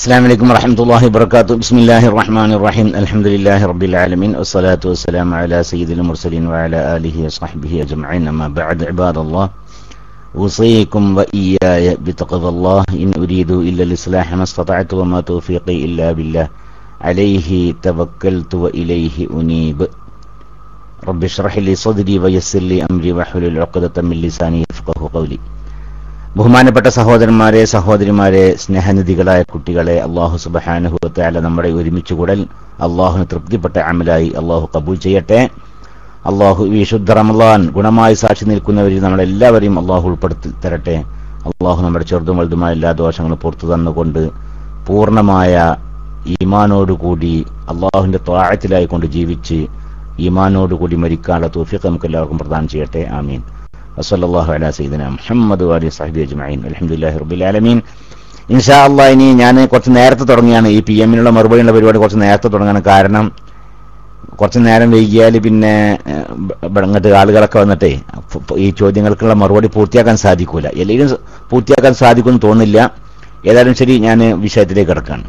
السلام عليكم ورحمة الله وبركاته بسم الله الرحمن الرحيم الحمد لله رب العالمين والصلاة والسلام على سيد المرسلين وعلى آله وصحبه أجمعين أما بعد عباد الله أوصيكم وإياي بتقوى الله إن أريد إلا الإصلاح ما استطعت وما توفيقي إلا بالله عليه توكلت وإليه أنيب رب اشرح لي صدري ويسر لي أمري واحلل عقدة من لساني يفقه قولي ബഹുമാനപ്പെട്ട സഹോദരന്മാരെ സഹോദരിമാരെ സ്നേഹനിധികളായ കുട്ടികളെ അള്ളാഹു സുബഹാനുഭവത്തായ നമ്മുടെ ഒരുമിച്ച് കൂടൽ അള്ളാഹുന് തൃപ്തിപ്പെട്ട അമലായി അള്ളാഹു കബൂൽ ചെയ്യട്ടെ അള്ളാഹു ഈ ശുദ്ധ റമലാൻ ഗുണമായി സാക്ഷി നിൽക്കുന്നവരിൽ നമ്മളെല്ലാവരെയും അള്ളാഹു ഉൾപ്പെടുത്തി തരട്ടെ അള്ളാഹു നമ്മുടെ ചെറുതും വലുതുമായ എല്ലാ ദോഷങ്ങളും പുറത്തു തന്നുകൊണ്ട് പൂർണ്ണമായ ഈമാനോടുകൂടി അള്ളാഹുവിന്റെ ത്വാഴത്തിലായി കൊണ്ട് ജീവിച്ച് ഈമാനോടുകൂടി മരിക്കാനുള്ള തൂഫിക്ക് നമുക്ക് എല്ലാവർക്കും പ്രദാനം ചെയ്യട്ടെ ആമീൻ وصلى الله على سيدنا محمد وآله وصحبه أجمعين الحمد لله رب العالمين ഇൻഷാ അള്ളാഹ് ഇനി ഞാൻ കുറച്ച് നേരത്തെ തുടങ്ങിയാണ് ഈ പി എമ്മിനുള്ള മറുപടിയുള്ള പരിപാടി കുറച്ച് നേരത്തെ തുടങ്ങാൻ കാരണം കുറച്ച് നേരം വൈകിയാൽ പിന്നെ ഇങ്ങോട്ട് ആളുകളൊക്കെ വന്നിട്ടേ ഈ ചോദ്യങ്ങൾക്കുള്ള മറുപടി പൂർത്തിയാക്കാൻ സാധിക്കൂല എല്ലാവരും പൂർത്തിയാക്കാൻ സാധിക്കുമെന്ന് തോന്നുന്നില്ല ഏതായാലും ശരി ഞാൻ വിഷയത്തിലേക്ക് കിടക്കാണ്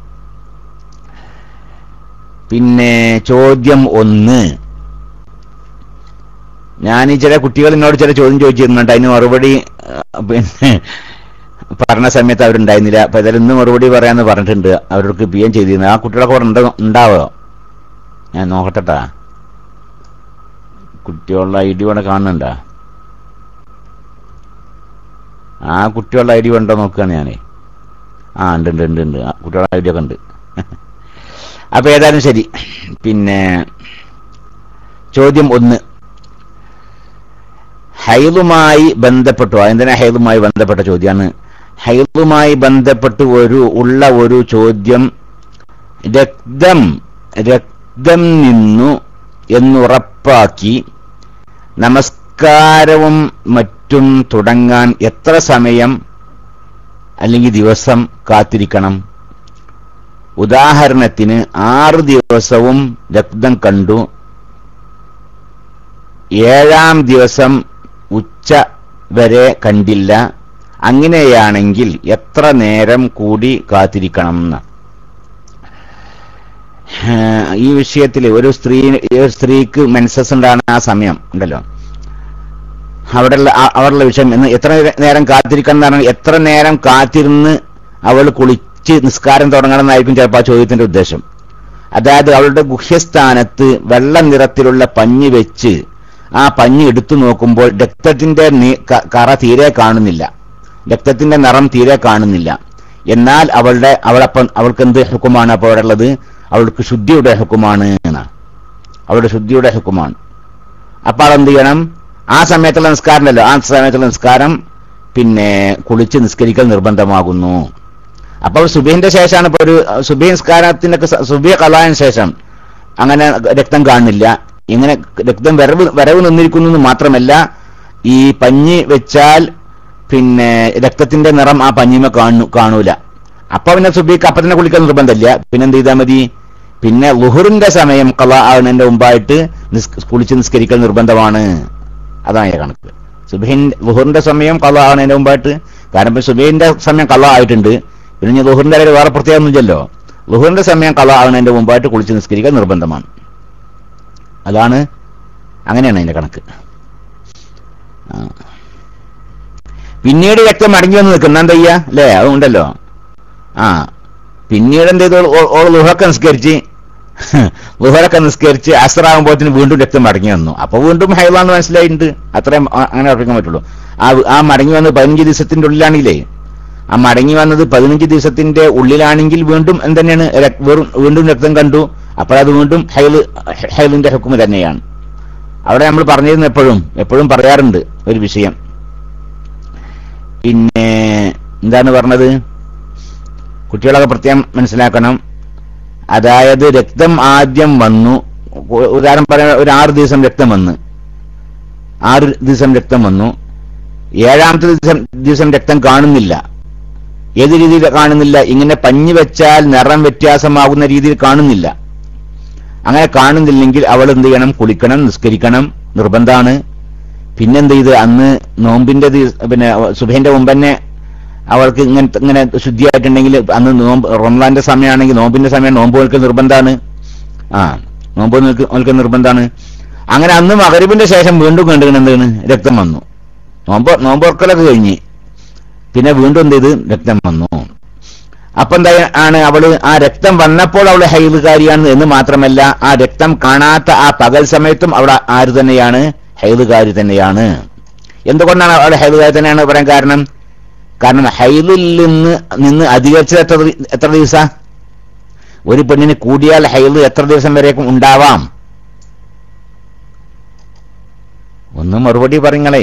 പിന്നെ ചോദ്യം ഒന്ന് ഞാൻ ഈ ചില കുട്ടികൾ എന്നോട് ചില ചോദ്യം ചോദിച്ചിരുന്നുണ്ട് അതിന് മറുപടി പിന്നെ പറഞ്ഞ സമയത്ത് അവരുണ്ടായിരുന്നില്ല അപ്പൊ ഏതായാലും ഇന്ന് മറുപടി പറയാന്ന് പറഞ്ഞിട്ടുണ്ട് അവർക്ക് പി എം ചെയ്തിരുന്നു ആ കുട്ടികളൊക്കെ അവിടെ ഉണ്ടാവോ ഞാൻ നോക്കട്ടെട്ടാ കുട്ടികളുടെ ഐ ഡി ഇവിടെ കാണുന്നുണ്ടാ ആ കുട്ടികളുടെ ഐ ഡി ഉണ്ടോ നോക്കുകയാണ് ഞാനേ ആ ഉണ്ട് ഉണ്ട് ഉണ്ട് ഉണ്ട് ആ കുട്ടികളുടെ ഐ ഡി ഒക്കെ ഉണ്ട് അപ്പൊ ഏതായാലും ശരി പിന്നെ ചോദ്യം ഒന്ന് ഹൈലുമായി ബന്ധപ്പെട്ടു എന്തിനാ ഹൈലുമായി ബന്ധപ്പെട്ട ചോദ്യമാണ് ഹൈലുമായി ബന്ധപ്പെട്ട് ഒരു ഉള്ള ഒരു ചോദ്യം രക്തം രക്തം നിന്നു എന്നുറപ്പാക്കി നമസ്കാരവും മറ്റും തുടങ്ങാൻ എത്ര സമയം അല്ലെങ്കിൽ ദിവസം കാത്തിരിക്കണം ഉദാഹരണത്തിന് ആറ് ദിവസവും രക്തം കണ്ടു ഏഴാം ദിവസം ഉച്ച വരെ കണ്ടില്ല അങ്ങനെയാണെങ്കിൽ എത്ര നേരം കൂടി കാത്തിരിക്കണം എന്ന് ഈ വിഷയത്തിൽ ഒരു സ്ത്രീ ഒരു സ്ത്രീക്ക് മെൻസസ് ഉണ്ടാകുന്ന ആ സമയം ഉണ്ടല്ലോ അവിടെയുള്ള അവരുടെ വിഷയം എന്ന് എത്ര നേരം കാത്തിരിക്കണം എന്ന് പറഞ്ഞാൽ എത്ര നേരം കാത്തിരുന്ന് അവൾ കുളിച്ച് നിസ്കാരം തുടങ്ങണം എന്നായിരിക്കും ചിലപ്പോൾ ആ ചോദ്യത്തിന്റെ ഉദ്ദേശം അതായത് അവളുടെ ഗുഹ്യസ്ഥാനത്ത് വെള്ള നിറത്തിലുള്ള പഞ്ഞി വെച്ച് ആ പഞ്ഞി എടുത്തു നോക്കുമ്പോൾ രക്തത്തിന്റെ കറ തീരെ കാണുന്നില്ല രക്തത്തിന്റെ നിറം തീരെ കാണുന്നില്ല എന്നാൽ അവളുടെ അവളപ്പം അവൾക്ക് എന്ത് ഹുക്കുമാണ് അപ്പോൾ അവിടെ ഉള്ളത് അവൾക്ക് ശുദ്ധിയുടെ ഹുക്കുമാണ് അവളുടെ ശുദ്ധിയുടെ ഹുക്കുമാണ് അപ്പൊ അവളെന്ത് ചെയ്യണം ആ സമയത്തുള്ള നിസ്കാരമല്ലോ ആ സമയത്തുള്ള നിസ്കാരം പിന്നെ കുളിച്ച് നിസ്കരിക്കൽ നിർബന്ധമാകുന്നു അപ്പോൾ സുബീന്റെ ശേഷമാണ് ഇപ്പൊ ഒരു സുബീ നിസ്കാരത്തിന്റെ സുബിയ കലാന് ശേഷം അങ്ങനെ രക്തം കാണുന്നില്ല ഇങ്ങനെ രക്തം വരവ് വരവ് നിന്നിരിക്കുന്നു മാത്രമല്ല ഈ പഞ്ഞി വെച്ചാൽ പിന്നെ രക്തത്തിന്റെ നിറം ആ പഞ്ഞിമ കാണു കാണൂല അപ്പൊ പിന്നെ സുബീക്ക് അപ്പൊ തന്നെ കുളിക്കാൻ നിർബന്ധമില്ല പിന്നെ എന്ത് ചെയ്താൽ മതി പിന്നെ ലുഹറിന്റെ സമയം കല ആകുന്നതിന്റെ മുമ്പായിട്ട് കുളിച്ച് നിസ്കരിക്കൽ നിർബന്ധമാണ് അതാണ് കണക്ക് സുബൈൻ ലുഹറിന്റെ സമയം കല ആകുന്നതിന്റെ മുമ്പായിട്ട് കാരണം സുബൈന്റെ സമയം കല ആയിട്ടുണ്ട് പിന്നെ ഇനി ലുഹറിന്റെ കാര്യം വേറെ പ്രത്യേകമൊന്നുമില്ലല്ലോ ലുഹറിന്റെ സമയം കല ആകുന്നതിന്റെ മുമ്പായിട്ട് കുളിച്ച് നിസ്കരിക്കൽ നിർബന്ധമാണ് അതാണ് അങ്ങനെയാണ് അതിന്റെ കണക്ക് പിന്നീട് രക്തം മടങ്ങി വന്ന് നിൽക്കുന്ന എന്താ ചെയ്യാ അല്ലേ അതുണ്ടല്ലോ ആ പിന്നീട് എന്ത് ചെയ്തു ഓൾ ലുഹൊക്കെ നിസ്കരിച്ച് ലുഹറൊക്കെ നിസ്കരിച്ച് അസറാകുമ്പോഴത്തേന് വീണ്ടും രക്തം മടങ്ങി വന്നു അപ്പൊ വീണ്ടും ഹൈലാന്ന് മനസ്സിലായിട്ടുണ്ട് അത്രയും അങ്ങനെ ഉറപ്പിക്കാൻ പറ്റുള്ളൂ ആ ആ മടങ്ങി വന്നത് പതിനഞ്ച് ദിവസത്തിന്റെ ഉള്ളിലാണെങ്കിലേ ആ മടങ്ങി വന്നത് പതിനഞ്ച് ദിവസത്തിന്റെ ഉള്ളിലാണെങ്കിൽ വീണ്ടും എന്തെന്നെയാണ് വീണ്ടും രക്തം കണ്ടു അപ്പോഴത് വീണ്ടും ഹൈല് ഹൈലിന്റെ ഹുക്കുമ തന്നെയാണ് അവിടെ നമ്മൾ പറഞ്ഞിരുന്നു എപ്പോഴും എപ്പോഴും പറയാറുണ്ട് ഒരു വിഷയം പിന്നെ എന്താണ് പറഞ്ഞത് കുട്ടികളൊക്കെ പ്രത്യേകം മനസ്സിലാക്കണം അതായത് രക്തം ആദ്യം വന്നു ഉദാഹരണം പറയാൻ ഒരു ആറ് ദിവസം രക്തം വന്ന് ആറ് ദിവസം രക്തം വന്നു ഏഴാമത്തെ ദിവസം ദിവസം രക്തം കാണുന്നില്ല ഏത് രീതിയിൽ കാണുന്നില്ല ഇങ്ങനെ പഞ്ഞി വെച്ചാൽ നിറം വ്യത്യാസമാകുന്ന രീതിയിൽ കാണുന്നില്ല അങ്ങനെ കാണുന്നില്ലെങ്കിൽ അവൾ എന്ത് ചെയ്യണം കുളിക്കണം നിസ്കരിക്കണം നിർബന്ധമാണ് പിന്നെന്ത് ചെയ്ത് അന്ന് നോമ്പിന്റെ പിന്നെ സുബേന്റെ മുമ്പ് തന്നെ അവൾക്ക് ഇങ്ങനത്തെ ഇങ്ങനെ ശുദ്ധിയായിട്ടുണ്ടെങ്കിൽ അന്ന് നോമ്പ് റംസാന്റെ സമയമാണെങ്കിൽ നോമ്പിന്റെ സമയം നോമ്പ് നോൽക്കൽ നിർബന്ധമാണ് ആ നോമ്പ് നോൽക്ക് നോൽക്കൽ നിർബന്ധമാണ് അങ്ങനെ അന്ന് മകരിബിന്റെ ശേഷം വീണ്ടും കണ്ടുകണ് എന്താണ് രക്തം വന്നു നോമ്പ് നോമ്പോർക്കലൊക്കെ കഴിഞ്ഞ് പിന്നെ വീണ്ടും എന്ത് ചെയ്ത് രക്തം വന്നു അപ്പൊ എന്താ ആണ് അവള് ആ രക്തം വന്നപ്പോൾ അവള് ഹൈദുകാരിയാണ് എന്ന് മാത്രമല്ല ആ രക്തം കാണാത്ത ആ പകൽ സമയത്തും അവിടെ ആര് തന്നെയാണ് ഹൈദുകാരി തന്നെയാണ് എന്തുകൊണ്ടാണ് അവളെ ഹൈദുകാരി തന്നെയാണ് പറയാൻ കാരണം കാരണം ഹൈദിൽ നിന്ന് നിന്ന് അധികരിച്ചത് എത്ര ദി- എത്ര ദിവസ ഒരു പെണ്ണിന് കൂടിയാൽ ഹൈദ് എത്ര ദിവസം വരേക്കും ഉണ്ടാവാം ഒന്ന് മറുപടി പറയുങ്ങളേ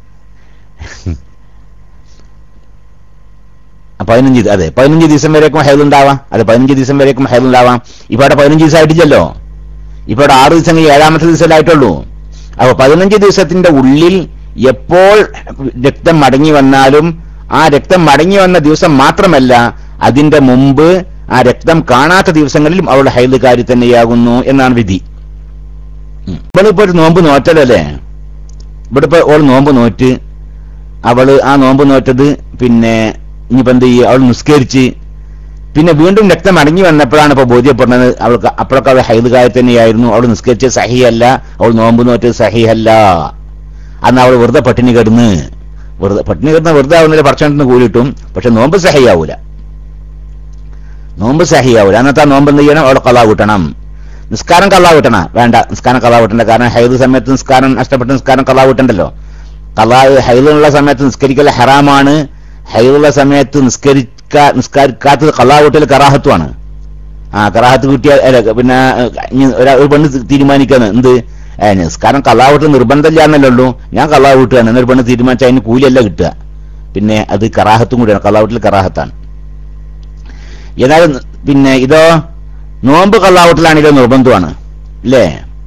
ആ, പതിനഞ്ച് ദി- അതെ പതിനഞ്ച് ദിവസം വരേക്കും ഹൈദ് ഉണ്ടാവാം അതെ പതിനഞ്ച് ദിവസം വരേക്കും ഹൈദ് ഉണ്ടാവാം ഇപ്പൊ അവിടെ പതിനഞ്ച് ദിവസം ആയിട്ടില്ലല്ലോ ഇപ്പൊ അവിടെ ആറ് ദിവസം കഴിഞ്ഞ് ഏഴാമത്തെ ദിവസമായിട്ടുള്ളൂ അപ്പൊ പതിനഞ്ച് ദിവസത്തിന്റെ ഉള്ളിൽ എപ്പോൾ രക്തം മടങ്ങി വന്നാലും ആ രക്തം മടങ്ങി വന്ന ദിവസം മാത്രമല്ല അതിന്റെ മുമ്പ് ആ രക്തം കാണാത്ത ദിവസങ്ങളിലും അവളുടെ ഹൈദുകാരി തന്നെയാകുന്നു എന്നാണ് വിധി ഉം. ഇവളിപ്പോ ഒരു നോമ്പ് നോറ്റലല്ലേ ഇവിടെ ഇപ്പൊ ഓൾ നോമ്പ് നോറ്റ് അവള് ആ നോമ്പ് നോറ്റത് പിന്നെ ഇനിയിപ്പോ എന്ത് ചെയ്യും അവൾ നിസ്കരിച്ച് പിന്നെ വീണ്ടും രക്തം അടങ്ങി വന്നപ്പോഴാണ് ഇപ്പൊ ബോധ്യപ്പെടുന്നത് അവൾക്ക് അപ്പോഴൊക്കെ അവൾ ഹൈദുകാരി തന്നെയായിരുന്നു അവൾ നിസ്കരിച്ചത് സഹിയല്ല അവൾ നോമ്പ് നോറ്റത് സഹിയല്ല അന്ന് അവൾ വെറുതെ പട്ടിണി കിടന്ന് വെറുതെ പട്ടിണി കിടന്ന് വെറുതെ ആവുന്നില്ല ഭക്ഷണത്തിന് കൂലിട്ടും പക്ഷെ നോമ്പ് സഹിയാവൂല നോമ്പ് സഹിയാവൂല അന്നത്തെ ആ നോമ്പ് എന്ത് ചെയ്യണം അവൾ കലാ കൂട്ടണം നിസ്കാരം കലാ കൂട്ടണം വേണ്ട നിസ്കാരം കലാ കൂട്ടണ്ട കാരണം ഹൈദ് സമയത്ത് നിസ്കാരം നഷ്ടപ്പെട്ട് നിസ്കാരം കലാ കൂട്ടണ്ടല്ലോ കലാ ഹൈദുള്ള സമയത്ത് നിസ്കരിക്കൽ ഹറാമാണ് ഹൈദുള്ള സമയത്ത് നിസ്കരിക്കാ നിസ്കരിക്കാത്തത് കലാ കൂട്ടൽ കറാഹത്വമാണ് ആ കറാഹത്ത് കിട്ടിയ അല്ല, പിന്നെ ഇനി ഒരാ- ഒരു പെണ്ണ് തീരുമാനിക്കാന്ന് എന്ത് ഏ, നിസ്കാരം കലാ വീട്ട് നിർബന്ധമില്ല എന്നല്ലേ ഉള്ളൂ ഞാൻ കലാ വീട്ടുകയാണ് എന്നൊരു പെണ്ണ് തീരുമാനിച്ചാൽ അതിന് കൂലിയല്ല കിട്ടുക പിന്നെ അത് കറാഹത്തും കൂടിയാണ് കലാ വീട്ടിൽ കറാഹത്താണ് ഏതായാലും പിന്നെ ഇതോ നോമ്പ് കള്ളാവട്ടിലാണെങ്കിലും നിർബന്ധമാണ് അല്ലേ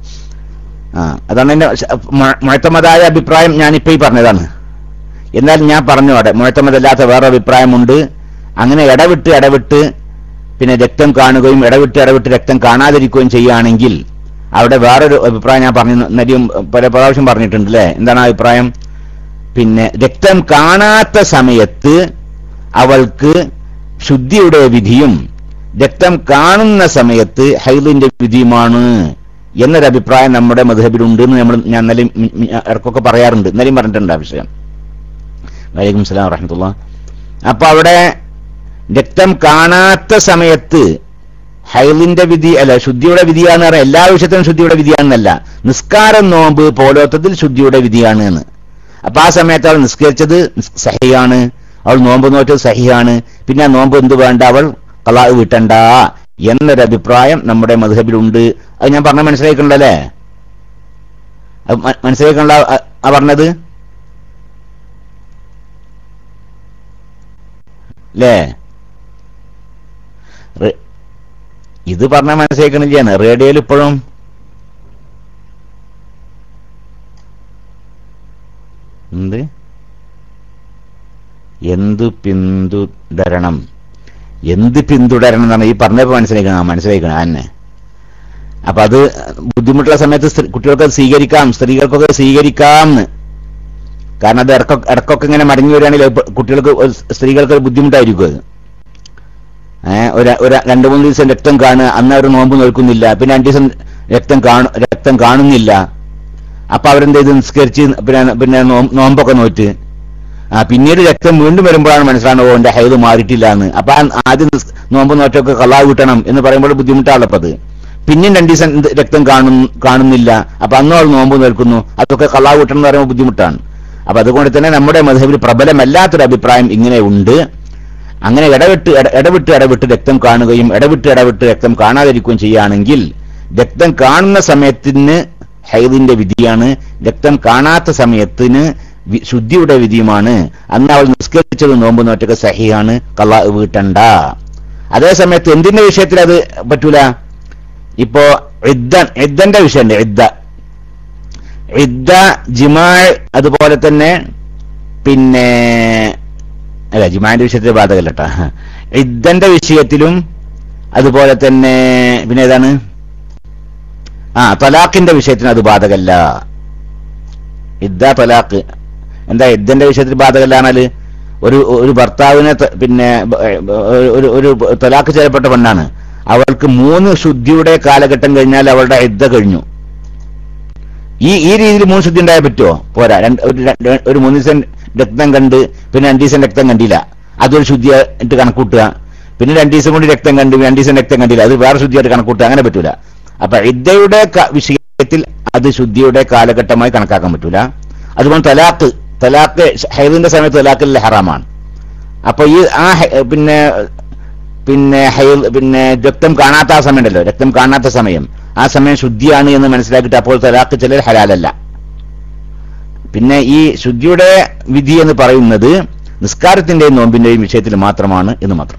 ആ അതാണ് എന്റെ മുഴത്തമതായ അഭിപ്രായം ഞാനിപ്പോ ഈ പറഞ്ഞതാണ് എന്നാൽ ഞാൻ പറഞ്ഞു അവിടെ മുഴത്തമതല്ലാത്ത വേറെ അഭിപ്രായമുണ്ട് അങ്ങനെ ഇടവിട്ട് ഇടവിട്ട് പിന്നെ രക്തം കാണുകയും ഇടവിട്ട് ഇടവിട്ട് രക്തം കാണാതിരിക്കുകയും ചെയ്യുകയാണെങ്കിൽ അവിടെ വേറൊരു അഭിപ്രായം ഞാൻ പറഞ്ഞു നരിയും പല പ്രാവശ്യം പറഞ്ഞിട്ടുണ്ട് അല്ലേ എന്താണ് ആ അഭിപ്രായം പിന്നെ രക്തം കാണാത്ത സമയത്ത് അവൾക്ക് ശുദ്ധിയുടെ വിധിയും രക്തം കാണുന്ന സമയത്ത് ഹൈദിന്റെ വിധിയുമാണ് എന്നൊരു അഭിപ്രായം നമ്മുടെ മധുഹബിലുണ്ട് എന്ന് നമ്മൾ ഞാൻ ഇന്നലെയും മി- മി- ഇടയ്ക്കൊക്കെ പറയാറുണ്ട് ഇന്നലെയും പറഞ്ഞിട്ടുണ്ട് ആ വിഷയം വലൈക്കും സ്ലാം വറഹമത്തുള്ള അപ്പൊ അവിടെ രക്തം കാണാത്ത സമയത്ത് ഹൈലിന്റെ വിധി അല്ല ശുദ്ധിയുടെ വിധിയാന്ന് പറയാം എല്ലാ വിഷയത്തിനും ശുദ്ധിയുടെ വിധിയാണെന്നല്ല നിസ്കാരം നോമ്പ് പോലോത്തത്തിൽ ശുദ്ധിയുടെ വിധിയാണ് എന്ന് അപ്പൊ ആ സമയത്ത് അവൾ നിസ്കരിച്ചത് സഹിയാണ് അവൾ നോമ്പ് നോറ്റത് സഹിയാണ് പിന്നെ ആ നോമ്പ് എന്ത് വേണ്ട അവൾ കലാ വിട്ടണ്ട എന്നൊരു അഭിപ്രായം നമ്മുടെ മധുഹബിലുണ്ട് അത് ഞാൻ പറഞ്ഞ മനസ്സിലാക്കണ്ടല്ലേ അത് മ- മനസ്സിലാക്കണ്ട ആ- ആ പറഞ്ഞത് അല്ലേ റെ- ഇത് പറഞ്ഞ മനസ്സിലാക്കണില്ലാണ് റേഡിയോയിൽ ഇപ്പോഴും എന്ത് എന്തു പിന്തുടരണം എന്ത് പിന്തുടരണം എന്നാണ് ഈ പറഞ്ഞപ്പോ മനസ്സിലാക്കണം ആ, മനസ്സിലാക്കണം തന്നെ അപ്പൊ അത് ബുദ്ധിമുട്ടുള്ള സമയത്ത് സ്ത്രീ- കുട്ടികൾക്ക് അത് സ്വീകരിക്കാം സ്ത്രീകൾക്കൊക്കെ സ്വീകരിക്കാം എന്ന് കാരണം അത് ഇടക്കൊക്കെ ഇടക്കൊക്കെ ഇങ്ങനെ മടങ്ങി വരികയാണെങ്കിൽ അത് കുട്ടികൾക്ക് ഒരു സ്ത്രീകൾക്ക് ഒരു ബുദ്ധിമുട്ടായിരിക്കും അത് ഏഹ് ഒരു ഒരു രണ്ടു മൂന്ന് ദിവസം രക്തം കാണുക അന്ന് അവർ നോമ്പ് നോക്കുന്നില്ല പിന്നെ രണ്ടു ദിവസം രക്തം കാണു രക്തം കാണുന്നില്ല അപ്പൊ അവരെന്ത് ചെയ്ത് നിസ്കരിച്ച് പിന്നെ പിന്നെ നോ- നോമ്പൊക്കെ നോറ്റ് ആ പിന്നീട് രക്തം വീണ്ടും വരുമ്പോഴാണ് മനസ്സിലാവുന്നത് ഓ എന്റെ ഹൈദ് മാറിയിട്ടില്ല എന്ന് അപ്പൊ ആ ആദ്യം നിസ്- നോമ്പ് നോറ്റൊക്കെ കള്ളാ കിട്ടണം എന്ന് പറയുമ്പോൾ ബുദ്ധിമുട്ടാണല്ലോ അപ്പൊ അത് പിന്നെയും രണ്ടു ദിവസം ഇത് രക്തം കാണും കാണുന്നില്ല അപ്പൊ അന്നും അവൾ നോമ്പ് നിൽക്കുന്നു അതൊക്കെ കള്ളാ കിട്ടണം എന്ന് പറയുമ്പോൾ ബുദ്ധിമുട്ടാണ് അപ്പൊ അതുകൊണ്ട് തന്നെ നമ്മുടെ മധുബിൽ പ്രബലമല്ലാത്തൊരു അഭിപ്രായം ഇങ്ങനെ ഉണ്ട് അങ്ങനെ ഇടവിട്ട് ഇട- ഇടവിട്ട് ഇടവിട്ട് രക്തം കാണുകയും ഇടവിട്ട് ഇടവിട്ട് രക്തം കാണാതിരിക്കുകയും ചെയ്യുകയാണെങ്കിൽ രക്തം കാണുന്ന സമയത്തിന് ഹൈദിന്റെ വിധിയാണ് രക്തം കാണാത്ത സമയത്തിന് വി- ശുദ്ധിയുടെ വിധിയുമാണ് അന്ന് അവൾ നിസ്കരിച്ചത് നോമ്പ് നോറ്റൊക്കെ സഹിയാണ് കള്ള വീട്ടണ്ട അതേ സമയത്ത് എന്തിന്റെ വിഷയത്തിൽ അത് പറ്റൂല ഇപ്പോ ഇദ്ദൻ ഇദ്ദന്റെ വിഷയമുണ്ട് ഇദ്ദ ഇദ്ദ ജിമാൾ അതുപോലെ തന്നെ പിന്നെ അല്ല ജിമാന്റെ വിഷയത്തിൽ ബാധകല്ല കേട്ടോ ഇദ്ദന്റെ വിഷയത്തിലും അതുപോലെ തന്നെ പിന്നെ ഏതാണ് ആ തലാഖിന്റെ വിഷയത്തിന് അത് ബാധകല്ല ഇദ്ദ തലാഖ് എന്താ ഇദ്ദന്റെ വിഷയത്തിൽ ബാധകല്ല എന്നാല് ഒരു ഒരു ഭർത്താവിനെ ത- പിന്നെ ബ- ഏ- ഒരു ഒരു തലാക്ക് ചെയ്യപ്പെട്ട പെണ്ണാണ് അവൾക്ക് മൂന്ന് ശുദ്ധിയുടെ കാലഘട്ടം കഴിഞ്ഞാൽ അവളുടെ യുദ്ധ കഴിഞ്ഞു ഈ ഈ രീതിയിൽ മൂന്ന് ശുദ്ധി ഉണ്ടായാൽ പറ്റുമോ പോരാ രണ്ട് ഒരു രണ്ട് ഒരു മൂന്ന് ദിവസം രക്തം കണ്ട് പിന്നെ രണ്ടു ദിവസം രക്തം കണ്ടില്ല അതൊരു ശുദ്ധിയായിട്ട് കണക്കൂട്ടുക പിന്നെ രണ്ടു ദിവസം കൊണ്ട് രക്തം കണ്ടു രണ്ടു ദിവസം രക്തം കണ്ടില്ല അത് വേറെ ശുദ്ധിയായിട്ട് കണക്കൂട്ടുക അങ്ങനെ പറ്റൂല അപ്പൊ ഇദ്ദയുടെ ക- വിഷയത്തിൽ അത് ശുദ്ധിയുടെ കാലഘട്ടമായി കണക്കാക്കാൻ പറ്റൂല അതുപോലെ തലാക്ക് തലാക്ക് ഹൈദിന്റെ സമയത്ത് തലാക്കിൽ ഹറാമാണ് അപ്പൊ ഈ ആ ഹെ- പിന്നെ പിന്നെ ഹൈൽ പിന്നെ രക്തം കാണാത്ത ആ സമയം ഉണ്ടല്ലോ രക്തം കാണാത്ത സമയം ആ സമയം ശുദ്ധിയാണ് എന്ന് മനസ്സിലാക്കിയിട്ട് അപ്പോൾ തലാക്ക് ചിലർ ഹലാലല്ല പിന്നെ ഈ ശുദ്ധിയുടെ വിധി എന്ന് പറയുന്നത് നിസ്കാരത്തിന്റെയും നോമ്പിന്റെയും വിഷയത്തിൽ മാത്രമാണ് എന്ന് മാത്രം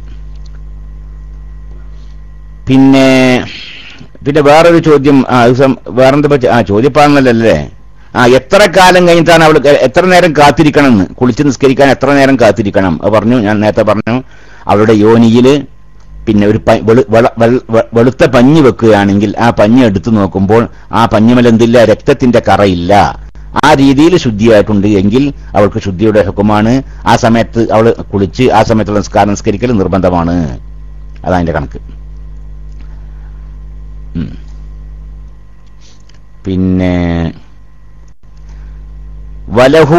പിന്നെ പിന്നെ വേറൊരു ചോദ്യം ആ, അത് സം- വേറെന്താ പറ്റി ആ ചോദ്യപ്പാണെന്നല്ലേ ആ എത്ര കാലം കഴിഞ്ഞിട്ടാണ് അവൾ എത്ര നേരം കാത്തിരിക്കണം എന്ന് കുളിച്ച് നിസ്കരിക്കാൻ എത്ര നേരം കാത്തിരിക്കണം അത് പറഞ്ഞു ഞാൻ നേരത്തെ പറഞ്ഞു അവളുടെ യോനിയില് പിന്നെ ഒരു പ- വെളു- വെള- വെൾ- വെ- വെളുത്ത പഞ്ഞി വെക്കുകയാണെങ്കിൽ ആ പഞ്ഞി എടുത്തു നോക്കുമ്പോൾ ആ പഞ്ഞിമൽ എന്തില്ല രക്തത്തിന്റെ കറയില്ല ആ രീതിയിൽ ശുദ്ധിയായിട്ടുണ്ട് എങ്കിൽ അവൾക്ക് ശുദ്ധിയുടെ ഹുക്കുമാണ് ആ സമയത്ത് അവൾ കുളിച്ച് ആ സമയത്തുള്ള നിസ്കാരം നിസ്കരിക്കൽ നിർബന്ധമാണ് അതതിന്റെ കണക്ക് ഉം. പിന്നെ വലഹു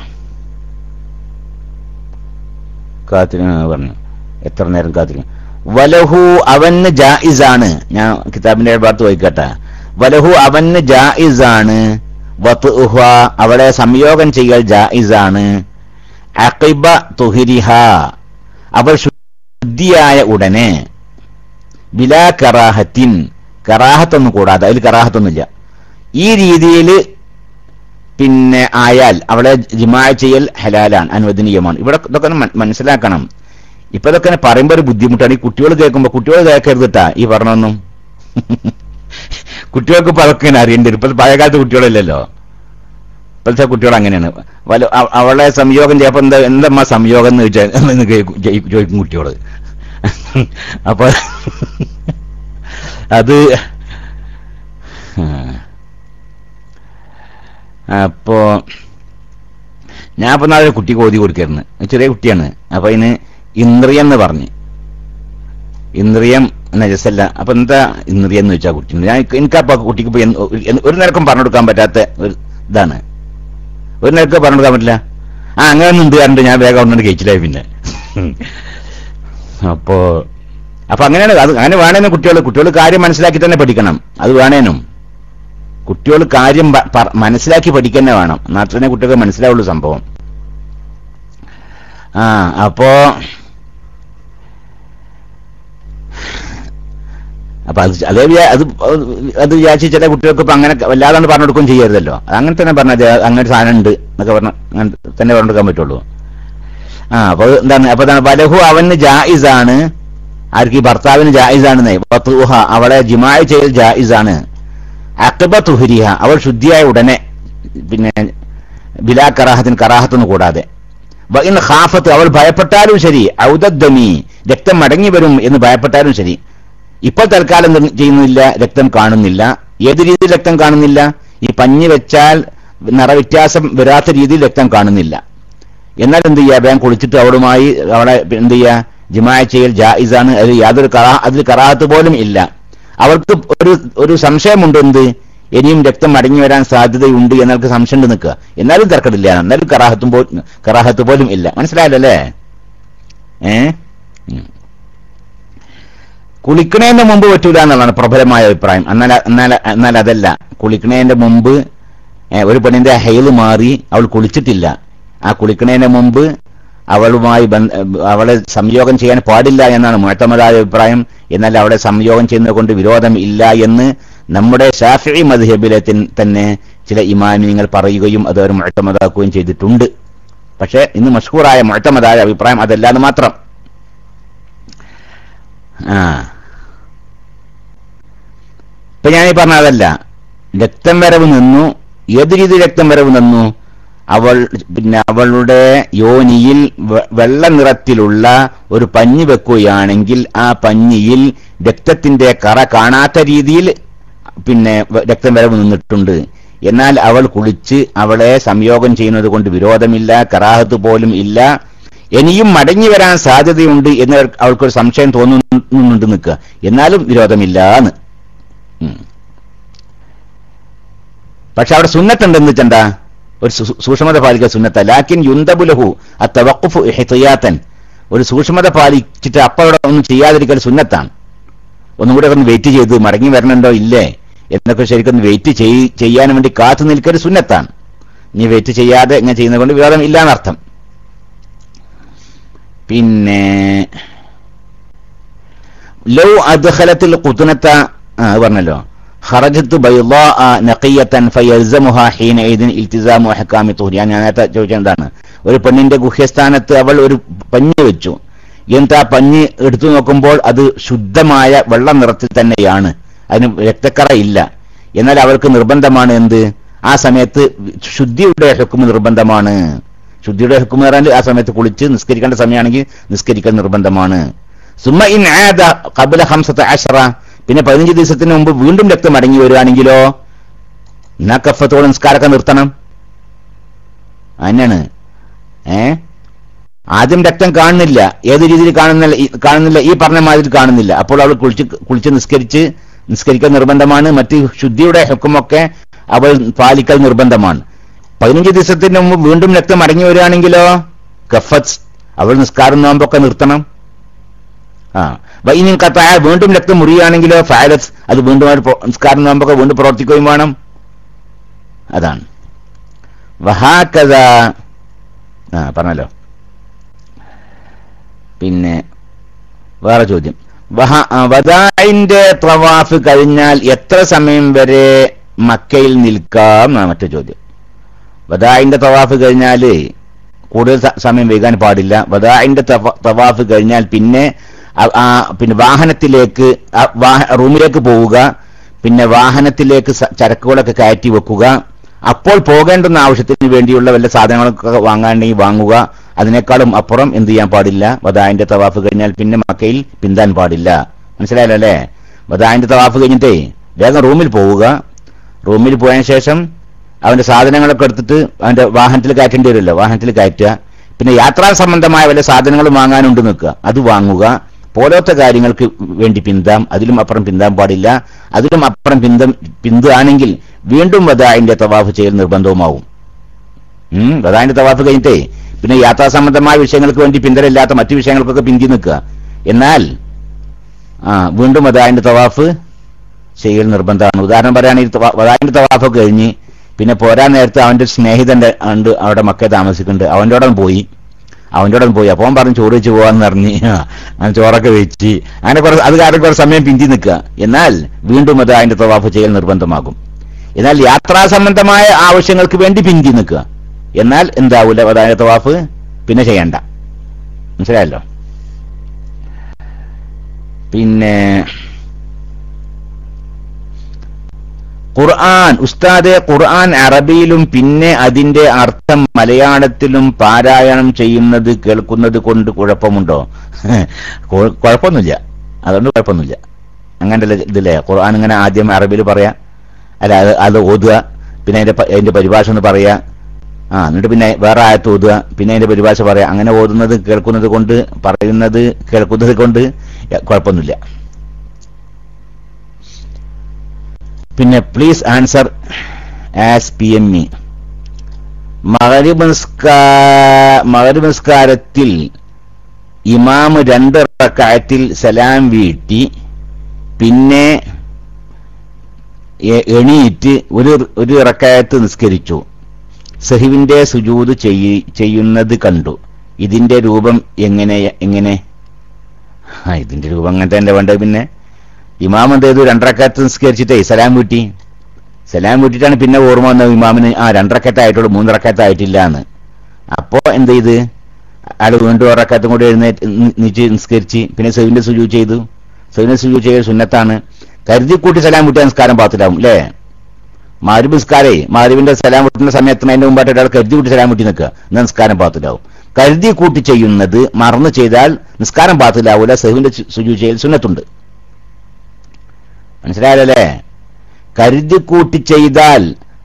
കാത്തിരി ആ, പറഞ്ഞു എത്ര നേരം കാത്തിരിക്കും വലഹു അവന് ജായിസാണ് ഞാൻ കിതാബിന്റെ ഭാഗത്ത് വായിക്കട്ടെ വലഹു അവന് ജായിസാണ് വത്ഉഹ അവളെ സംയോഗം ചെയ്യൽ ജായിസാണ് അഖിബ തുഹിരിഹ അവൾ ശുദ്ധിയായ ഉടനെ ബിലാ കറാഹത്തിൻ കറാഹത്തൊന്നും കൂടാതെ അതിൽ കറാഹത്തൊന്നുമില്ല ഈ രീതിയിൽ പിന്നെ ആയാൽ അവളെ ജിമാ ചെയ്യൽ ഹലാലാണ് അനുവദനീയമാണ് ഇവിടെ ഇതൊക്കെ ഒന്ന് മന- മനസ്സിലാക്കണം ഇപ്പൊ ഇതൊക്കെ പറയുമ്പോൾ ഒരു ബുദ്ധിമുട്ടാണ് ഈ കുട്ടികൾ കേൾക്കുമ്പോൾ കുട്ടികൾ കേൾക്കരുതിട്ടാ ഈ പറഞ്ഞൊന്നും കുട്ടികൾക്ക് ഇപ്പൊ അതൊക്കെ ഇങ്ങനെ അറിയേണ്ടി വരും ഇപ്പൊ പഴയകാലത്ത് കുട്ടികളില്ലല്ലോ ഇപ്പോഴത്തെ കുട്ടികൾ അങ്ങനെയാണ് വല അവ- അവളെ സംയോഗം ചെയ്യപ്പോ എന്താ എന്തമ്മ സംയോഗം എന്ന് ചോദിച്ചാൽ എന്ന് കേൾക്കും- ജയി- ചോദിക്കും കുട്ടിയോട് അപ്പൊ അത് അപ്പോ ഞാൻ ഇപ്പൊ നാളെ കുട്ടിക്ക് ഓതി കൊടുക്കായിരുന്നു ചെറിയ കുട്ടിയാണ് അപ്പൊ അതിന് ഇന്ദ്രിയം എന്ന് പറഞ്ഞു ഇന്ദ്രിയം നജസല്ല അപ്പൊ എന്താ ഇന്ദ്രിയം എന്ന് വെച്ചാൽ കുട്ടി ഞാൻ എനിക്കപ്പോ കുട്ടിക്ക് ഇപ്പൊ എന്ത് ഒരു- ഒരു നിരക്കും പറഞ്ഞു കൊടുക്കാൻ പറ്റാത്ത ഒരു ഇതാണ് ഒരു നിരക്ക് പറഞ്ഞു കൊടുക്കാൻ പറ്റില്ല ആ അങ്ങനെ ഒന്നും ഉണ്ട് കണ്ട് ഞാൻ വേഗം ഒന്നുകൊണ്ട് കഴിച്ചില്ലായി പിന്നെ അപ്പോ അപ്പൊ അങ്ങനെയാണ് അത് അങ്ങനെ വേണേനും കുട്ടികൾ കുട്ടികൾ കാര്യം മനസ്സിലാക്കി തന്നെ പഠിക്കണം അത് വേണേനും കുട്ടികൾ കാര്യം പ- പ- മനസ്സിലാക്കി പഠിക്കന്നെ വേണം എന്നാൽ തന്നെ കുട്ടികൾക്ക് മനസ്സിലാവുള്ളൂ സംഭവം ആ അപ്പോ അപ്പൊ അത് അതേ വിചാ- അത് അത് വിചാരിച്ച് ചില കുട്ടികൾക്ക് ഇപ്പൊ അങ്ങനെ വല്ലാതെ പറഞ്ഞു കൊടുക്കുകയും ചെയ്യരുതല്ലോ അത് അങ്ങനെ തന്നെ പറഞ്ഞത് അങ്ങനെ ഒരു സാധനം ഉണ്ട് എന്നൊക്കെ പറഞ്ഞ അങ്ങനെ തന്നെ പറഞ്ഞു കൊടുക്കാൻ പറ്റുള്ളൂ ആ അപ്പൊ എന്താണ് അപ്പൊ എന്താണ് വലഹു അവന് ജായിസാണ് ആർക്ക് ഈ ഭർത്താവിന് ജായിസാണെന്നേ വത്തുഹ അവളെ ജിമായി ചെയ്യൽ ജായിസാണ് അക്കബ തുഹരിഹ അവൾ ശുദ്ധിയായ ഉടനെ പിന്നെ ബിലാ കറാഹത്തിന് കറാഹത്തൊന്നും കൂടാതെ വഇൻ ഖാഫത്ത് അവൾ ഭയപ്പെട്ടാലും ശരി ഔദദ്ദമി രക്തം മടങ്ങി വരും എന്ന് ഭയപ്പെട്ടാലും ശരി ഇപ്പോൾ തൽക്കാലം എന്ത് ചെയ്യുന്നില്ല രക്തം കാണുന്നില്ല ഏത് രീതിയിൽ രക്തം കാണുന്നില്ല ഈ പഞ്ഞി വെച്ചാൽ നിറവ്യത്യാസം വരാത്ത രീതിയിൽ രക്തം കാണുന്നില്ല എന്നാൽ എന്ത് ചെയ്യുക വേഗം കുളിച്ചിട്ട് അവളുമായി അവളെ എന്ത് ചെയ്യുക ജിമായ ചെയ്യൽ ജായിസാണ് അതിൽ യാതൊരു കറാ അതിൽ കറാഹത്ത് പോലും ഇല്ല അവൾക്ക് ഒരു ഒരു സംശയമുണ്ട് എന്ത് ഇനിയും രക്തം മടങ്ങി വരാൻ സാധ്യതയുണ്ട് എന്നവർക്ക് സംശയം ഉണ്ട് നിൽക്കുക എന്നാലും തർക്കമില്ല എന്നാലും കറാഹത്തും പോലും കറാഹത്ത് പോലും ഇല്ല മനസ്സിലായല്ലോ അല്ലേ ഏ ഉം. കുളിക്കണേന്റെ മുമ്പ് പറ്റൂല എന്നുള്ളതാണ് പ്രബലമായ അഭിപ്രായം എന്നാൽ എന്നാൽ എന്നാൽ അതല്ല കുളിക്കണേന്റെ മുമ്പ് ഏ, ഒരു പെണ്ണിന്റെ ഹെയിൽ മാറി അവൾ കുളിച്ചിട്ടില്ല ആ കുളിക്കണേന്റെ മുമ്പ് അവളുമായി ബന്ധ അവളെ സംയോഗം ചെയ്യാൻ പാടില്ല എന്നാണ് മുഴത്തമതായ അഭിപ്രായം എന്നാൽ അവളെ സംയോഗം ചെയ്യുന്നത് കൊണ്ട് വിരോധം ഇല്ല എന്ന് നമ്മുടെ ഷാഫി മദ്ഹബിലെ തൻ- തന്നെ ചില ഇമാമിങ്ങൾ പറയുകയും അത് അവർ മുഴത്തമതാക്കുകയും ചെയ്തിട്ടുണ്ട് പക്ഷേ ഇന്ന് മഷ്ഹൂറായ മുഴത്തമതായ അഭിപ്രായം അതല്ലാന്ന് മാത്രം ആ ഇപ്പൊ ഞാൻ ഈ പറഞ്ഞ അതല്ല രക്തം വരവ് നിന്നു ഏത് രീതിയിൽ രക്തം വരവ് നിന്നു അവൾ പിന്നെ അവളുടെ യോനിയിൽ വെ- വെള്ള നിറത്തിലുള്ള ഒരു പഞ്ഞി വെക്കുകയാണെങ്കിൽ ആ പഞ്ഞിയിൽ രക്തത്തിന്റെ കറ കാണാത്ത രീതിയിൽ പിന്നെ വ- രക്തം വരവ് നിന്നിട്ടുണ്ട് എന്നാൽ അവൾ കുളിച്ച് അവളെ സംയോഗം ചെയ്യുന്നത് കൊണ്ട് വിരോധമില്ല കറാഹത്ത് പോലും ഇല്ല ഇനിയും മടങ്ങി വരാൻ സാധ്യതയുണ്ട് എന്ന് അവർക്ക് അവൾക്കൊരു സംശയം തോന്നുന്നുണ്ട് നിൽക്കുക എന്നാലും വിരോധമില്ല എന്ന് ഉം. പക്ഷെ അവിടെ സുന്നത്തുണ്ടെന്ന് വെച്ചണ്ട ഒരു സു- സൂക്ഷ്മത പാലിക്കുക സുന്നത്ത ലാക്കിൻ യുന്തബുലഹു ആ തവക്കുഫ് ഇഹ്തിയാത്തൻ ഒരു സൂക്ഷ്മത പാലിച്ചിട്ട് അപ്പൊ അവിടെ ഒന്നും ചെയ്യാതിരിക്കൽ സുന്നത്താണ് ഒന്നും കൂടെ ഒന്ന് വെയിറ്റ് ചെയ്ത് മടങ്ങി വരണുണ്ടോ ഇല്ലേ എന്നൊക്കെ ശരിക്കും വെയിറ്റ് ചെയ്യാൻ വേണ്ടി കാത്തു നിൽക്കൽ സുന്നത്താണ് നീ വെയിറ്റ് ചെയ്യാതെ ഇങ്ങനെ ചെയ്യുന്നത് കൊണ്ട് വിരോധം ഇല്ലാന്നർത്ഥം പിന്നെ ലൗ അദ്ഖലത്തിൽ കുത്തുനത്ത ആ അത് പറഞ്ഞല്ലോ ഖറജത്ത് ബൈളാഅ നഖിയത്തൻ ഫയൽസമുഹാ ഹീനഇദിൻ ഇൽത്തിസാമു അഹ്കാമി തുഹ്രി ഞാൻ നേരത്തെ ചോദിച്ചത് എന്താണ് ഒരു പെണ്ണിന്റെ ഗുഹ്യസ്ഥാനത്ത് അവൾ ഒരു പഞ്ഞി വെച്ചു എന്നിട്ട് ആ പഞ്ഞി എടുത്തു നോക്കുമ്പോൾ അത് ശുദ്ധമായ വെള്ള നിറത്തിൽ തന്നെയാണ് അതിന് രക്തക്കറ ഇല്ല എന്നാൽ അവൾക്ക് നിർബന്ധമാണ് എന്ത് ആ സമയത്ത് ശുദ്ധിയുടെ ഹുക്കുമ് നിർബന്ധമാണ് ശുദ്ധിയുടെ ഹുക്കുമ് എന്ന് പറഞ്ഞാൽ ആ സമയത്ത് കുളിച്ച് നിസ്കരിക്കേണ്ട സമയമാണെങ്കിൽ നിസ്കരിക്കൽ നിർബന്ധമാണ് സുമ ഇൻ ആദ ഖബല ഹംസത്ത അഷറ പിന്നെ പതിനഞ്ച് ദിവസത്തിന് മുമ്പ് വീണ്ടും രക്തം മടങ്ങി വരികയാണെങ്കിലോ എന്നാ കഫത്തോടെ നിസ്കാരമൊക്കെ നിർത്തണം അതിനാണ് ഏ ആദ്യം രക്തം കാണുന്നില്ല ഏത് രീതിയിൽ കാണുന്നില്ല ഈ- കാണുന്നില്ല ഈ പറഞ്ഞ മാതിരി കാണുന്നില്ല അപ്പോൾ അവൾ കുളിച്ച് കുളിച്ച് നിസ്കരിച്ച് നിസ്കരിക്കൽ നിർബന്ധമാണ് മറ്റ് ശുദ്ധിയുടെ ഹുക്കുമൊക്കെ അവൾ പാലിക്കൽ നിർബന്ധമാണ് പതിനഞ്ച് ദിവസത്തിന് മുമ്പ് വീണ്ടും രക്തം മടങ്ങി വരികയാണെങ്കിലോ കഫത്ത് അവൾ നിസ്കാരം നോമ്പൊക്കെ നിർത്തണം ആ വൈനും കത്തായ വീണ്ടും രക്തം മുറിയുകയാണെങ്കിലോ ഫാലസ് അത് വീണ്ടും അവർ പ്രോ- നിസ്കാരം നോമ്പൊക്കെ വീണ്ടും പ്രവർത്തിക്കുകയും വേണം അതാണ് വഹാക്കഥ ആ പറഞ്ഞല്ലോ പിന്നെ വേറെ ചോദ്യം വഹ- ആ, വദാഇന്റെ തവാഫ് കഴിഞ്ഞാൽ എത്ര സമയം വരെ മക്കയിൽ നിൽക്കാം എന്നാണ് മറ്റു ചോദ്യം വദാഇന്റെ തവാഫ് കഴിഞ്ഞാല് കൂടുതൽ സ- സമയം വൈകാൻ പാടില്ല വദാഇന്റെ തവ- തവാഫ് കഴിഞ്ഞാൽ പിന്നെ ആ- ആ പിന്നെ വാഹനത്തിലേക്ക് ആ വാഹ- റൂമിലേക്ക് പോവുക പിന്നെ വാഹനത്തിലേക്ക് സ- ചരക്കുകളൊക്കെ കയറ്റി വെക്കുക അപ്പോൾ പോകേണ്ടുന്ന ആവശ്യത്തിന് വേണ്ടിയുള്ള വല്ല സാധനങ്ങളൊക്കെ വാങ്ങാണ്ടെങ്കിൽ വാങ്ങുക അതിനേക്കാളും അപ്പുറം എന്ത് ചെയ്യാൻ പാടില്ല വദായിന്റെ തവാഫ് കഴിഞ്ഞാൽ പിന്നെ മക്കയിൽ പിന്താൻ പാടില്ല മനസ്സിലായല്ലോ അല്ലേ വദായിന്റെ തവാഫ് കഴിഞ്ഞിട്ടേ വേഗം റൂമിൽ പോവുക റൂമിൽ പോയതിനു ശേഷം അവന്റെ സാധനങ്ങളൊക്കെ എടുത്തിട്ട് അവന്റെ വാഹനത്തിൽ കയറ്റേണ്ടി വരുമല്ലോ വാഹനത്തിൽ കയറ്റുക പിന്നെ യാത്രാ സംബന്ധമായ വല്ല സാധനങ്ങളും വാങ്ങാനുണ്ട് നിൽക്കുക അത് വാങ്ങുക പോലത്തെ കാര്യങ്ങൾക്ക് വേണ്ടി പിന്താം അതിലും അപ്പുറം പിന്താൻ പാടില്ല അതിലും അപ്പുറം പിന്തം പിന്തുകയാണെങ്കിൽ വീണ്ടും വദായിന്റെ തവാഫ് ചെയ്യൽ നിർബന്ധവുമാവും ഉം വദായിന്റെ തവാഫ് കഴിഞ്ഞിട്ടേ പിന്നെ യാത്രാ സംബന്ധമായ വിഷയങ്ങൾക്ക് വേണ്ടി പിന്തലില്ലാത്ത മറ്റു വിഷയങ്ങൾക്കൊക്കെ പിന്തി നിൽക്കുക എന്നാൽ ആ വീണ്ടും വദായിന്റെ തവാഫ് ചെയ്യൽ നിർബന്ധമാണ് ഉദാഹരണം പറയുകയാണെങ്കിൽ തവാ- വദായിന്റെ തവാഫൊക്കെ കഴിഞ്ഞ് പിന്നെ പോരാൻ നേരത്ത് അവന്റെ സ്നേഹിതന്റെ ഉണ്ട് അവിടെ മക്ക താമസിക്കുന്നുണ്ട് അവൻ്റെ കൂടെ പോയി അവൻ്റെ കൂടെ പോയി അപ്പോൾ അവൻ പറഞ്ഞു ചോറ് വെച്ച് പോവാന്ന് പറഞ്ഞ് ആ, അങ്ങനെ ചോറൊക്കെ വെച്ച് അങ്ങനെ കുറെ അത് കാരണം കുറെ സമയം പിന്തി നിൽക്കുക എന്നാൽ വീണ്ടും അത് അതിന്റെ തവാഫ് ചെയ്യൽ നിർബന്ധമാകും എന്നാൽ യാത്രാ സംബന്ധമായ ആവശ്യങ്ങൾക്ക് വേണ്ടി പിന്തി നിൽക്കുക എന്നാൽ എന്താവൂല അതായത് തവാഫ് പിന്നെ ചെയ്യണ്ട മനസ്സിലായല്ലോ പിന്നെ ഖുർആൻ ഉസ്താദെ ഖുർആൻ അറബിയിലും പിന്നെ അതിന്റെ അർത്ഥം മലയാളത്തിലും പാരായണം ചെയ്യുന്നത് കേൾക്കുന്നത് കൊണ്ട് കുഴപ്പമുണ്ടോ കു- കുഴപ്പമൊന്നുമില്ല അതുകൊണ്ട് കുഴപ്പമൊന്നുമില്ല അങ്ങനെ ഇതില്ലേ ഖുർആൻ ഇങ്ങനെ ആദ്യം അറബിയിൽ പറയാ അല്ല അത് അത് ഓതുക പിന്നെ അതിന്റെ പ- അതിന്റെ പരിഭാഷ ഒന്ന് പറയാ ആ എന്നിട്ട് പിന്നെ വേറെ ആയത്ത് ഓതുക പിന്നെ അതിന്റെ പരിഭാഷ പറയാ അങ്ങനെ ഓതുന്നത് കേൾക്കുന്നത് കൊണ്ട് പറയുന്നത് കേൾക്കുന്നത് കൊണ്ട് കുഴപ്പമൊന്നുമില്ല പിന്നെ please answer as P M ഇ മകരിബ് നിസ്കാരത്തിൽ ഇമാമ് രണ്ട് റക്കായത്തിൽ സലാം വീട്ടി പിന്നെ എ- എണീറ്റ് ഒരു ഒരു റക്കായത്ത് നിസ്കരിച്ചു സഹിവിന്റെ സുജൂത് ചെയ്യി- ചെയ്യുന്നത് കണ്ടു ഇതിന്റെ രൂപം എങ്ങനെ എങ്ങനെ ആ ഇതിന്റെ രൂപം അങ്ങനെ തന്നെ വേണ്ടത് പിന്നെ ഇമാം എന്ത് ചെയ്തു രണ്ടരക്കത്ത് നിസ്കരിച്ചിട്ടേ സലാം വീട്ടി സലാം വീട്ടിട്ടാണ് പിന്നെ ഓർമ്മ വന്നത് ഇമാമിന് ആ രണ്ടരക്കത്ത് ആയിട്ടുള്ളൂ മൂന്നരക്കത്ത് ആയിട്ടില്ല എന്ന് അപ്പോ എന്ത് ചെയ്ത് അയാൾ വീണ്ടും ഒരക്കത്തും കൂടി എഴുന്നേറ്റ് നിച്ച് നിസ്കരിച്ച് പിന്നെ സെവിന്റെ സുജു ചെയ്തു സെവിന്റെ സുജു ചെയ്യൽ സുന്നത്താണ് കരുതി കൂട്ടി സലാം വീട്ടിയ നിസ്കാരം പാത്തിലാവും അല്ലേ മാരിബ് നിസ്കാരേ മാരിബിന്റെ സലാം വീട്ടുന്ന സമയത്തിന് അതിന്റെ മുമ്പായിട്ട് ഒരാൾ കരുതി കൂട്ടി സലാം വീട്ടി നിൽക്കുക എന്നാൽ നിസ്കാരം പാത്തിലാവും കരുതി കൂട്ടി ചെയ്യുന്നത് മറന്നു ചെയ്താൽ നിസ്കാരം പാത്തിലാവൂല സെവിന്റെ സുജു ചെയ്യൽ സുന്നത്തുണ്ട് മനസ്സിലായല്ലേ കരുതി കൂട്ടി ചെയ്താൽ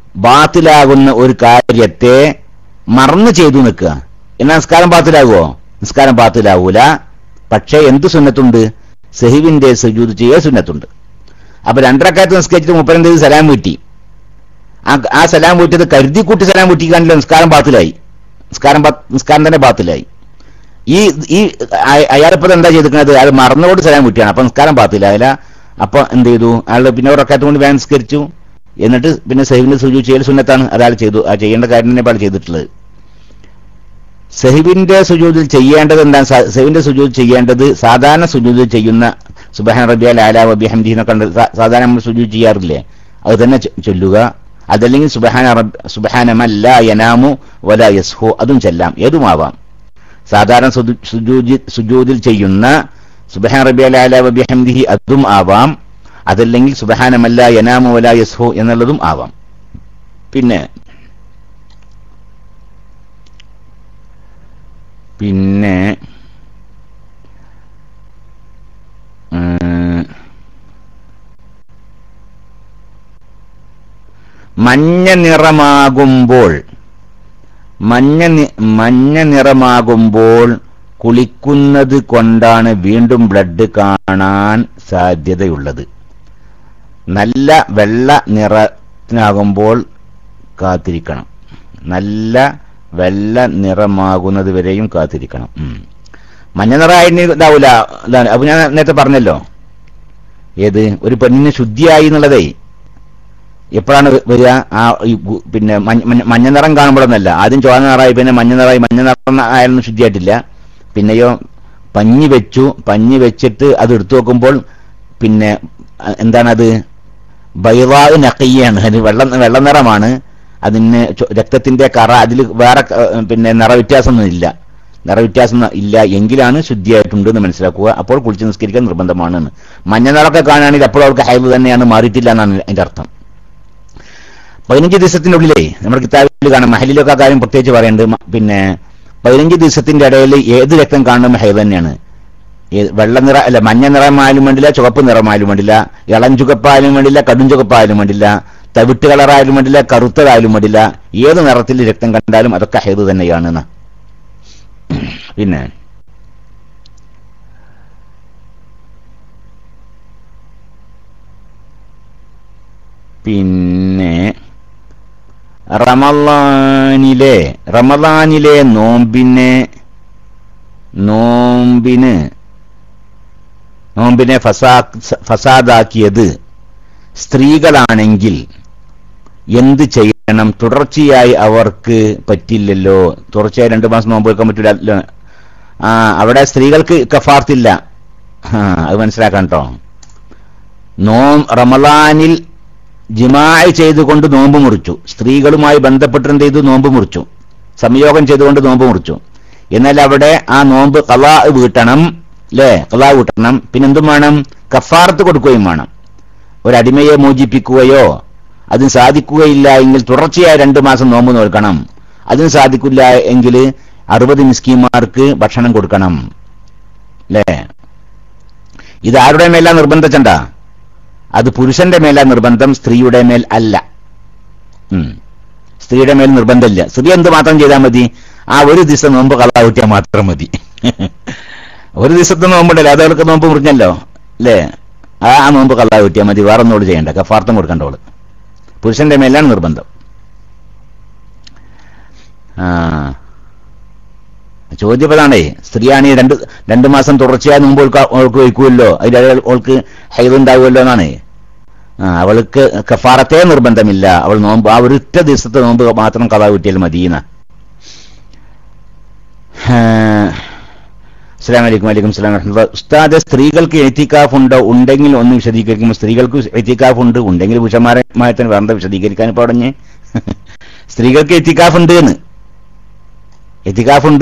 ബാത്തിലാകുന്ന ഒരു കാര്യത്തെ മറന്നു ചെയ്തു നിൽക്കുക എന്നാൽ നിസ്കാരം ബാത്തിലാകുമോ നിസ്കാരം പാത്തിലാവൂല പക്ഷേ എന്ത് സുന്നത്തുണ്ട് സെഹിവിന്റെ സുജൂദ് ചെയ്യ സുന്നത്തുണ്ട് അപ്പൊ രണ്ടരക്കാലത്ത് നിസ്കരിച്ചിട്ട് മുപ്പരം ചെയ്ത് സലാം വീട്ടി ആ ആ സലാം വീട്ടിയത് കരുതി കൂട്ടി സലാം വീട്ടിക്കാണ്ടില്ല നിസ്കാരം പാത്തിലായി നിസ്കാരം പാ- നിസ്കാരം തന്നെ പാത്തിലായി ഈ ഈ അയാളിപ്പത് എന്താ ചെയ്തിരിക്കുന്നത് അയാൾ മറന്നുകൊണ്ട് സലാം വീട്ടിയാണ് അപ്പൊ നിസ്കാരം പാത്തിലായില്ല അപ്പൊ എന്ത് ചെയ്തു അയാൾ പിന്നെ ഒരക്കാലത്ത് കൊണ്ട് വേഗം നിസ്കരിച്ചു എന്നിട്ട് പിന്നെ സഹിബിന്റെ സുജു ചെയ്യൽ സുന്നത്താണ് അയാൾ ചെയ്തു ആ ചെയ്യേണ്ട കാര്യം തന്നെ അയാൾ ചെയ്തിട്ടുള്ളത് സഹിബിന്റെ സുജൂദിൽ ചെയ്യേണ്ടത് എന്താണ് സ- സഹിബിന്റെ സുജൂദ് ചെയ്യേണ്ടത് സാധാരണ സുജൂദ് ചെയ്യുന്ന സുബഹാൻ റബിയ ലാല വബി ഹംദി എന്നൊക്കെ ഉണ്ട്. സാ- സാധാരണ നമ്മൾ സുജൂദ് ചെയ്യാറില്ലേ അത് തന്നെ ചൊ- ചൊല്ലുക അതല്ലെങ്കിൽ സുബഹാന റബ് സുബഹാന മല്ല യനാമു വല യസ്ഹു അതും ചെല്ലാം ഏതുമാവാം സാധാരണ സുജു- സുജൂദി- സുജൂദിൽ ചെയ്യുന്ന സുബഹാൻ റബിയ ലാല വബി ഹംദിഹി അതും ആവാം അതല്ലെങ്കിൽ സുബഹാന മല്ല യനാമു വല യസ്ഹു എന്നുള്ളതും ആവാം പിന്നെ പിന്നെ ഉം, മഞ്ഞ നിറമാകുമ്പോൾ മഞ്ഞ നി- മഞ്ഞ നിറമാകുമ്പോൾ കുളിക്കുന്നത് കൊണ്ടാണ് വീണ്ടും ബ്ലഡ് കാണാൻ സാധ്യതയുള്ളത് നല്ല വെള്ള നിറത്തിനാകുമ്പോൾ കാത്തിരിക്കണം നല്ല വെള്ള നിറമാകുന്നത് വരെയും കാത്തിരിക്കണം ഉം. മഞ്ഞ നിറമായിട്ട് ഇതാവൂല ഇതാണ് അപ്പൊ ഞാൻ നേരത്തെ പറഞ്ഞല്ലോ ഏത് ഒരു പെണ്ണിന് ശുദ്ധിയായി എന്നുള്ളതേ എപ്പോഴാണ് വരിക ആ ഈ ഗു- പിന്നെ മഞ്ഞ- മഞ്ഞ- മഞ്ഞ നിറം കാണുമ്പോഴൊന്നല്ല ആദ്യം ചുവന്ന നിറമായി പിന്നെ മഞ്ഞ നിറമായി മഞ്ഞ നിറം ആയാലൊന്നും ശുദ്ധിയായിട്ടില്ല പിന്നെയോ പഞ്ഞി വെച്ചു പഞ്ഞി വെച്ചിട്ട് അത് എടുത്തു നോക്കുമ്പോൾ പിന്നെ അ- എന്താണത് ബൈവാവ് നക്കയ്യാണ് അത് വെള്ള വെള്ള നിറമാണ് അതിന് ചൊ- രക്തത്തിന്റെ കറ അതിൽ വേറെ ക- പിന്നെ നിറവ്യത്യാസമൊന്നും ഇല്ല നിറവ്യത്യാസം ഇല്ല എങ്കിലാണ് ശുദ്ധിയായിട്ടുണ്ട് എന്ന് മനസ്സിലാക്കുക അപ്പോൾ കുളിച്ച് നിസ്കരിക്കാൻ നിർബന്ധമാണ് എന്ന്. മഞ്ഞ നിറമൊക്കെ കാണുകയാണെങ്കിൽ അപ്പോൾ അവൾക്ക് ഹൈവ് തന്നെയാണ് മാറിയിട്ടില്ല എന്നാണ് അതിന്റെ അർത്ഥം പതിനഞ്ച് ദിവസത്തിനുള്ളിലേ നമ്മുടെ കിതാബിൽ കാണാം മഹലിലൊക്കെ ആ കാര്യം പ്രത്യേകിച്ച് പറയുന്നുണ്ട് മ- പിന്നെ പതിനഞ്ച് ദിവസത്തിന്റെ ഇടയിൽ ഏത് രക്തം കാണുന്ന ഹൈവ് തന്നെയാണ് ഏത് വെള്ള നിറ അല്ല മഞ്ഞ നിറമായാലും വേണ്ടില്ല ചുവപ്പ് നിറമായാലും വേണ്ടില്ല ഇളം ചുവപ്പായാലും വേണ്ടില്ല കടും ചുവപ്പായാലും വേണ്ടില്ല തവിട്ട് കളറായാലും വേണ്ടില്ല കറുത്തതായാലും വേണ്ടില്ല ഏത് നിറത്തിൽ രക്തം കണ്ടാലും അതൊക്കെ ഹൈദ് തന്നെയാണെന്ന് പിന്നെ പിന്നെ റമലാനിലെ റമലാനിലെ നോമ്പിനെ നോമ്പിന് നോമ്പിനെ ഫസാ ഫസാദാക്കിയത് സ്ത്രീകളാണെങ്കിൽ എന്ത് ചെയ്യണം തുടർച്ചയായി അവർക്ക് പറ്റില്ലല്ലോ തുടർച്ചയായി രണ്ടു മാസം നോമ്പ് വെക്കാൻ പറ്റില്ല ആ അവിടെ സ്ത്രീകൾക്ക് കഫാർത്തില്ല ആ, അത് മനസ്സിലാക്കാൻ കേട്ടോ നോം റമലാനിൽ ജിമായി ചെയ്തുകൊണ്ട് നോമ്പ് മുറിച്ചു സ്ത്രീകളുമായി ബന്ധപ്പെട്ട് എന്ത് ചെയ്തു നോമ്പ് മുറിച്ചു സംയോഗം ചെയ്തുകൊണ്ട് നോമ്പ് മുറിച്ചു എന്നാൽ അവിടെ ആ നോമ്പ് കലാ വീട്ടണം അല്ലേ കലാ വീട്ടണം പിന്നെന്തും വേണം കഫാർത്ത് കൊടുക്കുകയും വേണം ഒരടിമയെ മോചിപ്പിക്കുകയോ അതിന് സാധിക്കുകയില്ല എങ്കിൽ തുടർച്ചയായി രണ്ടു മാസം നോമ്പ് നോക്കണം അതിന് സാധിക്കില്ല എങ്കിൽ അറുപത് മിസ്കിമാർക്ക് ഭക്ഷണം കൊടുക്കണം അല്ലേ ഇത് ആരുടെ മേലാ നിർബന്ധിച്ചണ്ട അത് പുരുഷന്റെ മേലാ നിർബന്ധം സ്ത്രീയുടെ മേൽ അല്ല ഉം. സ്ത്രീയുടെ മേൽ നിർബന്ധമില്ല സ്ത്രീ എന്ത് മാത്രം ചെയ്താൽ മതി ആ ഒരു ദിവസം നോമ്പ് കളാ കിട്ടിയാൽ മാത്രം മതി ഒരു ദിവസത്തെ നോമ്പുണ്ടല്ലോ അതവർക്ക് നോമ്പ് മുറിഞ്ഞല്ലോ അല്ലേ ആ ആ നോമ്പ് കളാ കിട്ടിയാൽ മതി വേറെ ഒന്നോട് ചെയ്യണ്ട കഫാർത്ഥം കൊടുക്കണ്ടോള് പുരുഷന്റെ മേലാണ് നിർബന്ധം ആ ചോദ്യം അതാണേ സ്ത്രീയാണെങ്കിൽ രണ്ട് രണ്ട് മാസം തുടർച്ചയായി മുമ്പ് അവൾക്ക് വയ്ക്കുമല്ലോ അതിന്റെ അവൾക്ക് ഹൈദ് ഉണ്ടാവുമല്ലോ എന്നാണ് ആ അവൾക്ക് കഫാറത്തെ നിർബന്ധമില്ല അവൾ നോമ്പ് ആ ഒരൊറ്റ ദിവസത്തെ നോമ്പ് മാത്രം കഥ കിട്ടിയാൽ മതിയെന്ന അസ്സാം വലൈക്കും വലൈക്കും സ്ലാം വരഹമുല്ല ഉസ്താദ് സ്ത്രീകൾക്ക് എത്തിക്കാഫ് ഉണ്ടോ ഉണ്ടെങ്കിൽ ഒന്ന് വിശദീകരിക്കുമ്പോൾ സ്ത്രീകൾക്ക് എത്തിക്കാഫ് ഉണ്ട് ഉണ്ടെങ്കിൽ പുരുഷന്മാരെ തന്നെ വേണ്ട വിശദീകരിക്കാൻ ഇപ്പോൾ അടഞ്ഞ് സ്ത്രീകൾക്ക് എത്തിക്കാഫ് ഉണ്ട് എന്ന് എത്തിക്കാഫ് ഉണ്ട്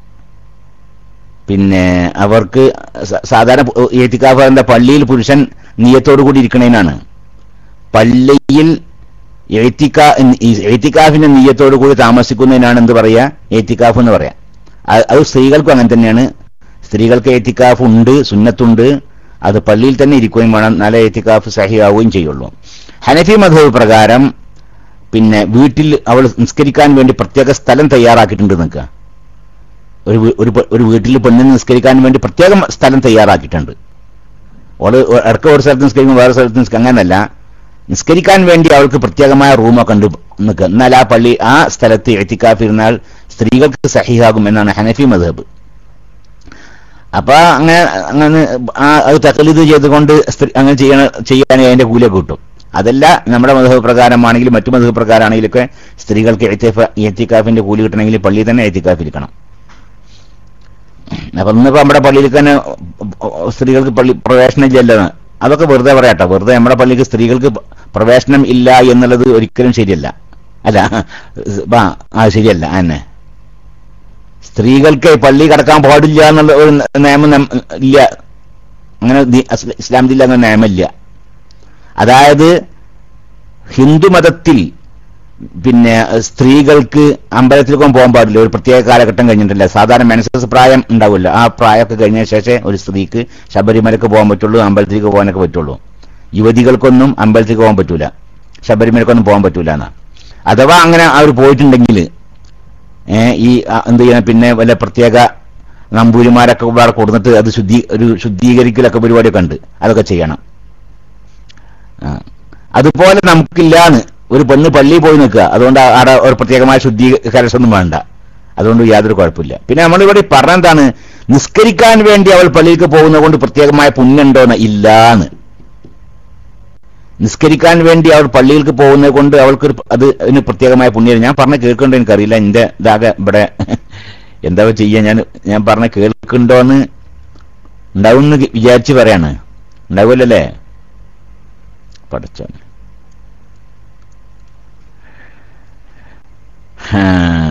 പിന്നെ അവർക്ക് സ- സാധാരണ ഏത്തിക്കാഫ് എന്താ പള്ളിയിൽ പുരുഷൻ നീയത്തോടു കൂടി ഇരിക്കണേനാണ് പള്ളിയിൽ എഴുത്തിക്കാ എഴുത്തിക്കാഫിന്റെ നീയത്തോടു കൂടി താമസിക്കുന്നതിനാണ് എന്ത് പറയാ ഏത്തിക്കാഫ് എന്ന് പറയാം അത് അത് സ്ത്രീകൾക്കും അങ്ങനെ തന്നെയാണ് സ്ത്രീകൾക്ക് ഏത്തിക്കാഫ് ഉണ്ട് സുന്നത്തുണ്ട് അത് പള്ളിയിൽ തന്നെ ഇരിക്കുകയും വേണം നല്ല ഏത്തിക്കാഫ് സഹിയാവുകയും ചെയ്യുള്ളൂ ഹനഫി മധവ് പ്രകാരം പിന്നെ വീട്ടിൽ അവൾ നിസ്കരിക്കാൻ വേണ്ടി പ്രത്യേക സ്ഥലം തയ്യാറാക്കിയിട്ടുണ്ട് നിൽക്കുക ഒരു വീ- ഒരു പെ- ഒരു വീട്ടിൽ പെണ്ണിന് നിസ്കരിക്കാൻ വേണ്ടി പ്രത്യേകം സ്ഥലം തയ്യാറാക്കിയിട്ടുണ്ട് ഓള് ഇടയ്ക്ക് ഒരു സ്ഥലത്ത് നിസ്കരിക്കും വേറെ സ്ഥലത്ത് നിസ്കരിക്കും അങ്ങനല്ല നിസ്കരിക്കാൻ വേണ്ടി അവൾക്ക് പ്രത്യേകമായ റൂമൊക്കെ ഉണ്ട് നിൽക്കുക എന്നാൽ ആ പള്ളി ആ സ്ഥലത്ത് എത്തിക്കാഫ് ഇരുന്നാൽ സ്ത്രീകൾക്ക് സഹിയാകും എന്നാണ് ഹനഫി മധബ് അപ്പൊ അങ്ങനെ അങ്ങനെ ആ അത് തക്കലിത് ചെയ്തുകൊണ്ട് സ്ത്രീ അങ്ങനെ ചെയ്യണ ചെയ്യാൻ അതിന്റെ കൂലിയൊക്കെ കിട്ടും അതല്ല നമ്മുടെ മധബ് പ്രകാരമാണെങ്കിലും മറ്റു മധബ് പ്രകാരമാണെങ്കിലൊക്കെ സ്ത്രീകൾക്ക് എത്തിക്കാഫിന്റെ കൂലി കിട്ടണമെങ്കിൽ പള്ളിയിൽ തന്നെ എത്തിക്കാഫ് ഇരിക്കണം അപ്പൊ ഇന്നിപ്പോ നമ്മുടെ പള്ളിയിലേക്ക് തന്നെ സ്ത്രീകൾക്ക് പള്ളി പ്രവേശനം ഇല്ലല്ലോ അതൊക്കെ വെറുതെ പറയാട്ടോ വെറുതെ നമ്മുടെ പള്ളിക്ക് സ്ത്രീകൾക്ക് പ്രവേശനം ഇല്ല എന്നുള്ളത് ഒരിക്കലും ശരിയല്ല അല്ല ആ, ആ ശരിയല്ല തന്നെ സ്ത്രീകൾക്ക് പള്ളി കടക്കാൻ പാടില്ല എന്നുള്ള ഒരു നിയമം നം- ഇല്ല അങ്ങനെ ദി- അസ് ഇസ്ലാമത്തിൽ അങ്ങനെ നിയമമില്ല അതായത് ഹിന്ദുമതത്തിൽ പിന്നെ സ്ത്രീകൾക്ക് അമ്പലത്തിലേക്കും പോകാൻ പാടില്ല ഒരു പ്രത്യേക കാലഘട്ടം കഴിഞ്ഞിട്ടില്ല സാധാരണ മെൻസസ് പ്രായം ഉണ്ടാവില്ല ആ പ്രായമൊക്കെ കഴിഞ്ഞ ശേഷം ഒരു സ്ത്രീക്ക് ശബരിമലക്ക് പോകാൻ പറ്റുള്ളൂ അമ്പലത്തിലേക്ക് പോകാനൊക്കെ പറ്റുള്ളൂ യുവതികൾക്കൊന്നും അമ്പലത്തിലേക്ക് പോകാൻ പറ്റൂല ശബരിമലക്കൊന്നും പോകാൻ പറ്റൂല എന്നാ അഥവാ അങ്ങനെ അവർ പോയിട്ടുണ്ടെങ്കിൽ ഏഹ് ഈ ആ, എന്ത് ചെയ്യണം പിന്നെ വല്ല പ്രത്യേക നമ്പൂരിമാരൊക്കെ വേറെ കൊടുത്തിട്ട് അത് ശുദ്ധീ ഒരു ശുദ്ധീകരിക്കലൊക്കെ പരിപാടിയൊക്കെ ഉണ്ട് അതൊക്കെ ചെയ്യണം ആ. അതുപോലെ നമുക്കില്ലാന്ന് ഒരു പെണ്ണ് പള്ളിയിൽ പോയി നിൽക്കുക അതുകൊണ്ട് അവിടെ ഒരു പ്രത്യേകമായ ശുദ്ധീകരണമൊന്നും വേണ്ട അതുകൊണ്ട് യാതൊരു കുഴപ്പമില്ല പിന്നെ നമ്മളിവിടെ പറഞ്ഞെന്താണ് നിസ്കരിക്കാൻ വേണ്ടി അവൾ പള്ളിയിലേക്ക് പോകുന്നത് കൊണ്ട് പ്രത്യേകമായ പുണ്യമുണ്ടോന്ന് ഇല്ലാന്ന് നിസ്കരിക്കാൻ വേണ്ടി അവൾ പള്ളിയിലേക്ക് പോകുന്നത് കൊണ്ട് അവൾക്ക് അത് അതിന് പ്രത്യേകമായ പുണ്യം ഞാൻ പറഞ്ഞ കേൾക്കണ്ടോ എനിക്കറിയില്ല എന്റെ ഇതാകെ ഇവിടെ എന്താ ചെയ്യാ ഞാൻ ഞാൻ പറഞ്ഞ കേൾക്കുന്നുണ്ടോന്ന് ഉണ്ടാവും വിചാരിച്ച് പറയാണ് ഉണ്ടാവില്ലല്ലേ പഠിച്ചോൻ ഹാ.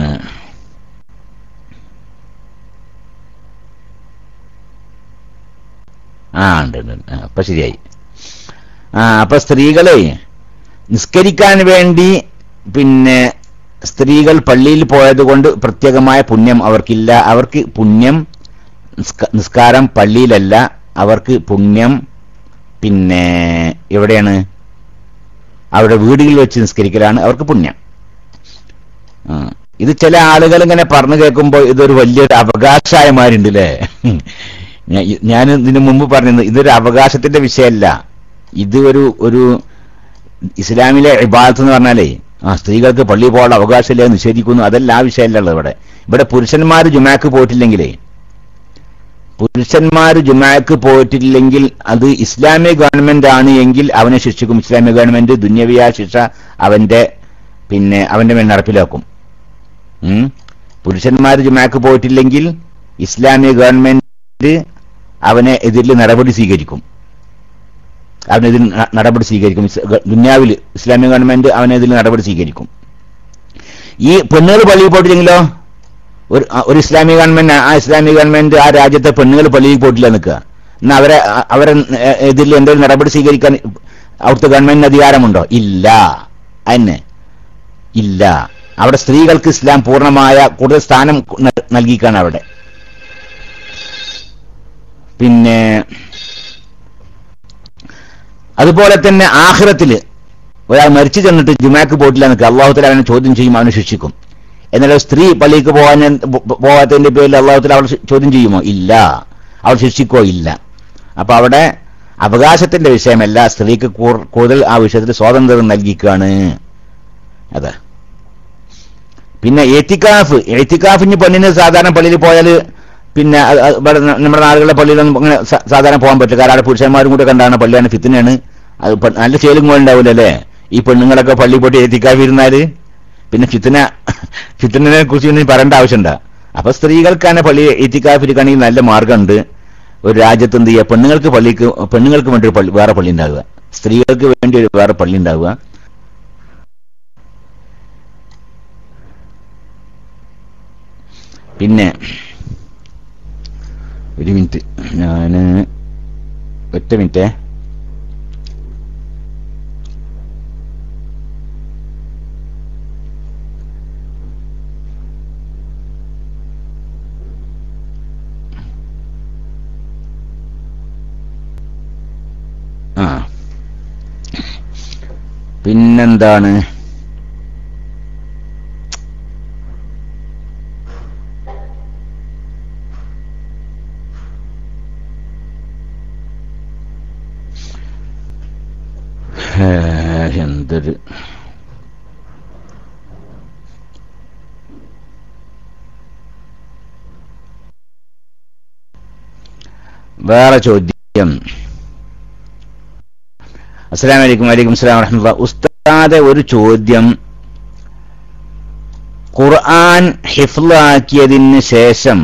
ആ ഉണ്ട് ഉണ്ട് ഉണ്ട്. ആ, അപ്പൊ ശരിയായി ആ അപ്പൊ സ്ത്രീകളെ നിസ്കരിക്കാൻ വേണ്ടി പിന്നെ സ്ത്രീകൾ പള്ളിയിൽ പോയത് കൊണ്ട് പ്രത്യേകമായ പുണ്യം അവർക്കില്ല അവർക്ക് പുണ്യം നിസ്ക- നിസ്കാരം പള്ളിയിലല്ല അവർക്ക് പുണ്യം പിന്നെ എവിടെയാണ് അവരുടെ വീടുകളിൽ വെച്ച് നിസ്കരിക്കലാണ് അവർക്ക് പുണ്യം ആ, ഇത് ചില ആളുകൾ ഇങ്ങനെ പറഞ്ഞു കേൾക്കുമ്പോൾ ഇതൊരു വലിയൊരു അവകാശമാരുണ്ട് അല്ലേ ഞാൻ ഇതിനു മുമ്പ് പറഞ്ഞത് ഇതൊരു അവകാശത്തിന്റെ വിഷയമല്ല ഇത് ഒരു ഒരു ഇസ്ലാമിലെ ഇബാദത്ത് എന്ന് പറഞ്ഞാലേ ആ സ്ത്രീകൾക്ക് പള്ളിയിൽ പോകാനുള്ള അവകാശമില്ല എന്ന് നിഷേധിക്കുന്നു അതല്ല ആ വിഷയമല്ല ഉള്ളത് ഇവിടെ ഇവിടെ പുരുഷന്മാർ ജുമാക്ക് പോയിട്ടില്ലെങ്കിലേ പുരുഷന്മാർ ജുമാക്ക് പോയിട്ടില്ലെങ്കിൽ അത് ഇസ്ലാമിക് ഗവൺമെന്റ് ആണ് എങ്കിൽ അവനെ ശിക്ഷിക്കും ഇസ്ലാമിക് ഗവൺമെന്റ് ദുന്യവിയായ ശിക്ഷ അവന്റെ പിന്നെ അവന്റെ മേൽ നടപ്പിലാക്കും ഉം. പുരുഷന്മാർ ജുമാക്ക് പോയിട്ടില്ലെങ്കിൽ ഇസ്ലാമിക് ഗവൺമെന്റ് അവനെ എതിരിൽ നടപടി സ്വീകരിക്കും അവനെതിൽ ന- നടപടി സ്വീകരിക്കും ഇസ് ഗ- ദുന്യാവിൽ ഇസ്ലാമിക് ഗവൺമെന്റ് അവനെതിൽ നടപടി സ്വീകരിക്കും ഈ പെണ്ണുകൾ പള്ളിയിൽ പോയിട്ടില്ലെങ്കിലോ ഒരു ആ, ഒരു ഇസ്ലാമിക് ഗവൺമെന്റ് ആ ഇസ്ലാമിക് ഗവൺമെന്റ് ആ രാജ്യത്തെ പെണ്ണുങ്ങൾ പള്ളിയിൽ പോയിട്ടില്ല നിൽക്കുക എന്നാ അവരെ അ- അവരെ എ- എതിരിൽ എന്തെങ്കിലും നടപടി സ്വീകരിക്കാൻ അവിടുത്തെ ഗവൺമെന്റിന് അധികാരമുണ്ടോ ഇല്ല അതിന് ഇല്ല അവിടെ സ്ത്രീകൾക്ക് ഇസ്ലാം പൂർണ്ണമായ കൂടുതൽ സ്ഥാനം ന- നൽകിക്കാണ് അവിടെ പിന്നെ അതുപോലെ തന്നെ ആഖിറത്തില് ഒരാൾ മരിച്ചു ചെന്നിട്ട് ജുമാക്ക് പോയിട്ടില്ല എന്നൊക്കെ അള്ളാഹുത്തല അവനെ ചോദ്യം ചെയ്യും അവനെ ശിക്ഷിക്കും എന്നാൽ ഒരു സ്ത്രീ പള്ളിക്ക് പോകാൻ പോകാത്തതിന്റെ പേരിൽ അള്ളാഹുത്തല അവൾ ശി- ചോദ്യം ചെയ്യുമോ ഇല്ല അവൾ ശിക്ഷിക്കോ ഇല്ല അപ്പൊ അവിടെ അവകാശത്തിന്റെ വിഷയമല്ല സ്ത്രീക്ക് കൂർ- കൂടുതൽ ആ വിഷയത്തിൽ സ്വാതന്ത്ര്യം നൽകിക്കാണ് അതെ പിന്നെ ഏത്തിക്കാഫ് ഏത്തിക്കാഫിന് പെണ്ണിന് സാധാരണ പള്ളിയിൽ പോയാൽ പിന്നെ അത് അത് ഇവിടെ ന- നമ്മുടെ നാടുകളിലെ പള്ളിയിലൊന്നും അങ്ങനെ സ- സാധാരണ പോകാൻ പറ്റില്ല കാരണം അവിടെ പുരുഷന്മാരും കൂടെ കണ്ടാണ് പള്ളിയാണ് ഫിത്തിനാണ് അത് പെ- നല്ല ചേലും ഉണ്ടാവില്ല അല്ലേ ഈ പെണ്ണുങ്ങളൊക്കെ പള്ളി പോയിട്ട് ഏത്തിക്കാഫ് ഇരുന്നാല് പിന്നെ ഫിത്തിന ഫിത്തിനെ കുറിച്ച് ഇനി പറയേണ്ട ആവശ്യമുണ്ട അപ്പൊ സ്ത്രീകൾക്കാണ് പള്ളി ഏത്തിക്കാഫ് ഇരിക്കുകയാണെങ്കിൽ നല്ല മാർഗമുണ്ട് ഒരു രാജ്യത്ത് എന്ത് ചെയ്യുക പെണ്ണുങ്ങൾക്ക് പള്ളിക്ക് പെണ്ണുങ്ങൾക്ക് വേണ്ടി ഒരു പള്ളി വേറെ പള്ളി ഉണ്ടാവുക സ്ത്രീകൾക്ക് വേണ്ടി ഒരു വേറെ പള്ളി ഉണ്ടാവുക പിന്നെ ഒരു മിനിറ്റ് ഞാന് ഒറ്റ മിനിറ്റേ ആ പിന്നെന്താണ് ഹേ, എന്തൊരു വേറെ ചോദ്യം അസ്സലാമു അലൈക്കും വലൈക്കും അസ്സലാം വറഹ്മത്തുള്ളാ ഉസ്താദെ ഒരു ചോദ്യം ഖുർആൻ ഹിഫ്ലാക്കിയതിന് ശേഷം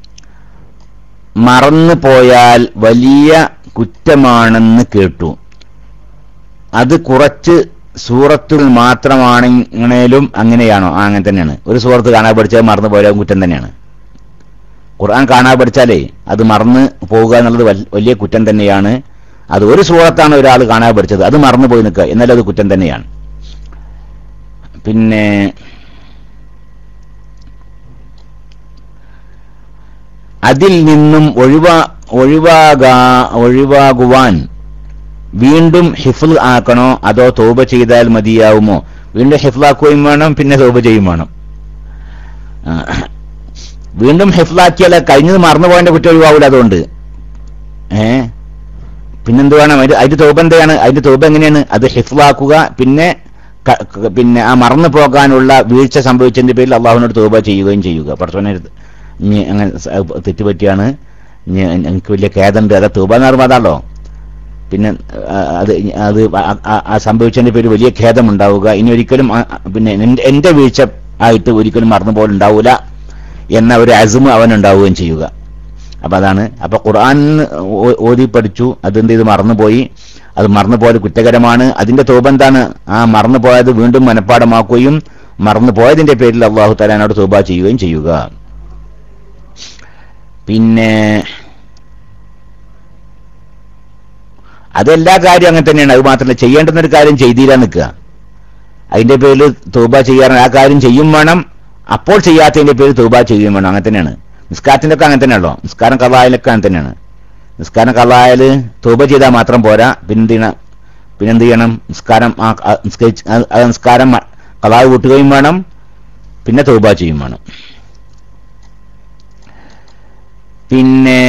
മറന്നു പോയാൽ വലിയ കുറ്റമാണെന്ന് കേട്ടു അത് കുറച്ച് സൂറത്തുകൾ മാത്രമാണെങ്കിലും അങ്ങനെയാണോ ആ അങ്ങനെ തന്നെയാണ് ഒരു സൂറത്ത് കാണാൻ പഠിച്ചാൽ മറന്നു പോയാൽ കുറ്റം തന്നെയാണ് ഖുർആൻ കാണാൻ പഠിച്ചാലേ അത് മറന്ന് പോവുക എന്നുള്ളത് വൽ- വലിയ കുറ്റം തന്നെയാണ് അത് ഒരു സൂറത്താണ് ഒരാൾ കാണാൻ പഠിച്ചത് അത് മറന്നു പോയി നിൽക്കുക എന്നാലും അത് കുറ്റം തന്നെയാണ് പിന്നെ അതിൽ നിന്നും ഒഴിവാ ഒഴിവാകാ ഒഴിവാകുവാൻ വീണ്ടും ഹിഫ്ൽ ആക്കണോ അതോ തോപ ചെയ്താൽ മതിയാവുമോ വീണ്ടും ഹിഫ്ലാക്കുകയും വേണം പിന്നെ തോപ ചെയ്യും വേണം ആ. വീണ്ടും ഹിഫ്ലാക്കിയാൽ കഴിഞ്ഞത് മറന്നുപോയതിന്റെ കുറ്റം ഒഴിവാവില്ല അതുകൊണ്ട് ഏ പിന്നെന്ത് വേണം അതിന്റെ അതിന്റെ തോപ എന്താണ് അതിന്റെ തോപ എങ്ങനെയാണ് അത് ഹിഫ്ലാക്കുക പിന്നെ ക- ക- പിന്നെ ആ മറന്നു പോകാനുള്ള വീഴ്ച സംഭവിച്ചതിന്റെ പേരിൽ അള്ളാഹുവിനോട് തോപ ചെയ്യുകയും ചെയ്യുക പഠിച്ചോനെ ഇനി അങ്ങനെ സ- തെറ്റുപറ്റിയാണ് ഇനി എനിക്ക് വലിയ ഖേദമുണ്ട് അതാ തോപ എന്ന് പറയുമ്പോൾ അതാണല്ലോ പിന്നെ ആ, അത് ഇ- അത് ആ- ആ- ആ സംഭവിച്ചതിന്റെ പേര് വലിയ ഖേദമുണ്ടാവുക ഇനി ഒരിക്കലും ആ- ആ, പിന്നെ എന്റെ- എന്റെ വീഴ്ച ആയിട്ട് ഒരിക്കലും മറന്നു പോലെ ഉണ്ടാവൂല എന്ന ഒരു അസുമ് അവൻ ഉണ്ടാവുകയും ചെയ്യുക അപ്പൊ അതാണ് അപ്പൊ ഖുർആൻ ഓ- ഓതി പഠിച്ചു അതെന്ത് ചെയ്ത് മറന്നുപോയി അത് മറന്നുപോയത് കുറ്റകരമാണ് അതിന്റെ തോപ എന്താണ് ആ മറന്നുപോയത് വീണ്ടും മനഃപ്പാടമാക്കുകയും മറന്നുപോയതിന്റെ പേരിൽ അള്ളാഹു തലാനോട് തോബ ചെയ്യുകയും ചെയ്യുക പിന്നെ അതെല്ലാ കാര്യം അങ്ങനെ തന്നെയാണ് അത് മാത്രമല്ല ചെയ്യേണ്ടുന്ന ഒരു കാര്യം ചെയ്തില്ല നിൽക്കുക അതിന്റെ പേരിൽ തൂബ ചെയ്യാൻ ആ കാര്യം ചെയ്യും വേണം അപ്പോൾ ചെയ്യാത്തതിന്റെ പേരിൽ തൂബ ചെയ്യുകയും വേണം അങ്ങനെ തന്നെയാണ് നിസ്കാരത്തിന്റെ ഒക്കെ അങ്ങനെ തന്നെയാണല്ലോ നിസ്കാരം കള്ളായാലൊക്കെ അങ്ങനെ തന്നെയാണ് നിസ്കാരം കള്ളായാൽ തൂബ ചെയ്താൽ മാത്രം പോരാ പിന്നെന്ത് ചെയ്യണം പിന്നെന്ത് ചെയ്യണം നിസ്കാരം ആ ആ നിസ്കരിച്ച് ആ- ആ നിസ്കാരം കള്ളാവ് കൂട്ടുകയും വേണം പിന്നെ തൂബ ചെയ്യും വേണം പിന്നെ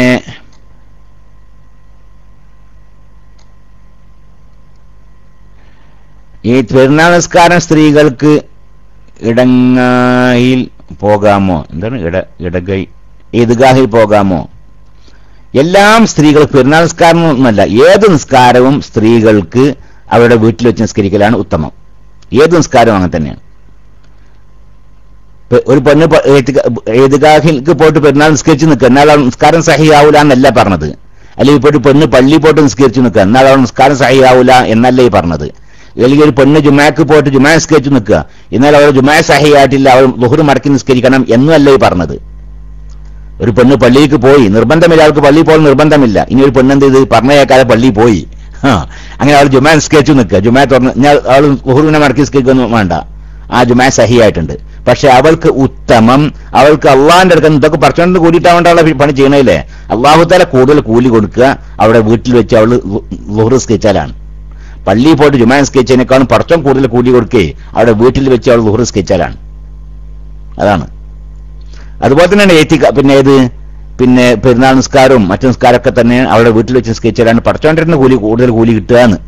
ഈ പെരുന്നാൾ നിസ്കാരം സ്ത്രീകൾക്ക് ഇടങ്ങായിൽ പോകാമോ എന്താണ് ഇട ഇടകൈ ഈദ്ഗാഹിൽ പോകാമോ എല്ലാം സ്ത്രീകൾ പെരുന്നാൾ നിസ്കാരം ഒന്നല്ല ഏത് നിസ്കാരവും സ്ത്രീകൾക്ക് അവരുടെ വീട്ടിൽ വെച്ച് നിസ്കരിക്കലാണ് ഉത്തമം ഏത് നിസ്കാരവും അങ്ങനെ തന്നെയാണ് ഇപ്പൊ ഒരു പെണ്ണ് പ- ഏത്തിക- ഈദ്ഗാഹിലേക്ക് പോയിട്ട് പെരുന്നാൾ നിസ്കരിച്ച് നിൽക്കുക എന്നാൽ അവൾ നിസ്കാരം സഹിയാവൂല എന്നല്ല പറഞ്ഞത് അല്ലെങ്കിൽ ഇപ്പൊ ഒരു പെണ്ണ് പള്ളി പോയിട്ട് നിസ്കരിച്ച് നിൽക്കുക എന്നാൽ അവൾ നിസ്കാരം സഹിയാവൂല എന്നല്ല ഈ പറഞ്ഞത് അല്ലെങ്കിൽ ഒരു പെണ്ണ് ജുമാക്ക് പോയിട്ട് ജുമാ നിസ്കരിച്ച് നിൽക്കുക എന്നാൽ അവൾ ജുമാ സഹിയായിട്ടില്ല അവൾ ലുഹുർ മടക്കി നിസ്കരിക്കണം എന്നല്ല ഈ പറഞ്ഞത് ഒരു പെണ്ണ് പള്ളിക്ക് പോയി നിർബന്ധമില്ല അവൾക്ക് പള്ളിയിൽ പോകാൻ നിർബന്ധമില്ല ഇനി ഒരു പെണ്ണ് എന്ത് ചെയ്ത് പറഞ്ഞേക്കാതെ പള്ളിയിൽ പോയി ആ അങ്ങനെ അവൾ ജുമാ നിസ്കരിച്ചു നിൽക്കുക ജുമാ തുറന്ന് ഞാൻ അവൾ ലുഹുറിനെ മടക്കി നിസ്കരിക്കൊന്നും വേണ്ട ആ ജുമാ സഹിയായിട്ടുണ്ട് പക്ഷെ അവൾക്ക് ഉത്തമം അവൾക്ക് അള്ളാഹിന്റെ അടുക്കൽ നിന്ന് ഇതൊക്കെ പറിച്ചോണ്ട് കൂടിയിട്ടാവേണ്ടുള്ള പണി ചെയ്യണല്ലേ അള്ളാഹുത്താല കൂടുതൽ കൂലി കൊടുക്കുക അവിടെ വീട്ടിൽ വെച്ച് അവൾ ലുഹുർ സ്കെച്ചാലാണ് പള്ളിയിൽ പോയിട്ട് ജുമാ സ്കെച്ചതിനേക്കാളും പടച്ചോൻ കൂടുതൽ കൂലി കൊടുക്കേ അവിടെ വീട്ടിൽ വെച്ച് അവൾ ലുഹുർ സ്കെച്ചാലാണ് അതാണ് അതുപോലെ തന്നെയാണ് ഏത്തിക്ക പിന്നെ ഏത് പിന്നെ പെരുന്നാൾ നിസ്കാരവും മറ്റു നിസ്കാരമൊക്കെ തന്നെ അവിടെ വീട്ടിൽ വെച്ച് നിസ്കരിച്ചാലാണ് പടച്ചോണ്ടിരുന്ന കൂലി കൂടുതൽ കൂലി കിട്ടുക എന്ന്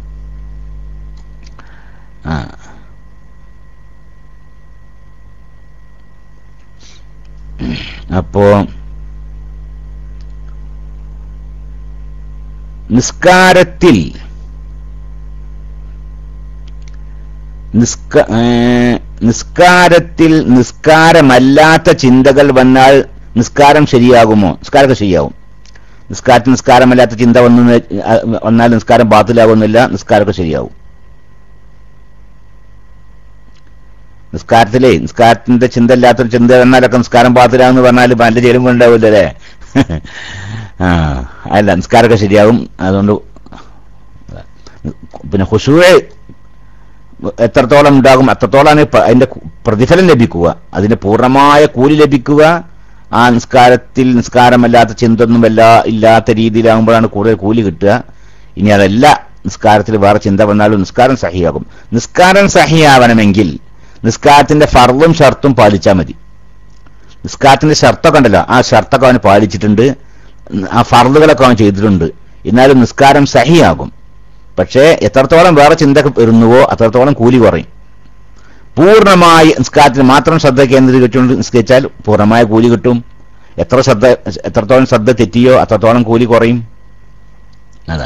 ആ അപ്പോ നിസ്കാരത്തിൽ നിസ്ക ഏ, നിസ്കാരത്തിൽ നിസ്കാരമല്ലാത്ത ചിന്തകൾ വന്നാൽ നിസ്കാരം ശരിയാകുമോ നിസ്കാരമൊക്കെ ശരിയാവും നിസ്കാരത്തിൽ നിസ്കാരമല്ലാത്ത ചിന്ത വന്നു വന്നാൽ നിസ്കാരം ബാത്തിലാകുന്നില്ല നിസ്കാരമൊക്കെ ശരിയാവും നിസ്കാരത്തിലേ നിസ്കാരത്തിന്റെ ചിന്ത ഇല്ലാത്തൊരു ചിന്ത വന്നാലൊക്കെ നിസ്കാരം പാത്തിലാന്ന് പറഞ്ഞാൽ നല്ല ചേരും ഉണ്ടാവില്ല അല്ലേ ആ അല്ല നിസ്കാരമൊക്കെ ശരിയാവും അതുകൊണ്ട് പിന്നെ ഹുഷുവെ എത്രത്തോളം ഉണ്ടാകും അത്രത്തോളമാണ് പ- അതിന്റെ കു- പ്രതിഫലം ലഭിക്കുക അതിന്റെ പൂർണ്ണമായ കൂലി ലഭിക്കുക ആ നിസ്കാരത്തിൽ നിസ്കാരമല്ലാത്ത ചിന്തൊന്നും എല്ലാ ഇല്ലാത്ത രീതിയിലാകുമ്പോഴാണ് കൂടുതൽ കൂലി കിട്ടുക ഇനി അതല്ല നിസ്കാരത്തിൽ വേറെ ചിന്ത വന്നാലും നിസ്കാരം സഹിയാകും നിസ്കാരം സഹിയാവണമെങ്കിൽ നിസ്കാരത്തിന്റെ ഫർവും ഷർത്തും പാലിച്ചാൽ മതി നിസ്കാരത്തിന്റെ ഷർത്തൊക്കെ ഉണ്ടല്ലോ ആ ഷർത്തൊക്കെ അവൻ പാലിച്ചിട്ടുണ്ട് ആ ഫർദുകളൊക്കെ അവൻ ചെയ്തിട്ടുണ്ട് എന്നാലും നിസ്കാരം സഹിയാകും പക്ഷേ എത്രത്തോളം വേറെ ചിന്ത വരുന്നുവോ അത്രത്തോളം കൂലി കുറയും പൂർണ്ണമായി നിസ്കാരത്തിൽ മാത്രം ശ്രദ്ധ കേന്ദ്രീകരിച്ചുകൊണ്ട് നിസ്കരിച്ചാൽ പൂർണ്ണമായ കൂലി കിട്ടും എത്ര ശ്രദ്ധ എത്രത്തോളം ശ്രദ്ധ തെറ്റിയോ അത്രത്തോളം കൂലി കുറയും അതാ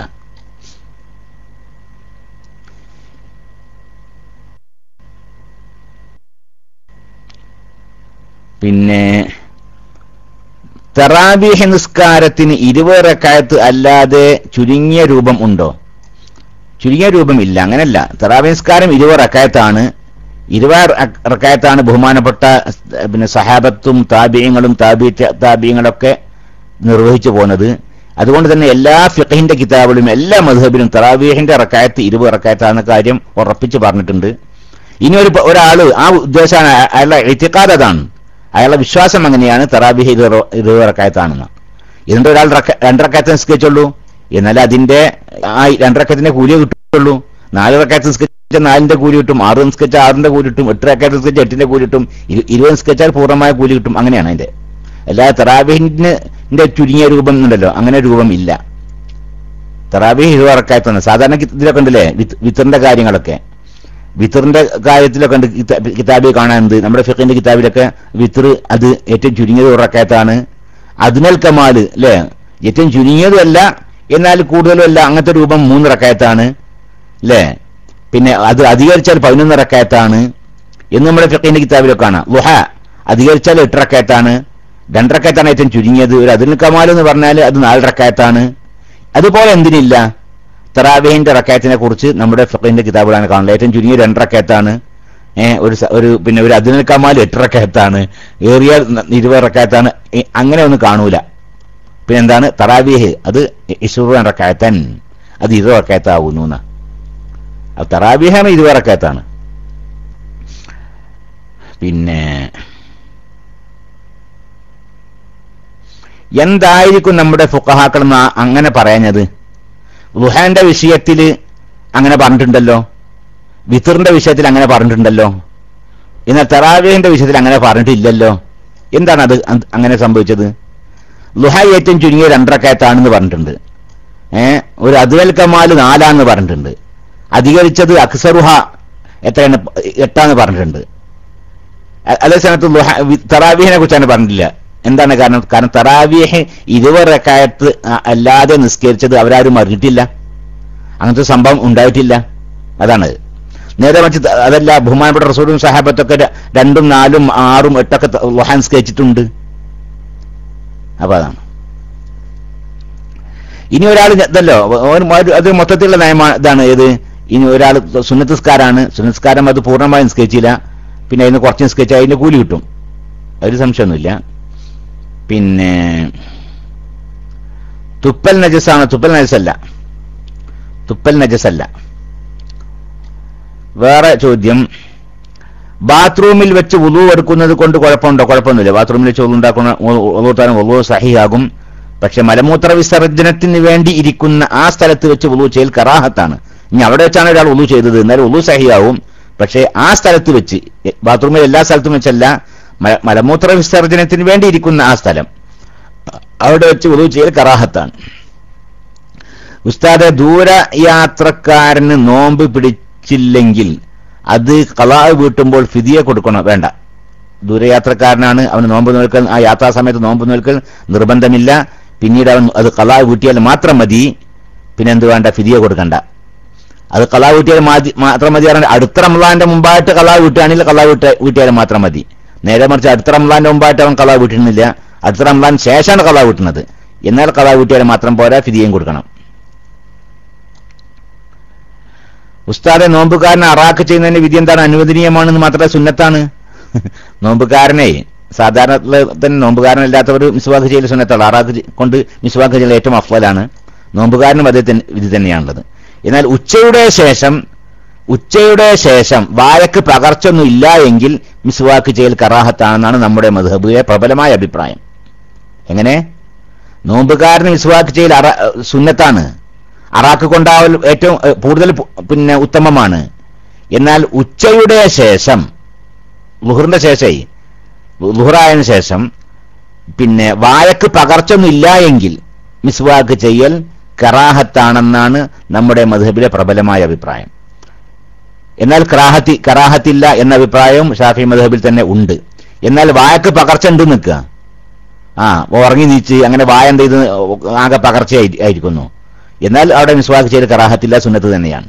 പിന്നെ തെറാബീഹ് നിസ്കാരത്തിന് ഇരുപത് റക്കായത്ത് അല്ലാതെ ചുരുങ്ങിയ രൂപം ഉണ്ടോ ചുരുങ്ങിയ രൂപം ഇല്ല അങ്ങനല്ല തെറാബി നിസ്കാരം ഇരുപത് റക്കായത്താണ് ഇരുപത് റക്കായത്താണ് ബഹുമാനപ്പെട്ട പിന്നെ സഹാബത്തും താബീയങ്ങളും താബി താബീയങ്ങളൊക്കെ നിർവഹിച്ചു പോകുന്നത് അതുകൊണ്ട് തന്നെ എല്ലാ ഫിഖഹിന്റെ കിതാബിലും എല്ലാ മധുഹബിലും തറാവീഹിന്റെ റക്കായത്ത് ഇരുപത് റക്കായത്താണെന്ന കാര്യം ഉറപ്പിച്ച് പറഞ്ഞിട്ടുണ്ട് ഇനി ഒരു ഒരാള് ആ ഉദ്ദേശമാണ് അയാളുടെ എത്തിക്കാതെ അതാണ് അയാളുടെ വിശ്വാസം അങ്ങനെയാണ് തറാബിഹ് ഇരുപത് റക്കായത്താണെന്ന് ഇതിന്റെ ഒരാൾ രണ്ടറക്കായത്ത് നിസ്കരിച്ചുള്ളൂ എന്നാൽ അതിന്റെ ആ രണ്ടറക്കത്തിന്റെ കൂലിയെ കിട്ടുള്ളൂ നാല് റക്കായത്ത് നിസ്കരിച്ച നാലിന്റെ കൂലി കിട്ടും ആറ് നിസ്കരിച്ച ആറിന്റെ കൂലി കിട്ടും എട്ട് റക്കായത്ത് നിസ്കരിച്ച എട്ടിന്റെ കൂലി കിട്ടും ഇരുപത് നിസ്കരിച്ചാൽ പൂർണ്ണമായ കൂലി കിട്ടും അങ്ങനെയാണ് അതിന്റെ എല്ലാ തറാബിഹിന്റെ ചുരുങ്ങിയ രൂപം ഉണ്ടല്ലോ അങ്ങനെ രൂപം ഇല്ല തറാബിഹ് ഇരുപത് റക്കായത്താണ് സാധാരണ ഇതിലൊക്കെ ഉണ്ടല്ലേ വിത്തറിന്റെ കാര്യങ്ങളൊക്കെ വിത്തറിന്റെ കാര്യത്തിലൊക്കെ ഉണ്ട് കിതാബിൽ കാണാനുണ്ട് നമ്മുടെ ഫിഖിന്റെ കിതാബിലൊക്കെ വിത്തർ അത് ഏറ്റവും ചുരുങ്ങിയത് ഉറക്കയത്താണ് അതിനൽ കമാല് അല്ലെ ഏറ്റവും ചുരുങ്ങിയതും അല്ല എന്നാൽ കൂടുതലും അല്ല അങ്ങനത്തെ രൂപം മൂന്ന് റക്കായത്താണ് അല്ലേ പിന്നെ അത് അധികരിച്ചാൽ പതിനൊന്ന് റക്കായത്താണ് എന്ന് നമ്മുടെ ഫിഖിന്റെ കിതാബിലൊക്കെ കാണാം ലുഹ അധികരിച്ചാൽ എട്ട് റക്കായത്താണ് രണ്ടറക്കായത്താണ് ഏറ്റവും ചുരുങ്ങിയത് ഒരു അതിൽ കമാൽ എന്ന് പറഞ്ഞാൽ അത് നാല് റക്കായത്താണ് അതുപോലെ എന്തിനില്ല തറാബിഹിന്റെ റക്കായത്തിനെ കുറിച്ച് നമ്മുടെ ഫിഖിന്റെ കിതാബിലാണ് കാണുന്നത് ഏറ്റവും ചുരുങ്ങിയ രണ്ടറക്കായത്താണ് ഏഹ് ഒരു ഒരു പിന്നെ ഒരു അതിനൽ കമാൽ എട്ട് റക്കായത്താണ് ഏറിയ ഇരുപത് റക്കായത്താണ് അങ്ങനെ ഒന്നും കാണൂല പിന്നെ എന്താണ് തറാബീഹ് അത് ഇഷൂർ റക്കായത്തൻ അത് ഇരുപത് റക്കായത്താവുന്നു എന്നാ അത് തറാബീഹാണ് ഇരുപത് റക്കായത്താണ് പിന്നെ എന്തായിരിക്കും നമ്മുടെ ഫുക്കഹാക്കൾ അങ്ങനെ പറയാഞ്ഞത് ലുഹാന്റെ വിഷയത്തിൽ അങ്ങനെ പറഞ്ഞിട്ടുണ്ടല്ലോ വിത്തറിന്റെ വിഷയത്തിൽ അങ്ങനെ പറഞ്ഞിട്ടുണ്ടല്ലോ എന്നാൽ തെറാവേഹിന്റെ വിഷയത്തിൽ അങ്ങനെ പറഞ്ഞിട്ടില്ലല്ലോ എന്താണ് അത് അങ്ങനെ സംഭവിച്ചത് ലുഹ ഏറ്റവും ചുരുങ്ങിയ രണ്ടരക്കയത്താണെന്ന് പറഞ്ഞിട്ടുണ്ട് ഏഹ് ഒരു അതുവൽ കമാല് നാലാന്ന് പറഞ്ഞിട്ടുണ്ട് അധികരിച്ചത് അക്സറുഹ എത്രയാണ് എട്ടാന്ന് പറഞ്ഞിട്ടുണ്ട് അതേ സമയത്ത് ലുഹ തറാവീഹിനെ കുറിച്ചാണ് പറഞ്ഞിട്ടില്ല എന്താണ് കാരണം കാരണം തറാവീഹ് ഇരുപത് റക്കായത്ത് അല്ലാതെ നിസ്കരിച്ചത് അവരാരും അറിഞ്ഞിട്ടില്ല അങ്ങനത്തെ സംഭവം ഉണ്ടായിട്ടില്ല അതാണ് നേരെ മറിച്ച് അതല്ല ബഹുമാനപ്പെട്ട റസൂലും സഹാബത്തൊക്കെ രണ്ടും നാലും ആറും എട്ടൊക്കെ ലുഹ നിസ്കരിച്ചിട്ടുണ്ട് അപ്പൊ അതാണ് ഇനി ഒരാൾ ഇതല്ലോ അത് മൊത്തത്തിലുള്ള നയമാണ് ഇതാണ് ഏത് ഇനി ഒരാൾ സുന്നത്തിസ്കാരാണ് സുന്നത്തിസ്കാരം അത് പൂർണ്ണമായി നിസ്കരിച്ചില്ല പിന്നെ അതിന് കുറച്ച് നിസ്കരിച്ചാൽ അതിന്റെ കൂലി കിട്ടും ഒരു സംശയമൊന്നുമില്ല പിന്നെ തുപ്പൽ നജസാണ് തുപ്പൽ നജസല്ല തുപ്പൽ നജസല്ല വേറെ ചോദ്യം ബാത്റൂമിൽ വെച്ച് ഉളു എടുക്കുന്നത് കൊണ്ട് കുഴപ്പമുണ്ടോ കുഴപ്പമൊന്നുമില്ല ബാത്റൂമിൽ വെച്ച് ഉളു ഉണ്ടാക്കുന്ന ഉളുത്താനും ഉളു സഹിയാകും പക്ഷെ മലമൂത്ര വിസർജനത്തിന് വേണ്ടി ഇരിക്കുന്ന ആ സ്ഥലത്ത് വെച്ച് ഉളു ചെയ്യൽ കറാഹത്താണ് ഇനി അവിടെ വെച്ചാണ് ഒരാൾ ഉളു ചെയ്തത് എന്നാലും ഉളു സഹിയാവും പക്ഷെ ആ സ്ഥലത്ത് വെച്ച് ബാത്റൂമിൽ എല്ലാ സ്ഥലത്തും വെച്ചല്ല മലമൂത്ര വിസർജനത്തിന് വേണ്ടി ഇരിക്കുന്ന ആ സ്ഥലം അവിടെ വെച്ച് ഉളു ചെയ്യൽ കറാഹത്താണ് ഉസ്താദെ ദൂരയാത്രക്കാരന് നോമ്പ് പിടിച്ചില്ലെങ്കിൽ അത് കളാവ് വീട്ടുമ്പോൾ ഫിതിയെ കൊടുക്കണോ വേണ്ട ദൂരയാത്രക്കാരനാണ് അവന് നോമ്പ് നിൽക്കൽ ആ യാത്രാ സമയത്ത് നോമ്പ് നിൽക്കൽ നിർബന്ധമില്ല പിന്നീട് അവൻ അത് കളാവ് വീട്ടിയാൽ മാത്രം മതി പിന്നെ എന്ത് വേണ്ട ഫിതിയെ കൊടുക്കണ്ട അത് കളാവ് വീട്ടിയാൽ മാത്രം മതി പറഞ്ഞാൽ അടുത്ത റംലാന്റെ മുമ്പായിട്ട് കളാവ് വീട്ടുകയാണെങ്കിൽ കളാവ് വീട്ട വീട്ടിയാൽ മാത്രം മതി നേരെ മറിച്ച് അടുത്ത റംലാന്റെ മുമ്പായിട്ട് അവൻ കളാവ് വീട്ടുന്നില്ല അടുത്ത റംലാൻ ശേഷമാണ് കളാവ് വീട്ടുന്നത് എന്നാൽ കളാവ് വീട്ടിയാൽ മാത്രം പോരാ ഫിതിയും കൊടുക്കണം ഉസ്താദെ നോമ്പുകാരനെ അറാക്ക് ചെയ്യുന്നതിന്റെ വിധി എന്താണ് അനുവദനീയമാണെന്ന് മാത്രമേ സുന്നത്താണ് നോമ്പുകാരനെ സാധാരണ തന്നെ നോമ്പുകാരനല്ലാത്തവർ മിസ്വാഖ് ചെയ്യൽ സുന്നത്താണ് അറാക്ക് കൊണ്ട് മിസ്വാഖ് ചെയ്യൽ ഏറ്റവും അഫ്വലാണ് നോമ്പുകാരനും അതേ വിധി തന്നെയാണുള്ളത് എന്നാൽ ഉച്ചയുടെ ശേഷം ഉച്ചയുടെ ശേഷം വായക്ക് പകർച്ചൊന്നും ഇല്ല എങ്കിൽ മിസ്വാക്ക് ചെയ്യൽ കറാഹത്താണെന്നാണ് നമ്മുടെ മധുഹബിലെ പ്രബലമായ അഭിപ്രായം എങ്ങനെ നോമ്പുകാരന് മിസ്വാക്ക് ചെയ്യൽ അറ സുന്നത്താണ് അറാക്ക് കൊണ്ടാവൽ ഏറ്റവും കൂടുതൽ പിന്നെ ഉത്തമമാണ് എന്നാൽ ഉച്ചയുടെ ശേഷം ലുഹറിന്റെ ശേഷമായി ലുഹറായതിനു ശേഷം പിന്നെ വായക്ക് പകർച്ചൊന്നും ഇല്ല എങ്കിൽ മിസ്വാക്ക് ചെയ്യൽ കറാഹത്താണെന്നാണ് നമ്മുടെ മധുഹബിലെ പ്രബലമായ അഭിപ്രായം എന്നാൽ കറാഹത്തി കറാഹത്തില്ല എന്ന അഭിപ്രായവും ഷാഫി മധുഹബിൽ തന്നെ ഉണ്ട് എന്നാൽ വായക്ക് പകർച്ച ഉണ്ട് നിൽക്കുക ആ ഉറങ്ങി നീച്ച് അങ്ങനെ വായ എന്ത് ചെയ്ത് ആകെ പകർച്ച ആയി- ആയിരിക്കുന്നു എന്നാൽ അവിടെ മിസ്വാക്ക് ചെയ്ത് കറാഹത്തില്ല സുന്നത്ത് തന്നെയാണ്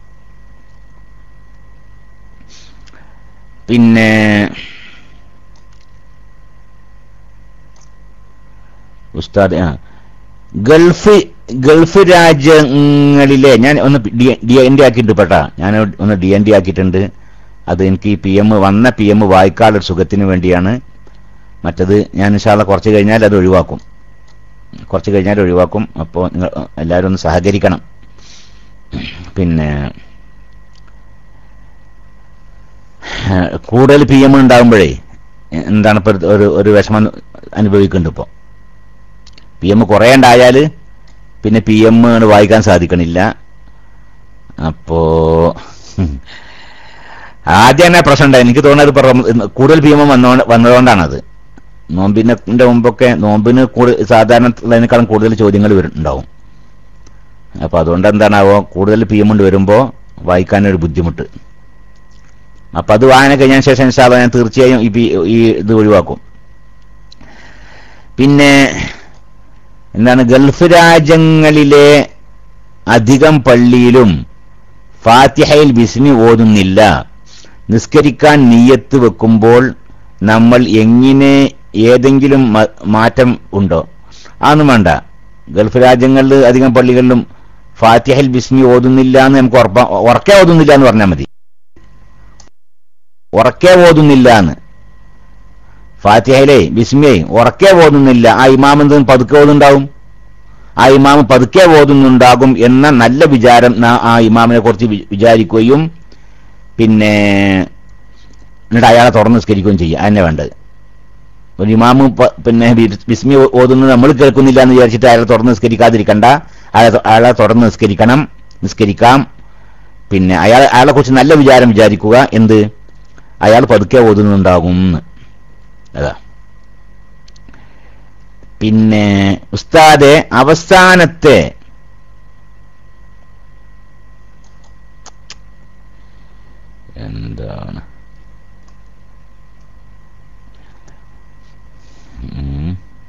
പിന്നെ ഉസ്താദ് ആ ഗൾഫ് ഗൾഫ് രാജ്യങ്ങളിലെ ഞാൻ ഒന്ന് ഡി എൻ ഡി ആക്കിയിട്ടുണ്ട് പെട്ടാ ഞാൻ ഒന്ന് ഡി എൻ ഡി ആക്കിയിട്ടുണ്ട് അത് എനിക്ക് ഈ പി എം വന്ന പി എം വായിക്കാനുള്ള സുഖത്തിന് വേണ്ടിയാണ് മറ്റത് ഞാൻ ഇൻഷാല്ല കുറച്ച് കഴിഞ്ഞാൽ അത് ഒഴിവാക്കും കുറച്ച് കഴിഞ്ഞാൽ ഒഴിവാക്കും അപ്പോൾ നിങ്ങൾ എല്ലാവരും ഒന്ന് സഹകരിക്കണം പിന്നെ ഏഹ്, കൂടുതൽ പി എം ഉണ്ടാകുമ്പോഴേ എന്താണ് ഇപ്പോൾ ഒരു ഒരു വിഷമം അനുഭവിക്കുന്നുണ്ട് ഇപ്പോൾ പി എം കുറേ ഉണ്ടായാൽ പിന്നെ പി എം വായിക്കാൻ സാധിക്കണില്ല അപ്പോ ആദ്യം തന്നെ പ്രശ്നം ഉണ്ടായി എനിക്ക് തോന്നുന്നത് ഇപ്പൊ റം- കൂടുതൽ പി എം വന്നോ വന്നതുകൊണ്ടാണത് നോമ്പിന്റെ മുമ്പൊക്കെ നോമ്പിന് കൂടുതൽ സാധാരണ ഉള്ളതിനേക്കാളും കൂടുതൽ ചോദ്യങ്ങൾ വരും- ഉണ്ടാവും അപ്പൊ അതുകൊണ്ട് എന്താണാവോ കൂടുതൽ പി എം കൊണ്ട് വരുമ്പോ വായിക്കാനൊരു ബുദ്ധിമുട്ട് അപ്പൊ അത് വായന കഴിഞ്ഞ ശേഷം ഇൻഷാല്ലാ ഞാൻ തീർച്ചയായും ഈ പി- ഈ ഇത് ഒഴിവാക്കും പിന്നെ എന്താണ് ഗൾഫ് രാജ്യങ്ങളിലെ അധികം പള്ളിയിലും ഫാത്തിഹയിൽ ബിസ്മി ഓതുന്നില്ല നിസ്കരിക്കാൻ നീയത്ത് വെക്കുമ്പോൾ നമ്മൾ എങ്ങനെ ഏതെങ്കിലും മ- മാറ്റം ഉണ്ടോ അതൊന്നും വേണ്ട ഗൾഫ് രാജ്യങ്ങളിൽ അധികം പള്ളികളിലും ഫാത്തിഹയിൽ ബിസ്മി ഓതുന്നില്ല എന്ന് നമുക്ക് ഉറപ്പ ഉറക്കെ ഓതുന്നില്ല എന്ന് പറഞ്ഞാൽ മതി ഉറക്കെ ഓതുന്നില്ല എന്ന് ഫാത്തിഹയിലെ ബിസ്മിയെ ഉറക്കെ ഓതുന്നില്ല ആ ഇമാം എന്തും പതുക്കെ ഓതുണ്ടാവും ആ ഇമാം പതുക്കെ ഓതുന്നുണ്ടാകും എന്ന നല്ല വിചാരം നാ- ആ ഇമാമിനെ കുറിച്ച് വി- വിചാരിക്കുകയും പിന്നെ എന്നിട്ട് അയാളെ തുറന്ന് നിസ്കരിക്കുകയും ചെയ്യുക അതന്നെ വേണ്ടത് ഒരു ഇമാമ് പ- പിന്നെ ബി- ബിസ്മി ഓ- ഓതുന്നത് നമ്മൾ കേൾക്കുന്നില്ല എന്ന് വിചാരിച്ചിട്ട് അയാളെ തുറന്ന് നിസ്കരിക്കാതിരിക്കണ്ട അയാളെ അയാളെ തുറന്ന് നിസ്കരിക്കണം നിസ്കരിക്കാം പിന്നെ അയാൾ അയാളെ കുറിച്ച് നല്ല വിചാരം വിചാരിക്കുക എന്ത് അയാൾ പതുക്കെ ഓതുന്നുണ്ടാകും എന്ന്. അതാ പിന്നെ ഉസ്താദെ അവസാനത്തെ എന്താണ് ഉം.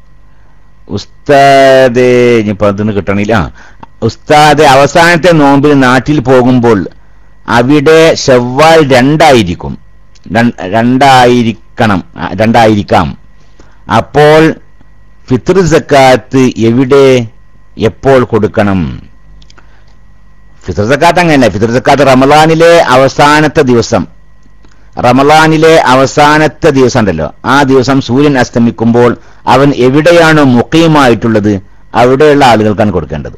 ഉസ്താദെ ഇനിയിപ്പോ അതിന് കിട്ടണില്ല ആ ഉസ്താദെ അവസാനത്തെ നോമ്പിൽ നാട്ടിൽ പോകുമ്പോൾ അവിടെ ഷവ്വാൽ രണ്ടായിരിക്കും രൺ- രണ്ടായിരിക്കണം ആ, രണ്ടായിരിക്കാം അപ്പോൾ ഫിത്ർ സക്കാത്ത് എവിടെ എപ്പോൾ കൊടുക്കണം ഫിത്ർ സക്കാത്ത് അങ്ങനെയല്ല ഫിത്ർ സക്കാത്ത് റമലാനിലെ അവസാനത്തെ ദിവസം റമലാനിലെ അവസാനത്തെ ദിവസം ഉണ്ടല്ലോ ആ ദിവസം സൂര്യൻ അസ്തമിക്കുമ്പോൾ അവൻ എവിടെയാണോ മുഖീമായിട്ടുള്ളത് അവിടെയുള്ള ആളുകൾക്കാണ് കൊടുക്കേണ്ടത്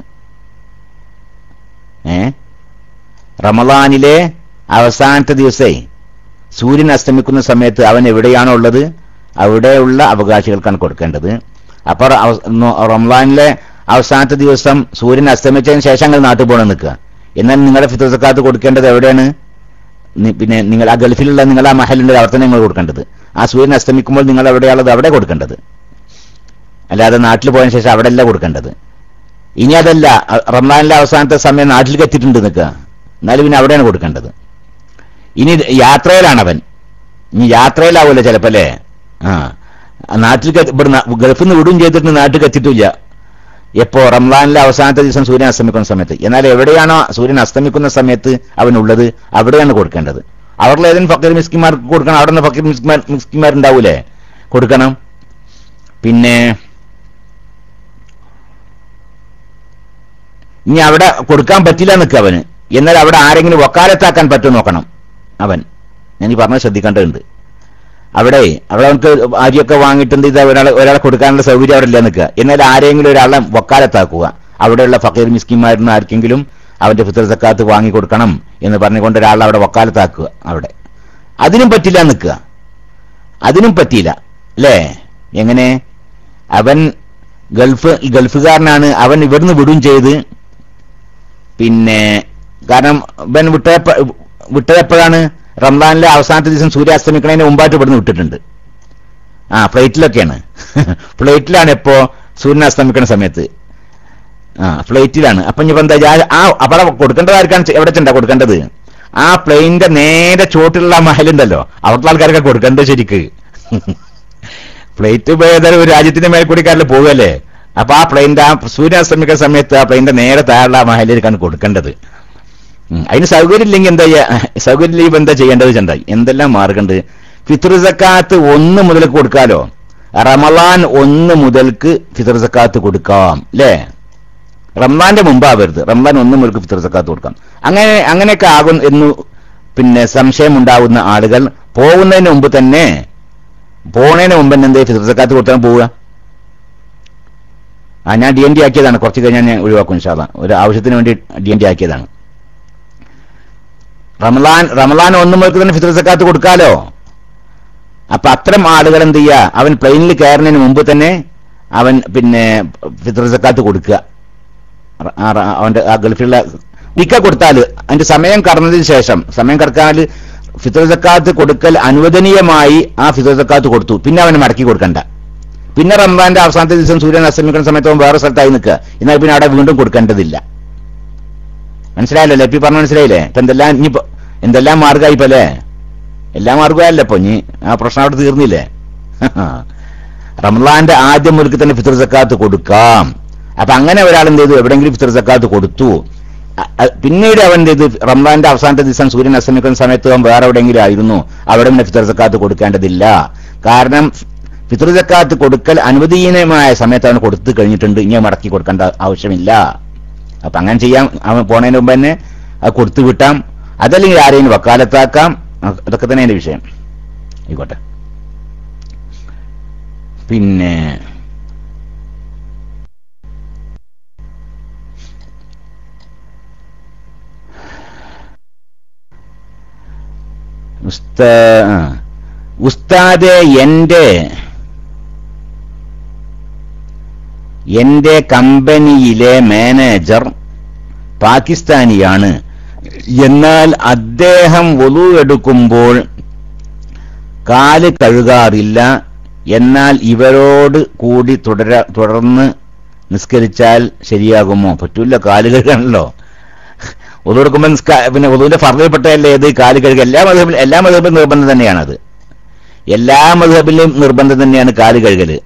ഏ റമലാനിലെ അവസാനത്തെ ദിവസേ സൂര്യൻ അസ്തമിക്കുന്ന സമയത്ത് അവൻ എവിടെയാണോ ഉള്ളത് അവിടെയുള്ള അവകാശികൾക്കാണ് കൊടുക്കേണ്ടത് അപ്പൊ റ- നോ- റമലാനിലെ അവസാനത്തെ ദിവസം സൂര്യൻ അസ്തമിച്ചതിന് ശേഷം നിങ്ങൾ നാട്ടിൽ പോകണം നിൽക്കുക എന്നാൽ നിങ്ങളുടെ ഫിത്തർ സക്കാത്ത് കൊടുക്കേണ്ടത് എവിടെയാണ് നി- പിന്നെ നിങ്ങൾ ആ ഗൾഫിലുള്ള നിങ്ങൾ ആ മഹലുണ്ട് അവിടെ തന്നെ നിങ്ങൾ കൊടുക്കേണ്ടത് ആ സൂര്യൻ അസ്തമിക്കുമ്പോൾ നിങ്ങൾ എവിടെയുള്ളത് അവിടെ കൊടുക്കേണ്ടത് അല്ലാതെ നാട്ടിൽ പോയതിനു ശേഷം അവിടെ അല്ല കൊടുക്കേണ്ടത് ഇനി അതല്ല അ- റമദാനിലെ അവസാനത്തെ സമയം നാട്ടിലേക്ക് എത്തിയിട്ടുണ്ട് നിൽക്കുക എന്നാലും പിന്നെ അവിടെയാണ് കൊടുക്കേണ്ടത് ഇനി ഇത് യാത്രയിലാണ് അവൻ ഇനി യാത്രയിലാവൂല്ലോ ചിലപ്പോ അല്ലേ ആ നാട്ടിലേക്ക് എത്തി- ഇവിടെ ഗൾഫിൽ നിന്ന് വിടും ചെയ്തിട്ട് നാട്ടിലേക്ക് എത്തിയിട്ടില്ല എപ്പോ റംസാനിലെ അവസാനത്തെ ദിവസം സൂര്യൻ അസ്തമിക്കുന്ന സമയത്ത് എന്നാൽ എവിടെയാണോ സൂര്യൻ അസ്തമിക്കുന്ന സമയത്ത് അവനുള്ളത് അവിടെയാണ് കൊടുക്കേണ്ടത് അവരിൽ ഏതെങ്കിലും ഫക്കീർ മിസ്കിമാർക്ക് കൊടുക്കണം അവിടെ നിന്ന് ഫക്കീർ മിസ്കിമാർ മിസ്കിമാരുണ്ടാവൂലേ കൊടുക്കണം പിന്നെ ഇനി അവിടെ കൊടുക്കാൻ പറ്റില്ല നിൽക്കുക അവന് എന്നാൽ അവിടെ ആരെങ്കിലും വക്കാലത്താക്കാൻ പറ്റുമോ നോക്കണം അവൻ ഞാൻ ഈ പറഞ്ഞത് ശ്രദ്ധിക്കേണ്ടതുണ്ട് അവിടെ അവിടെ നമുക്ക് അരിയൊക്കെ വാങ്ങിയിട്ടുണ്ട് ഇത് ഒരാളെ ഒരാളെ കൊടുക്കാനുള്ള സൗകര്യം അവിടെ ഇല്ല നിൽക്കുക എന്നാൽ ആരെങ്കിലും ഒരാളെ വക്കാലത്താക്കുക അവിടെയുള്ള ഫക്കീർ മിസ്കിന്മാരിൽ ആർക്കെങ്കിലും അവന്റെ ഫിത്തർ സക്കാത്ത് വാങ്ങി കൊടുക്കണം എന്ന് പറഞ്ഞുകൊണ്ട് ഒരാളെ അവിടെ വക്കാലത്താക്കുക അവിടെ അതിനും പറ്റില്ല നിൽക്കുക അതിനും പറ്റിയില്ല അല്ലേ എങ്ങനെ അവൻ ഗൾഫ് ഗൾഫുകാരനാണ് അവൻ ഇവിടുന്ന് വിടും ചെയ്ത് പിന്നെ കാരണം ഇവൻ വിട്ടയപ്പ വിട്ടതെപ്പോഴാണ് റംസാനിലെ അവസാനത്തെ ദിവസം സൂര്യാസ്തമിക്കണതിന് മുമ്പായിട്ട് ഇവിടുന്ന് വിട്ടിട്ടുണ്ട് ആ ഫ്ലൈറ്റിലൊക്കെയാണ് ഫ്ലൈറ്റിലാണ് എപ്പോ സൂര്യൻ അസ്തമിക്കുന്ന സമയത്ത് ആ ഫ്ലൈറ്റിലാണ് അപ്പൊ ഇനിയിപ്പോ എന്താ ജാ- ആ അവിടെ കൊടുക്കേണ്ടതാർക്കാണ് എവിടെ ചെണ്ടാ കൊടുക്കേണ്ടത് ആ പ്ലെയിനിന്റെ നേരെ ചോട്ടിലുള്ള മഹലുണ്ടല്ലോ അവിടുത്തെ ആൾക്കാരൊക്കെ കൊടുക്കേണ്ടത് ശരിക്ക് ഫ്ലൈറ്റ് പോയതായാലും ഒരു രാജ്യത്തിന്റെ മേൽക്കൂടിക്കാരിൽ പോവുകയല്ലേ അപ്പൊ ആ പ്ലെയിനിന്റെ ആ സൂര്യൻ അസ്തമിക്കുന്ന സമയത്ത് ആ പ്ലെയിനിന്റെ നേരെ താഴെയുള്ള ആ മഹലിലേക്കാണ് കൊടുക്കേണ്ടത് ഉം. അതിന് സൗകര്യം ഇല്ലെങ്കിൽ എന്താ ചെയ്യാ സൗകര്യം ഇല്ലെങ്കിൽ എന്താ ചെയ്യേണ്ടത് ചെണ്ടായി എന്തെല്ലാം മാർഗമുണ്ട് ഫിത്ർ സക്കാത്ത് ഒന്ന് മുതൽക്ക് കൊടുക്കാലോ റമലാൻ ഒന്ന് മുതൽക്ക് ഫിത്ർ സക്കാത്ത് കൊടുക്കാം അല്ലേ റംസാന്റെ മുമ്പാവരുത് റംസാൻ ഒന്ന് മുതൽക്ക് ഫിത്ർ സക്കാത്ത് കൊടുക്കാം അങ്ങനെ അങ്ങനെയൊക്കെ ആകും എന്ന് പിന്നെ സംശയം ഉണ്ടാവുന്ന ആളുകൾ പോകുന്നതിന് മുമ്പ് തന്നെ പോണതിന് മുമ്പ് തന്നെ എന്തേ ഫിത്ർ സക്കാത്ത് കൊടുത്താൽ പോവുക ആ ഞാൻ ഡി എൻ ഡി ആക്കിയതാണ് കുറച്ച് കഴിഞ്ഞാൽ ഞാൻ ഒഴിവാക്കും ഇൻഷാല്ല ഒരു ആവശ്യത്തിന് വേണ്ടി ഡി എൻ ഡി ആക്കിയതാണ് റമലാൻ റമലാൻ ഒന്ന് മുതൽക്ക് തന്നെ ഫിത്ർ സക്കാത്ത് കൊടുക്കാലോ അപ്പൊ അത്തരം ആളുകൾ എന്ത് ചെയ്യുക അവൻ പ്ലെയിനിൽ കയറുന്നതിന് മുമ്പ് തന്നെ അവൻ പിന്നെ ഫിത്ർ സക്കാത്ത് കൊടുക്കുക റ- ആ റ- അവന്റെ ആ ഗൾഫിലുള്ള നിക്ക കൊടുത്താൽ അതിന്റെ സമയം കടന്നതിന് ശേഷം സമയം കടക്കാൽ ഫിത്ർ സക്കാത്ത് കൊടുക്കൽ അനുവദനീയമായി ആ ഫിത്ർ സക്കാത്ത് കൊടുത്തു പിന്നെ അവന് മടക്കി കൊടുക്കണ്ട പിന്നെ റംസാന്റെ അവസാനത്തെ ദിവസം സൂര്യൻ അസ്തമിക്കുന്ന സമയത്ത് അവൻ വേറെ സ്ഥലത്തായി നിൽക്കുക എന്നാൽ പിന്നെ അവിടെ വീണ്ടും കൊടുക്കേണ്ടതില്ല മനസ്സിലായല്ലോ ലപ്പി പറഞ്ഞ മനസ്സിലായില്ലേ ഇപ്പൊ എന്തെല്ലാം ഇനിയിപ്പോ എന്തെല്ലാം മാർഗമായി ഇപ്പൊ അല്ലേ എല്ലാ മാർഗമല്ല ഇപ്പൊ ഇനി ആ പ്രശ്നം അവിടെ തീർന്നില്ലേ റംലാന്റെ ആദ്യം മുതൽക്ക് തന്നെ ഫിത്ർ സക്കാത്ത് കൊടുക്കാം അപ്പൊ അങ്ങനെ ഒരാൾ എന്ത് ചെയ്തു എവിടെയെങ്കിലും ഫിത്ർ സക്കാത്ത് കൊടുത്തു അ- അ- പിന്നീട് അവൻ എന്ത് ചെയ്തു റംലാന്റെ അവസാനത്തെ ദിവസം സൂര്യൻ അസ്തമിക്കുന്ന സമയത്ത് അവൻ വേറെ എവിടെയെങ്കിലും ആയിരുന്നു അവിടെ പിന്നെ ഫിത്ർ സക്കാത്ത് കൊടുക്കേണ്ടതില്ല കാരണം ഫിത്ർ സക്കാത്ത് കൊടുക്കൽ അനുവദനീയമായ സമയത്ത് അവൻ കൊടുത്തു കഴിഞ്ഞിട്ടുണ്ട് ഇനി മടക്കി കൊടുക്കേണ്ട ആവശ്യമില്ല അപ്പൊ അങ്ങനെ ചെയ്യാം അവൻ പോണതിന് മുമ്പ് തന്നെ അത് കൊടുത്തു വിട്ടാം അതല്ലെങ്കിൽ ആരെയും വക്കാലത്താക്കാം അ- അതൊക്കെ തന്നെ എന്റെ വിഷയം ആയിക്കോട്ടെ പിന്നെ ഉസ്താ ആ. ഉസ്താദെ എന്റെ എന്റെ കമ്പനിയിലെ മാനേജർ പാകിസ്ഥാനിയാണ് എന്നാൽ അദ്ദേഹം ഒലു എടുക്കുമ്പോൾ കാല് കഴുകാറില്ല എന്നാൽ ഇവരോട് കൂടി തുടര തുടർന്ന് നിസ്കരിച്ചാൽ ശരിയാകുമോ പറ്റൂല കാല് കഴുകാണല്ലോ ഒതു കൊടുക്കുമ്പോൾ നിസ്കാ പിന്നെ ഒതുവിന്റെ ഫർദയിൽപ്പെട്ടതല്ലേ ഏത് കാല് കഴുകുക എല്ലാ മതബിലും എല്ലാ മതബിലും നിർബന്ധം തന്നെയാണത് എല്ലാ മതബിലും നിർബന്ധം തന്നെയാണ് കാല് കഴുകല്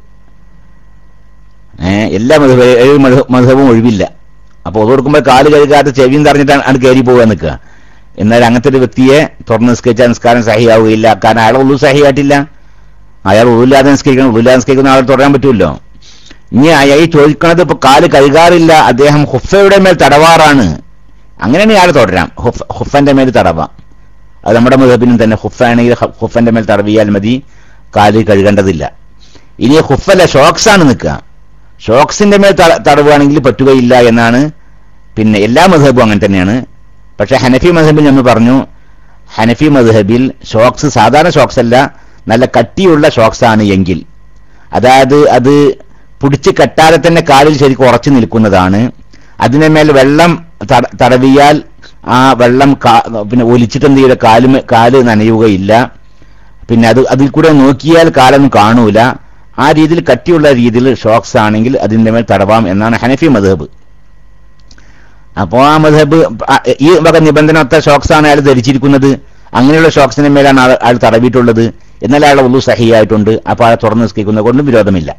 ഏഹ് എല്ലാ മധു ഏഴ് മധുവും ഒഴിവില്ല അപ്പൊ ഒതു കൊടുക്കുമ്പോൾ കാല് കഴുകാത്ത ചെവിയും തറഞ്ഞിട്ടാണ് അത് കയറി പോകാൻ നിൽക്കുക എന്നാൽ അങ്ങനത്തെ ഒരു വ്യക്തിയെ തുറന്ന് നിസ്കരിച്ചാൽ നിസ്കാരം സഹിയാവുകയില്ല കാരണം അയാൾ ഒന്നും സഹിയായിട്ടില്ല അയാൾ ഒന്നുമില്ലാതെ നിസ്കരിക്കണം ഒന്നുമില്ലാതെ നിസ്കരിക്കുന്ന ആൾ തുടരാൻ പറ്റുമല്ലോ ഇനി അയാൾ ഈ ചോദിക്കണത് ഇപ്പൊ കാല് കഴുകാറില്ല അദ്ദേഹം ഹുഫയുടെ മേൽ തടവാറാണ് അങ്ങനെയാണ് ഇയാൾ തുടരാം ഹുഫ് ഹുഫന്റെ മേൽ തടവാം അത് നമ്മുടെ മുഖബിനും തന്നെ ഹുഫാണെങ്കിൽ ഹ- ഹുഫന്റെ മേൽ തടവിയാൽ മതി കാല് കഴുകേണ്ടതില്ല ഇനി ഹുഫല്ല ഷോക്സ് ആണ് നിൽക്കുക ഷോക്സിന്റെ മേൽ ത- തടവുകയാണെങ്കിൽ പറ്റുകയില്ല എന്നാണ് പിന്നെ എല്ലാ മധബും അങ്ങനെ തന്നെയാണ് പക്ഷെ ഹനഫി മധബിൽ നമ്മൾ പറഞ്ഞു ഹനഫി മധബിൽ ഷോക്സ് സാധാരണ ഷോക്സ് അല്ല നല്ല കട്ടിയുള്ള ഷോക്സ് ആണ് എങ്കിൽ അതായത് അത് പിടിച്ച് കെട്ടാതെ തന്നെ കാലിൽ ശരിക്കും ഉറച്ചു നിൽക്കുന്നതാണ് അതിനെ മേൽ വെള്ളം തട- തടവിയാൽ ആ വെള്ളം കാ- പിന്നെ ഒലിച്ചിട്ട് എന്ത് ചെയ്യില്ല കാല് മേ- കാല് നനയുകയില്ല പിന്നെ അത് അതിൽ കൂടെ നോക്കിയാൽ കാലൊന്നും കാണൂല ആ രീതിയിൽ കട്ടിയുള്ള രീതിയിൽ ഷോക്സ് ആണെങ്കിൽ അതിന്റെ മേൽ തടവാം എന്നാണ് ഹനഫി മധബ് അപ്പോ ആ മധബ് ആ- ഈ വക നിബന്ധനത്തെ ഷോക്സ് ആണ് അയാൾ ധരിച്ചിരിക്കുന്നത് അങ്ങനെയുള്ള ഷോക്സിന്റെ മേലാണ് ആൾ അയാൾ തടവിയിട്ടുള്ളത് എന്നാൽ അയാളെ ഒന്നു സഹിയായിട്ടുണ്ട് അപ്പൊ അയാളെ തുറന്ന് നിസ്കരിക്കുന്നത് കൊണ്ടും വിരോധമില്ല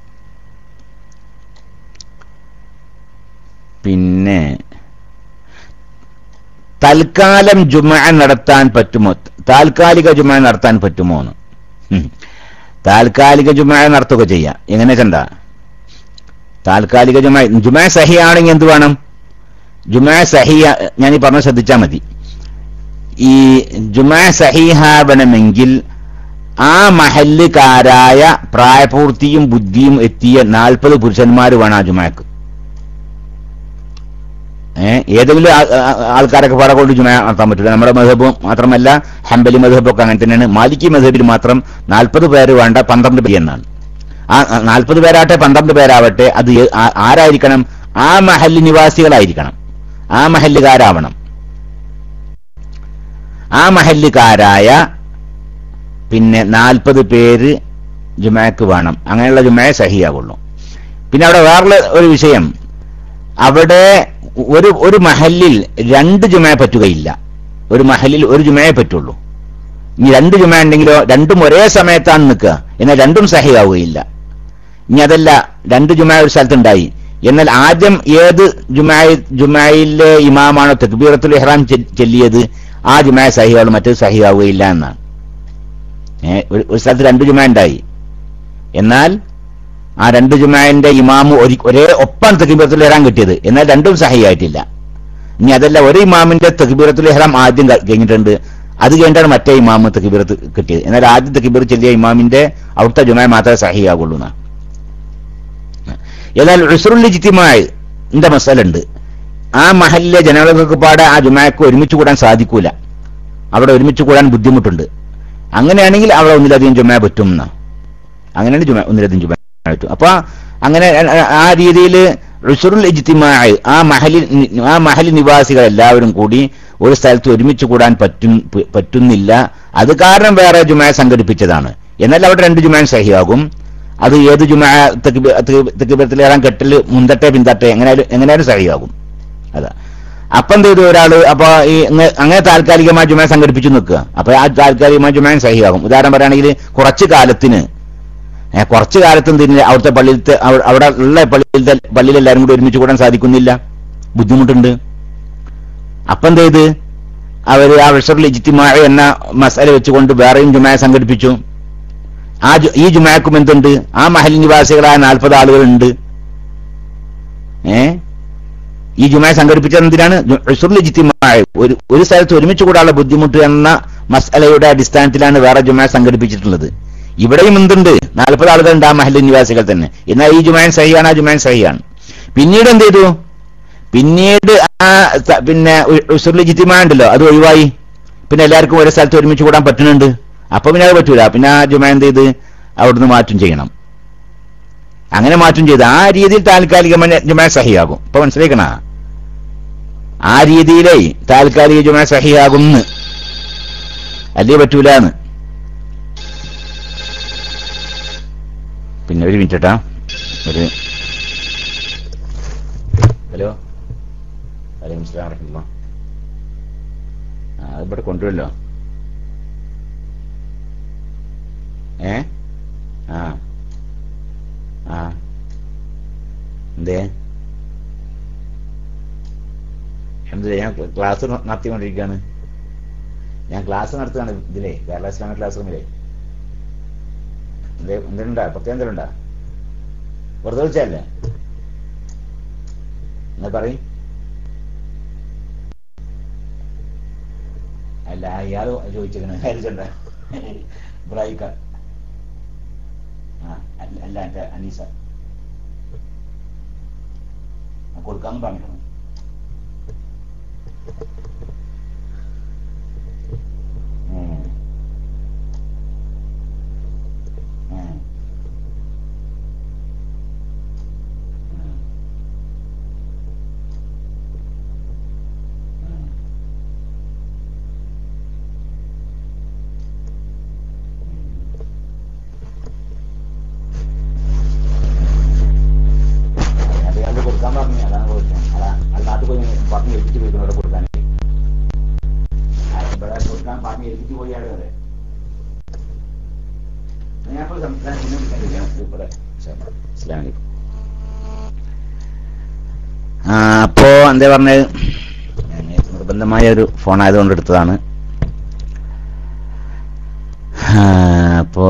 പിന്നെ തൽക്കാലം ജുമ നടത്താൻ പറ്റുമോ താൽക്കാലിക ജുമ നടത്താൻ പറ്റുമോ എന്ന് ഉം. താൽക്കാലിക ജുമ നടത്തുക ചെയ്യാം എങ്ങനെ ചെണ്ട താൽക്കാലിക ജുമ ജുമ സഹിയാണെങ്കിൽ എന്ത് വേണം ജുമ സഹിയ ഞാൻ ഈ പറഞ്ഞ ശ്രദ്ധിച്ചാൽ മതി ഈ ജുമ സഹിഹാവണമെങ്കിൽ ആ മഹല്ലുകാരായ പ്രായപൂർത്തിയും ബുദ്ധിയും എത്തിയ നാൽപ്പത് പുരുഷന്മാർ വേണം ആ ജുമക്ക് ഏഹ് ഏതെങ്കിലും ആ- ആ- ആൾക്കാരൊക്കെ പാടെ കൊണ്ട് ജുമ നടത്താൻ പറ്റില്ല നമ്മുടെ മധബും മാത്രമല്ല ഹംബലി മധബൊക്കെ അങ്ങനെ തന്നെയാണ് മാലിക്കി മധബിൽ മാത്രം നാൽപ്പത് പേര് വേണ്ട പന്ത്രണ്ട് പേര് എന്നാണ് ആ നാൽപ്പത് പേരാട്ടെ പന്ത്രണ്ട് പേരാവട്ടെ അത് ഏ- ആ- ആരായിരിക്കണം ആ മഹല്ല് നിവാസികളായിരിക്കണം ആ മഹല്ലുകാരാവണം ആ മഹല്ലുകാരായ പിന്നെ നാൽപ്പത് പേര് ജുമയ്ക്ക് വേണം അങ്ങനെയുള്ള ജുമയെ സഹിയാകുള്ളൂ പിന്നെ അവിടെ വേറെ ഒരു വിഷയം അവിടെ ഒരു ഒരു മഹലിൽ രണ്ട് ജുമ പറ്റുകയില്ല ഒരു മഹലിൽ ഒരു ജുമയെ പറ്റുള്ളൂ ഇനി രണ്ട് ജുമ ഉണ്ടെങ്കിലോ രണ്ടും ഒരേ സമയത്താണ് നിൽക്കുക എന്നാൽ രണ്ടും സഹിയാവുകയില്ല ഇനി അതല്ല രണ്ട് ജുമ ഒരു സ്ഥലത്തുണ്ടായി എന്നാൽ ആദ്യം ഏത് ജുമായി ജുമായിലെ ഇമാമാണോ തക്ബീറത്തുൽ ഇഹ്റാം ചെ- ചെല്ലിയത് ആ ജുമായ സഹിയാവുള്ളൂ മറ്റേത് സഹിയാവുകയില്ല എന്നാണ് ഏ, ഒരു ഒരു സ്ഥലത്ത് രണ്ട് ജുമ ഉണ്ടായി എന്നാൽ ആ രണ്ട് ജുമാന്റെ ഇമാമ് ഒരു ഒരേ ഒപ്പം തക്ബീറത്തുൽ ഇഹ്റാം കിട്ടിയത് എന്നാൽ രണ്ടും സഹിയായിട്ടില്ല ഇനി അതല്ല ഒരു ഇമാമിന്റെ തക്ബീറത്തുൽ ഇഹ്റാം ആദ്യം ക- കഴിഞ്ഞിട്ടുണ്ട് അത് കഴിഞ്ഞിട്ടാണ് മറ്റേ ഇമാമ് തക്ബീറത്ത് കിട്ടിയത് എന്നാൽ ആദ്യം തക്ബീർ ചെല്ലിയ ഇമാമിന്റെ അവിടുത്തെ ജുമായ മാത്രമേ സഹിയാകുള്ളൂ എന്നാണ് എന്നാൽ ഉസുറുൽ ജിത്തിമായ എന്റെ മസാല ഉണ്ട് ആ മഹലിലെ ജനങ്ങൾക്ക് പാടെ ആ ജുമാക്ക് ഒരുമിച്ച് കൂടാൻ സാധിക്കൂല അവിടെ ഒരുമിച്ച് കൂടാൻ ബുദ്ധിമുട്ടുണ്ട് അങ്ങനെയാണെങ്കിൽ അവിടെ ഒന്നിലധികം ജുമ പറ്റും എന്നാ അങ്ങനെയാണ് ജുമ ഒന്നിലധികം ജുമ പറ്റും അപ്പൊ അങ്ങനെ ആ രീതിയിൽ ഉസുറുൽ ഇജ്തിമായ ആ മഹലി ആ മഹലി നിവാസികൾ എല്ലാവരും കൂടി ഒരു സ്ഥലത്ത് ഒരുമിച്ച് കൂടാൻ പറ്റും പ- പറ്റുന്നില്ല അത് കാരണം വേറെ ജുമ സംഘടിപ്പിച്ചതാണ് എന്നാൽ അവിടെ രണ്ട് ജുമാൻ സഹിയാകും അത് ഏത് ജുമ തെക്കിബത്തിലേറാൻ കെട്ടില് മുന്തട്ടെ പിന്തട്ടെ എങ്ങനെയാലും എങ്ങനെയാലും സഹിയാകും അതാ അപ്പൊ എന്ത് ചെയ്തു ഒരാള് അപ്പൊ ഈ ഇങ്ങ- അങ്ങനെ താൽക്കാലികമായ ജുമ സംഘടിപ്പിച്ചു നിൽക്കുക അപ്പൊ ആ താൽക്കാലികമായ ജുമ സഹിയാകും ഉദാഹരണം പറയുകയാണെങ്കിൽ കുറച്ചു കാലത്തിന് ഏ, കുറച്ചു കാലത്ത് എന്തിന് അവിടുത്തെ പള്ളിയിലത്തെ അവ- അവിടെ ഉള്ള പള്ളിയിലത്തെ പള്ളിയിൽ എല്ലാവരും കൂടി ഒരുമിച്ച് കൂടാൻ സാധിക്കുന്നില്ല ബുദ്ധിമുട്ടുണ്ട് അപ്പൊ എന്ത് ചെയ്ത് അവര് ആ വിഷർ ലിജിത്തിമായ എന്ന മസാല വെച്ചുകൊണ്ട് വേറെയും ജുമായ സംഘടിപ്പിച്ചു ആ ജു- ഈ ജുമാക്കും എന്തുണ്ട് ആ മഹൽ നിവാസികളായ നാൽപ്പത് ആളുകളുണ്ട് ഏ ഈ ജുമായ സംഘടിപ്പിച്ചത് എന്തിനാണ് ഉസുർ ലിജിത്തിമായ ഒരു ഒരു സ്ഥലത്ത് ഒരുമിച്ച് കൂടാനുള്ള ബുദ്ധിമുട്ട് എന്ന മസലയുടെ അടിസ്ഥാനത്തിലാണ് വേറെ ജുമായ സംഘടിപ്പിച്ചിട്ടുള്ളത് ഇവിടെയും എന്തുണ്ട് നാൽപ്പത് ആളുകളുണ്ട് ആ മഹൽ നിവാസികൾ തന്നെ എന്നാൽ ഈ ജുമാൻ സഹിയാണ് ആ ജുമാൻ സഹിയാണ് പിന്നീട് എന്ത് ചെയ്തു പിന്നീട് ആ സ- പിന്നെ ഉസുർ ലിജിത്തിമായ ഉണ്ടല്ലോ അത് ഒഴിവായി പിന്നെ എല്ലാവർക്കും ഒരു സ്ഥലത്ത് ഒരുമിച്ച് കൂടാൻ പറ്റുന്നുണ്ട് അപ്പൊ പിന്നെ അത് പറ്റൂല പിന്നെ ആ ജുമ എന്ത് ചെയ്ത് അവിടുന്ന് മാറ്റം ചെയ്യണം അങ്ങനെ മാറ്റം ചെയ്ത് ആ രീതിയിൽ താൽക്കാലികമായ ജുമ സഹിയാകും ഇപ്പൊ മനസ്സിലാക്കണ ആ രീതിയിലേ താൽക്കാലിക ജുമ സഹിയാകും അല്ലേ പറ്റൂലെന്ന് പിന്നെ ഒരു മിനിറ്റ് ട്ടാ. ഒരു ഹലോ വലൈക്കും സ്ലാം വറഹ്മത്തുള്ളാ. ആ അത് ഇവിടെ കൊണ്ടുവരല്ലോ ഏ ആ ആ എന്തേ എന്തിനാ ഞാൻ ക്ലാസ് നടത്തിക്കൊണ്ടിരിക്കുകയാണ് ഞാൻ ക്ലാസ് നടത്തുകയാണ് ഇതിലേ കേരള ഇസ്ലാമിക് ക്ലാസ് റൂമിലേ എന്തേ എന്തെങ്കിലുണ്ടാ പ്രത്യേകം എന്തെങ്കിലുണ്ടാ വെറുതെ വിളിച്ചല്ലേ എന്നാ പറയും അല്ല ഇയാള് ചോദിച്ചിരിക്കണ ഹരിച്ചണ്ട ബ്രൈക്ക ആ അല്ല അല്ല എന്റെ അനീസ ആ, കൊടുക്കാന്ന് പറഞ്ഞിരുന്നു ഉം. ഉം. ഉം. ഉം. അത് അയാളോട് കൊടുക്കാൻ പറഞ്ഞു അതാണ് ചോദിച്ചത് അതാ അത് നാട്ടിൽ പോയി പറഞ്ഞ് ഏൽപ്പിച്ച് പോയി ഇവിടെ കൊടുക്കാൻ ഇവിടെ കൊടുക്കാൻ പറഞ്ഞ് ഏൽപ്പിച്ച് പോയി ആള് വരെ ഞാനിപ്പോൾ സംസാരിക്കുന്നത് ഇവിടെ അസ്സലാമു അലൈക്കും. ആ അപ്പോ എന്താ പറഞ്ഞത് ഞാൻ നിർബന്ധമായ ഒരു ഫോൺ ആയതുകൊണ്ട് എടുത്തതാണ് ആ, അപ്പോ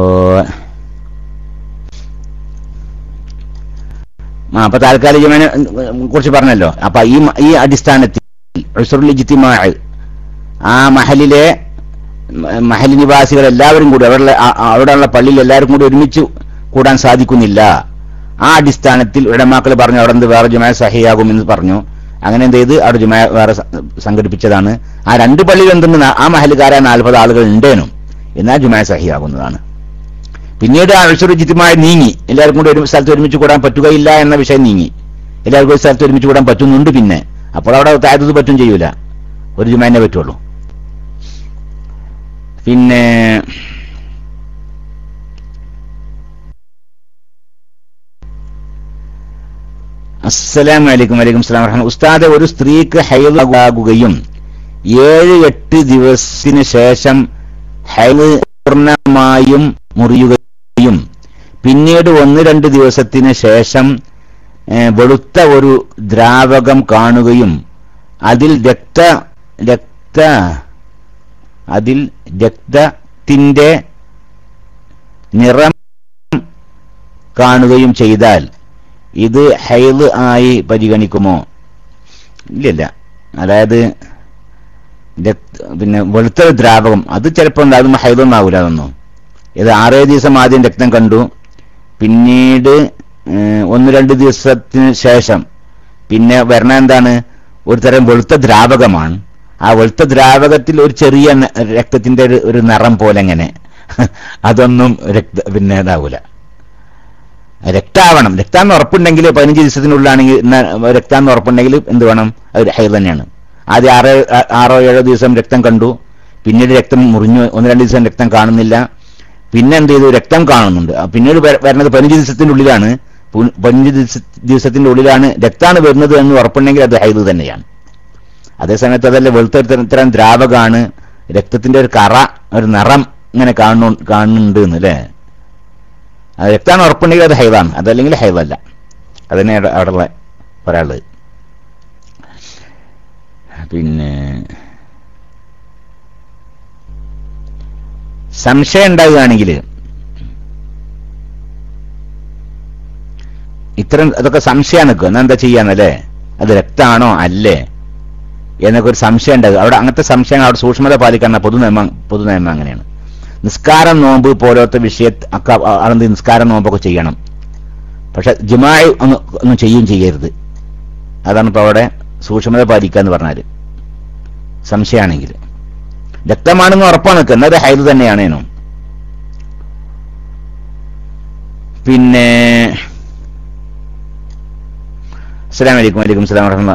ആ അപ്പൊ താൽക്കാലികമായി കുറിച്ച് പറഞ്ഞല്ലോ അപ്പൊ ഈ മ- ഈ അടിസ്ഥാനത്തിൽ ഉസുറുൽ ഇജ്തിമാ ആ മഹലിലെ മ- മഹലി നിവാസികൾ എല്ലാവരും കൂടി അവിടെ അവിടെയുള്ള പള്ളിയിൽ എല്ലാവരും കൂടി ഒരുമിച്ച് കൂടാൻ സാധിക്കുന്നില്ല ആ അടിസ്ഥാനത്തിൽ ഉടമാക്കൾ പറഞ്ഞു അവിടെ എന്ത് വേറെ ജുമായ സഹിയാകുമെന്ന് പറഞ്ഞു അങ്ങനെ എന്ത് ചെയ്ത് അവിടെ ജുമായ വേറെ സ- സംഘടിപ്പിച്ചതാണ് ആ രണ്ട് പള്ളിയിൽ എന്തുണ്ട് ആ മഹലുകാരായ നാൽപ്പത് ആളുകൾ ഉണ്ടേനും എന്നാൽ ജുമായ സഹിയാകുന്നതാണ് പിന്നീട് ആ അഴ്സർ ജിത്തുമായി നീങ്ങി എല്ലാവർക്കും കൂടി ഒരു സ്ഥലത്ത് ഒരുമിച്ച് കൂടാൻ പറ്റുകയില്ല എന്ന വിഷയം നീങ്ങി എല്ലാവർക്കും ഒരു സ്ഥലത്ത് ഒരുമിച്ച് കൂടാൻ പറ്റുന്നുണ്ട് പിന്നെ അപ്പോൾ അവിടെ താഴത്തത് പറ്റും ചെയ്യൂല ഒരു ജുമാനെ പറ്റുള്ളൂ പിന്നെ അസ്സലാം വലൈക്കും വലൈക്കും സ്ലാം വറഹ്മ ഉസ്താദെ ഒരു സ്ത്രീക്ക് ഹൈലാകുകയും ഏഴ് എട്ട് ദിവസത്തിന് ശേഷം ഹൈല് പൂർണ്ണമായും മുറിയുകയും പിന്നീട് ഒന്ന് രണ്ട് ദിവസത്തിന് ശേഷം ഏ, വെളുത്ത ഒരു ദ്രാവകം കാണുകയും അതിൽ രക്ത രക്ത അതിൽ രക്തത്തിന്റെ നിറം കാണുകയും ചെയ്താൽ ഇത് ഹൈല് ആയി പരിഗണിക്കുമോ ഇല്ലില്ല അതായത് രക്ത- പിന്നെ വെളുത്ത ഒരു ദ്രാവകം അത് ചിലപ്പോൾ ഉണ്ടാകും ഹൈലൊന്നും ആവില്ല അതൊന്നും ഇത് ആറേഴ് ദിവസം ആദ്യം രക്തം കണ്ടു പിന്നീട് ഏഹ്, ഒന്ന് രണ്ട് ദിവസത്തിന് ശേഷം പിന്നെ വരണ എന്താണ് ഒരു തരം വെളുത്ത ദ്രാവകമാണ് ആ വെളുത്ത ദ്രാവകത്തിൽ ഒരു ചെറിയ ന- രക്തത്തിന്റെ ഒരു ഒരു നിറം പോലെ ഇങ്ങനെ അതൊന്നും രക്ത പിന്നെ ഇതാവൂല രക്താവണം രക്താന്ന് ഉറപ്പുണ്ടെങ്കിൽ പതിനഞ്ച് ദിവസത്തിനുള്ളിലാണെങ്കിൽ ന- രക്താന്ന് ഉറപ്പുണ്ടെങ്കിൽ എന്ത് വേണം അത് ഹൈർ തന്നെയാണ് ആദ്യം ആറ് ആ- ആറോ ഏഴോ ദിവസം രക്തം കണ്ടു പിന്നീട് രക്തം മുറിഞ്ഞു ഒന്ന് രണ്ട് ദിവസം രക്തം കാണുന്നില്ല പിന്നെ എന്ത് ചെയ്തു രക്തം കാണുന്നുണ്ട് ആ പിന്നീട് വര- വരുന്നത് പതിനഞ്ച് ദിവസത്തിന്റെ ഉള്ളിലാണ് പു- പതിനഞ്ച് ദിവസ ദിവസത്തിന്റെ ഉള്ളിലാണ് രക്താണ് വരുന്നത് എന്ന് ഉറപ്പുണ്ടെങ്കിൽ അത് ഹൈദ് തന്നെയാണ് അതേസമയത്ത് അതല്ല വെളുത്ത ഒരു തരം- തരം ദ്രാവകമാണ് രക്തത്തിന്റെ ഒരു കറ ഒരു നിറം ഇങ്ങനെ കാണു കാണുന്നുണ്ട് എന്ന് അല്ലേ അത് രക്താണ് ഉറപ്പുണ്ടെങ്കിൽ അത് ഹൈവാണ് അതല്ലെങ്കിൽ ഹൈവല്ല അതന്നെ അവിടെ അവിടെ പറയാനുള്ളത് പിന്നെ സംശയം ഉണ്ടാകുകയാണെങ്കിൽ ഇത്തരം അതൊക്കെ സംശയം നിൽക്കും എന്നാ എന്താ ചെയ്യാന്നല്ലേ അത് രക്തമാണോ അല്ലേ എന്നൊക്കെ ഒരു സംശയം ഉണ്ടാകും അവിടെ അങ്ങനത്തെ സംശയങ്ങൾ അവിടെ സൂക്ഷ്മത പാലിക്കുന്ന പൊതു നിയമം പൊതു നിയമം അങ്ങനെയാണ് നിസ്കാരം നോമ്പ് പോലത്തെ വിഷയ ഒക്കെ അളന്ത് നിസ്കാരം നോമ്പൊക്കെ ചെയ്യണം പക്ഷെ ജിമായി ഒന്ന് ഒന്നും ചെയ്യുകയും ചെയ്യരുത് അതാണ് ഇപ്പൊ അവിടെ സൂക്ഷ്മത പാലിക്കുക എന്ന് പറഞ്ഞാല് സംശയമാണെങ്കിൽ രക്തമാണെന്ന് ഉറപ്പാണ് നിൽക്കുക അത് ഹൈദ് തന്നെയാണേനോ പിന്നെ അസ്സലാം വലൈക്കും വലൈക്കും സ്ലാം വറഹ്മ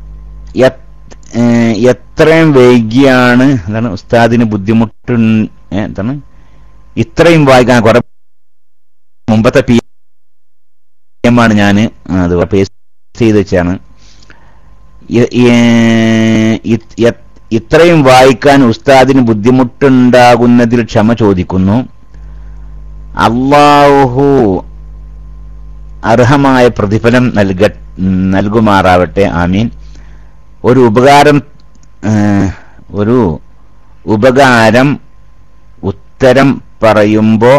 എത്രയും വൈകിയാണ് എന്താണ് ഉസ്താദിന് ബുദ്ധിമുട്ട് എന്താണ് ഇത്രയും വായിക്കാൻ കുറെ മുമ്പത്തെ പി എം ആണ് ഞാൻ അത് പേസ്റ്റ് ചെയ്ത് വെച്ചാണ് ഇ- ഈ- ഇ- ഇ- ഇത്രയും വായിക്കാൻ ഉസ്താദിന് ബുദ്ധിമുട്ടുണ്ടാകുന്നതിൽ ക്ഷമ ചോദിക്കുന്നു അള്ളാഹു അർഹമായ പ്രതിഫലം നൽക നൽകുമാറാവട്ടെ ആമീൻ ഒരു ഉപകാരം ഏഹ്, ഒരു ഉപകാരം ഉത്തരം പറയുമ്പോ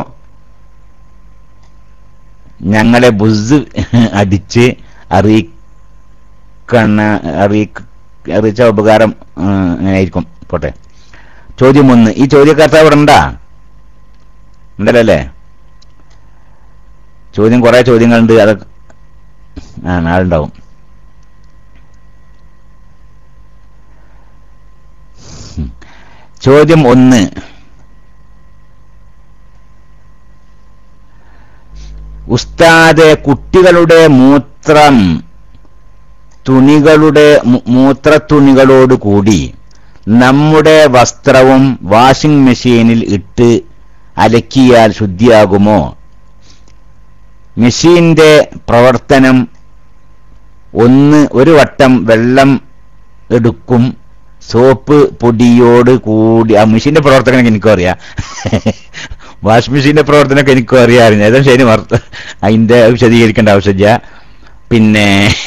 ഞങ്ങളെ ബുസ് അടിച്ച് അറിയിക്കണ അറിയിക്ക അറിയിച്ച ഉപകാരം ഏഹ്, അങ്ങനെയായിരിക്കും പോട്ടെ ചോദ്യം ഒന്ന് ഈ ചോദ്യകർത്താവ് ഇവിടെ ഉണ്ടാ ഉണ്ടല്ലോ അല്ലേ ചോദ്യം കുറെ ചോദ്യങ്ങളുണ്ട് അത് ആ നാളുണ്ടാവും ഉം. ചോദ്യം ഒന്ന് ഉസ്താദെ കുട്ടികളുടെ മൂത്രം തുണികളുടെ മൂ- മൂത്രത്തുണികളോട് കൂടി നമ്മുടെ വസ്ത്രവും വാഷിംഗ് മെഷീനിൽ ഇട്ട് അലക്കിയാൽ ശുദ്ധിയാകുമോ മെഷീന്റെ പ്രവർത്തനം ഒന്ന് ഒരു വട്ടം വെള്ളം എടുക്കും സോപ്പ് പൊടിയോട് കൂടി ആ മെഷീന്റെ പ്രവർത്തനം എനിക്കും അറിയാം വാഷ് മെഷീന്റെ പ്രവർത്തനമൊക്കെ എനിക്കും അറിയാമായിരുന്നു ഏതായാലും ശരി മറത്ത് അതിന്റെ വിശദീകരിക്കേണ്ട ആവശ്യമില്ല പിന്നെ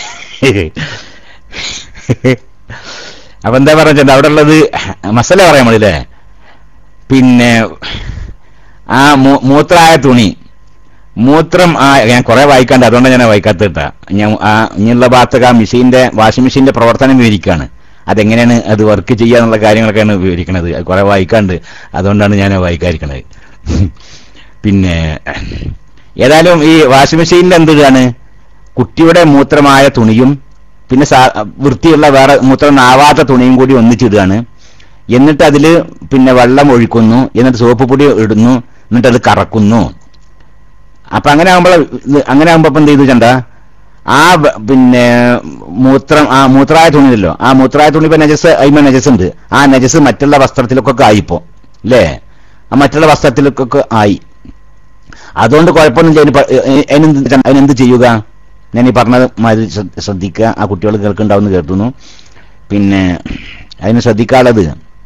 അപ്പൊ എന്താ പറഞ്ഞത് അവിടെ ഉള്ളത് മസാല പറയാൻ മതില്ലേ പിന്നെ ആ മൂ- മൂത്രായ തുണി മൂത്രം ആ ഞാൻ കുറെ വായിക്കാണ്ട് അതുകൊണ്ടാണ് ഞാൻ വായിക്കാത്ത കേട്ടാ ഞാൻ ആ ഇനിയുള്ള ഭാഗത്തൊക്കെ ആ മെഷീന്റെ വാഷിംഗ് മെഷീന്റെ പ്രവർത്തനം വിവരിക്കുകയാണ് അതെങ്ങനെയാണ് അത് വർക്ക് ചെയ്യുക എന്നുള്ള കാര്യങ്ങളൊക്കെയാണ് വിവരിക്കുന്നത് അത് കുറെ വായിക്കാണ്ട് അതുകൊണ്ടാണ് ഞാൻ വായിക്കാതിരിക്കണത് പിന്നെ ഏതായാലും ഈ വാഷിംഗ് മെഷീനിൽ എന്താണ് കുട്ടിയുടെ മൂത്രമായ തുണിയും പിന്നെ സാ- വൃത്തിയുള്ള വേറെ മൂത്രം ആവാത്ത തുണിയും കൂടി ഒന്നിച്ചിടുകയാണ് എന്നിട്ട് അതിൽ പിന്നെ വെള്ളം ഒഴിക്കുന്നു എന്നിട്ട് സോപ്പ് പൊടി ഇടുന്നു എന്നിട്ട് അത് കറക്കുന്നു അപ്പൊ അങ്ങനെ ആകുമ്പോൾ അങ്ങനെ ആകുമ്പോ ഇപ്പൊ എന്ത് ചെയ്തു ചണ്ട ആ വ- പിന്നെ മൂത്രം ആ മൂത്രായ തുണിയല്ലോ ആ മൂത്രായ തുണി ഇപ്പൊ നജസ് അയിമ നജസ് ഉണ്ട് ആ നജസ് മറ്റുള്ള വസ്ത്രത്തിലൊക്കെ ആയിപ്പോ അല്ലേ ആ മറ്റുള്ള വസ്ത്രത്തിലൊക്കെ ആയി അതുകൊണ്ട് കുഴപ്പമൊന്നുമില്ല അതിന് പ- എ- അതിനെന്ത് ചെ- അതിനെന്ത് ചെയ്യുക ഞാൻ ഈ പറഞ്ഞത് മാതിരി ശ്രദ്ധ- ശ്രദ്ധിക്കുക ആ കുട്ടികൾ കേൾക്കുന്നുണ്ടാവും എന്ന് കേൾക്കുന്നു പിന്നെ അതിന് ശ്രദ്ധിക്കാനുള്ളത്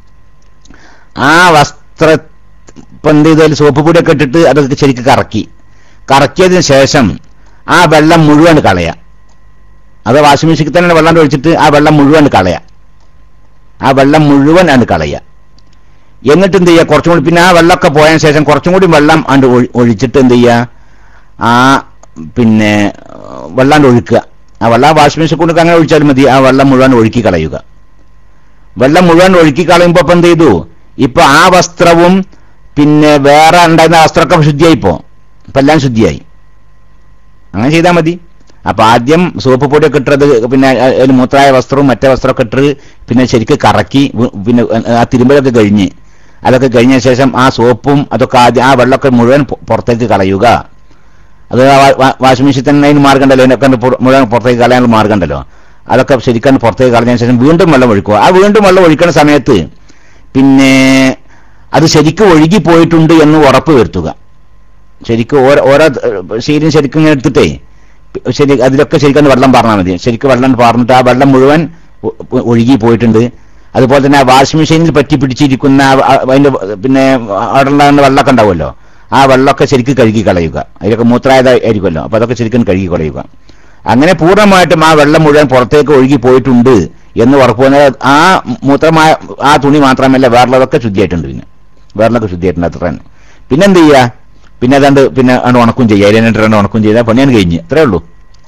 ആ വസ്ത്ര ഇപ്പൊ എന്ത് ചെയ്താൽ സോപ്പ് പൊടിയൊക്കെ ഇട്ടിട്ട് അതൊക്കെ ശരിക്കും കറക്കി കറക്കിയതിന് ശേഷം ആ വെള്ളം മുഴുവൻ കളയാം അത് വാഷിംഗ് മെഷീനിൽ തന്നെ വെള്ളം ഒഴിച്ചിട്ട് ആ വെള്ളം മുഴുവൻ കളയാം ആ വെള്ളം മുഴുവൻ ആണ് കളയുക എന്നിട്ട് എന്ത് ചെയ്യുക കുറച്ചും കൂടി പിന്നെ ആ വെള്ളമൊക്കെ പോയതിനു ശേഷം കുറച്ചും കൂടി വെള്ളം അണ്ട് ഒഴി- ഒഴിച്ചിട്ട് എന്ത് ചെയ്യുക ആ പിന്നെ വെള്ളം ഒഴുക്കുക ആ വെള്ളം വാഷിംഗ് മെഷീൻ കൊണ്ട് അങ്ങനെ ഒഴിച്ചാലും മതി ആ വെള്ളം മുഴുവൻ ഒഴുക്കി കളയുക വെള്ളം മുഴുവൻ ഒഴുക്കി കളയുമ്പോ ഇപ്പൊ എന്ത് ചെയ്തു ഇപ്പൊ ആ വസ്ത്രവും പിന്നെ വേറെ ഉണ്ടായിരുന്ന വസ്ത്രമൊക്കെ ശുദ്ധിയായിപ്പോ ഇപ്പൊ എല്ലാം ശുദ്ധിയായി അങ്ങനെ ചെയ്താൽ മതി അപ്പൊ ആദ്യം സോപ്പ് പൊടിയൊക്കെ ഇട്ടത് പിന്നെ അതിൽ മൂത്രമായ വസ്ത്രവും മറ്റേ വസ്ത്രമൊക്കെ ഇട്ട് പിന്നെ ശരിക്ക് കറക്കി വി- പിന്നെ ആ തിരുമ്പലൊക്കെ കഴിഞ്ഞ് അതൊക്കെ കഴിഞ്ഞ ശേഷം ആ സോപ്പും അതൊക്കെ ആദ്യം ആ വെള്ളമൊക്കെ മുഴുവൻ പൊ- പുറത്തേക്ക് കളയുക അത് ആ വാ- വാ- വാഷിംഗ് മെഷീൻ തന്നെ അതിന് മാർഗം ഉണ്ടല്ലോ അതിനൊക്കെ പുറ- മുഴുവൻ പുറത്തേക്ക് കളയാനുള്ള മാർഗം ഉണ്ടല്ലോ അതൊക്കെ ശരിക്കും പുറത്തേക്ക് കളഞ്ഞതിന് ശേഷം വീണ്ടും വെള്ളം ഒഴിക്കുക ആ വീണ്ടും വെള്ളം ഒഴിക്കുന്ന സമയത്ത് പിന്നെ അത് ശരിക്കും ഒഴുകി പോയിട്ടുണ്ട് എന്ന് ഉറപ്പ് വരുത്തുക ശരിക്കും ഓരോ ഓരോ ശീലം ശരിക്കും ഇങ്ങനെ എടുത്തിട്ടേ ശരി അതിലൊക്കെ ശരിക്കും ഒന്ന് വെള്ളം പറഞ്ഞാൽ മതി ശരിക്കും വെള്ളം പാർന്നിട്ട് ആ വെള്ളം മുഴുവൻ ഒ- ഒ- ഒഴുകി പോയിട്ടുണ്ട് അതുപോലെ തന്നെ ആ വാഷിംഗ് മെഷീനിൽ പറ്റി പിടിച്ചിരിക്കുന്ന ആ- ആ- അതിന്റെ പിന്നെ അവിടെ ഉണ്ടാകുന്ന വെള്ളമൊക്കെ ഉണ്ടാവുമല്ലോ ആ വെള്ളമൊക്കെ ശരിക്കും കഴുകി കളയുക അതിലൊക്കെ മൂത്രായതായിരിക്കുമല്ലോ അപ്പൊ അതൊക്കെ ശരിക്കും കഴുകി കളയുക അങ്ങനെ പൂർണ്ണമായിട്ടും ആ വെള്ളം മുഴുവൻ പുറത്തേക്ക് ഒഴുകി പോയിട്ടുണ്ട് എന്ന് ഉറപ്പ് വന്നാൽ ആ മൂത്രമായ ആ തുണി മാത്രമല്ല വേറുള്ളതൊക്കെ ശുദ്ധിയായിട്ടുണ്ട് പിന്നെ വേറുള്ളതൊക്കെ ശുദ്ധിയായിട്ടുണ്ട് അത്ര തന്നെ പിന്നെ എന്ത് ചെയ്യുക പിന്നെ അതാണ്ട് പിന്നെ ആണ് ഉണക്കും ചെയ്യുക അതിനെ രണ്ട് ഉണക്കും ചെയ്താൽ പണിയാണ് കഴിഞ്ഞ് അത്രേ ഉള്ളൂ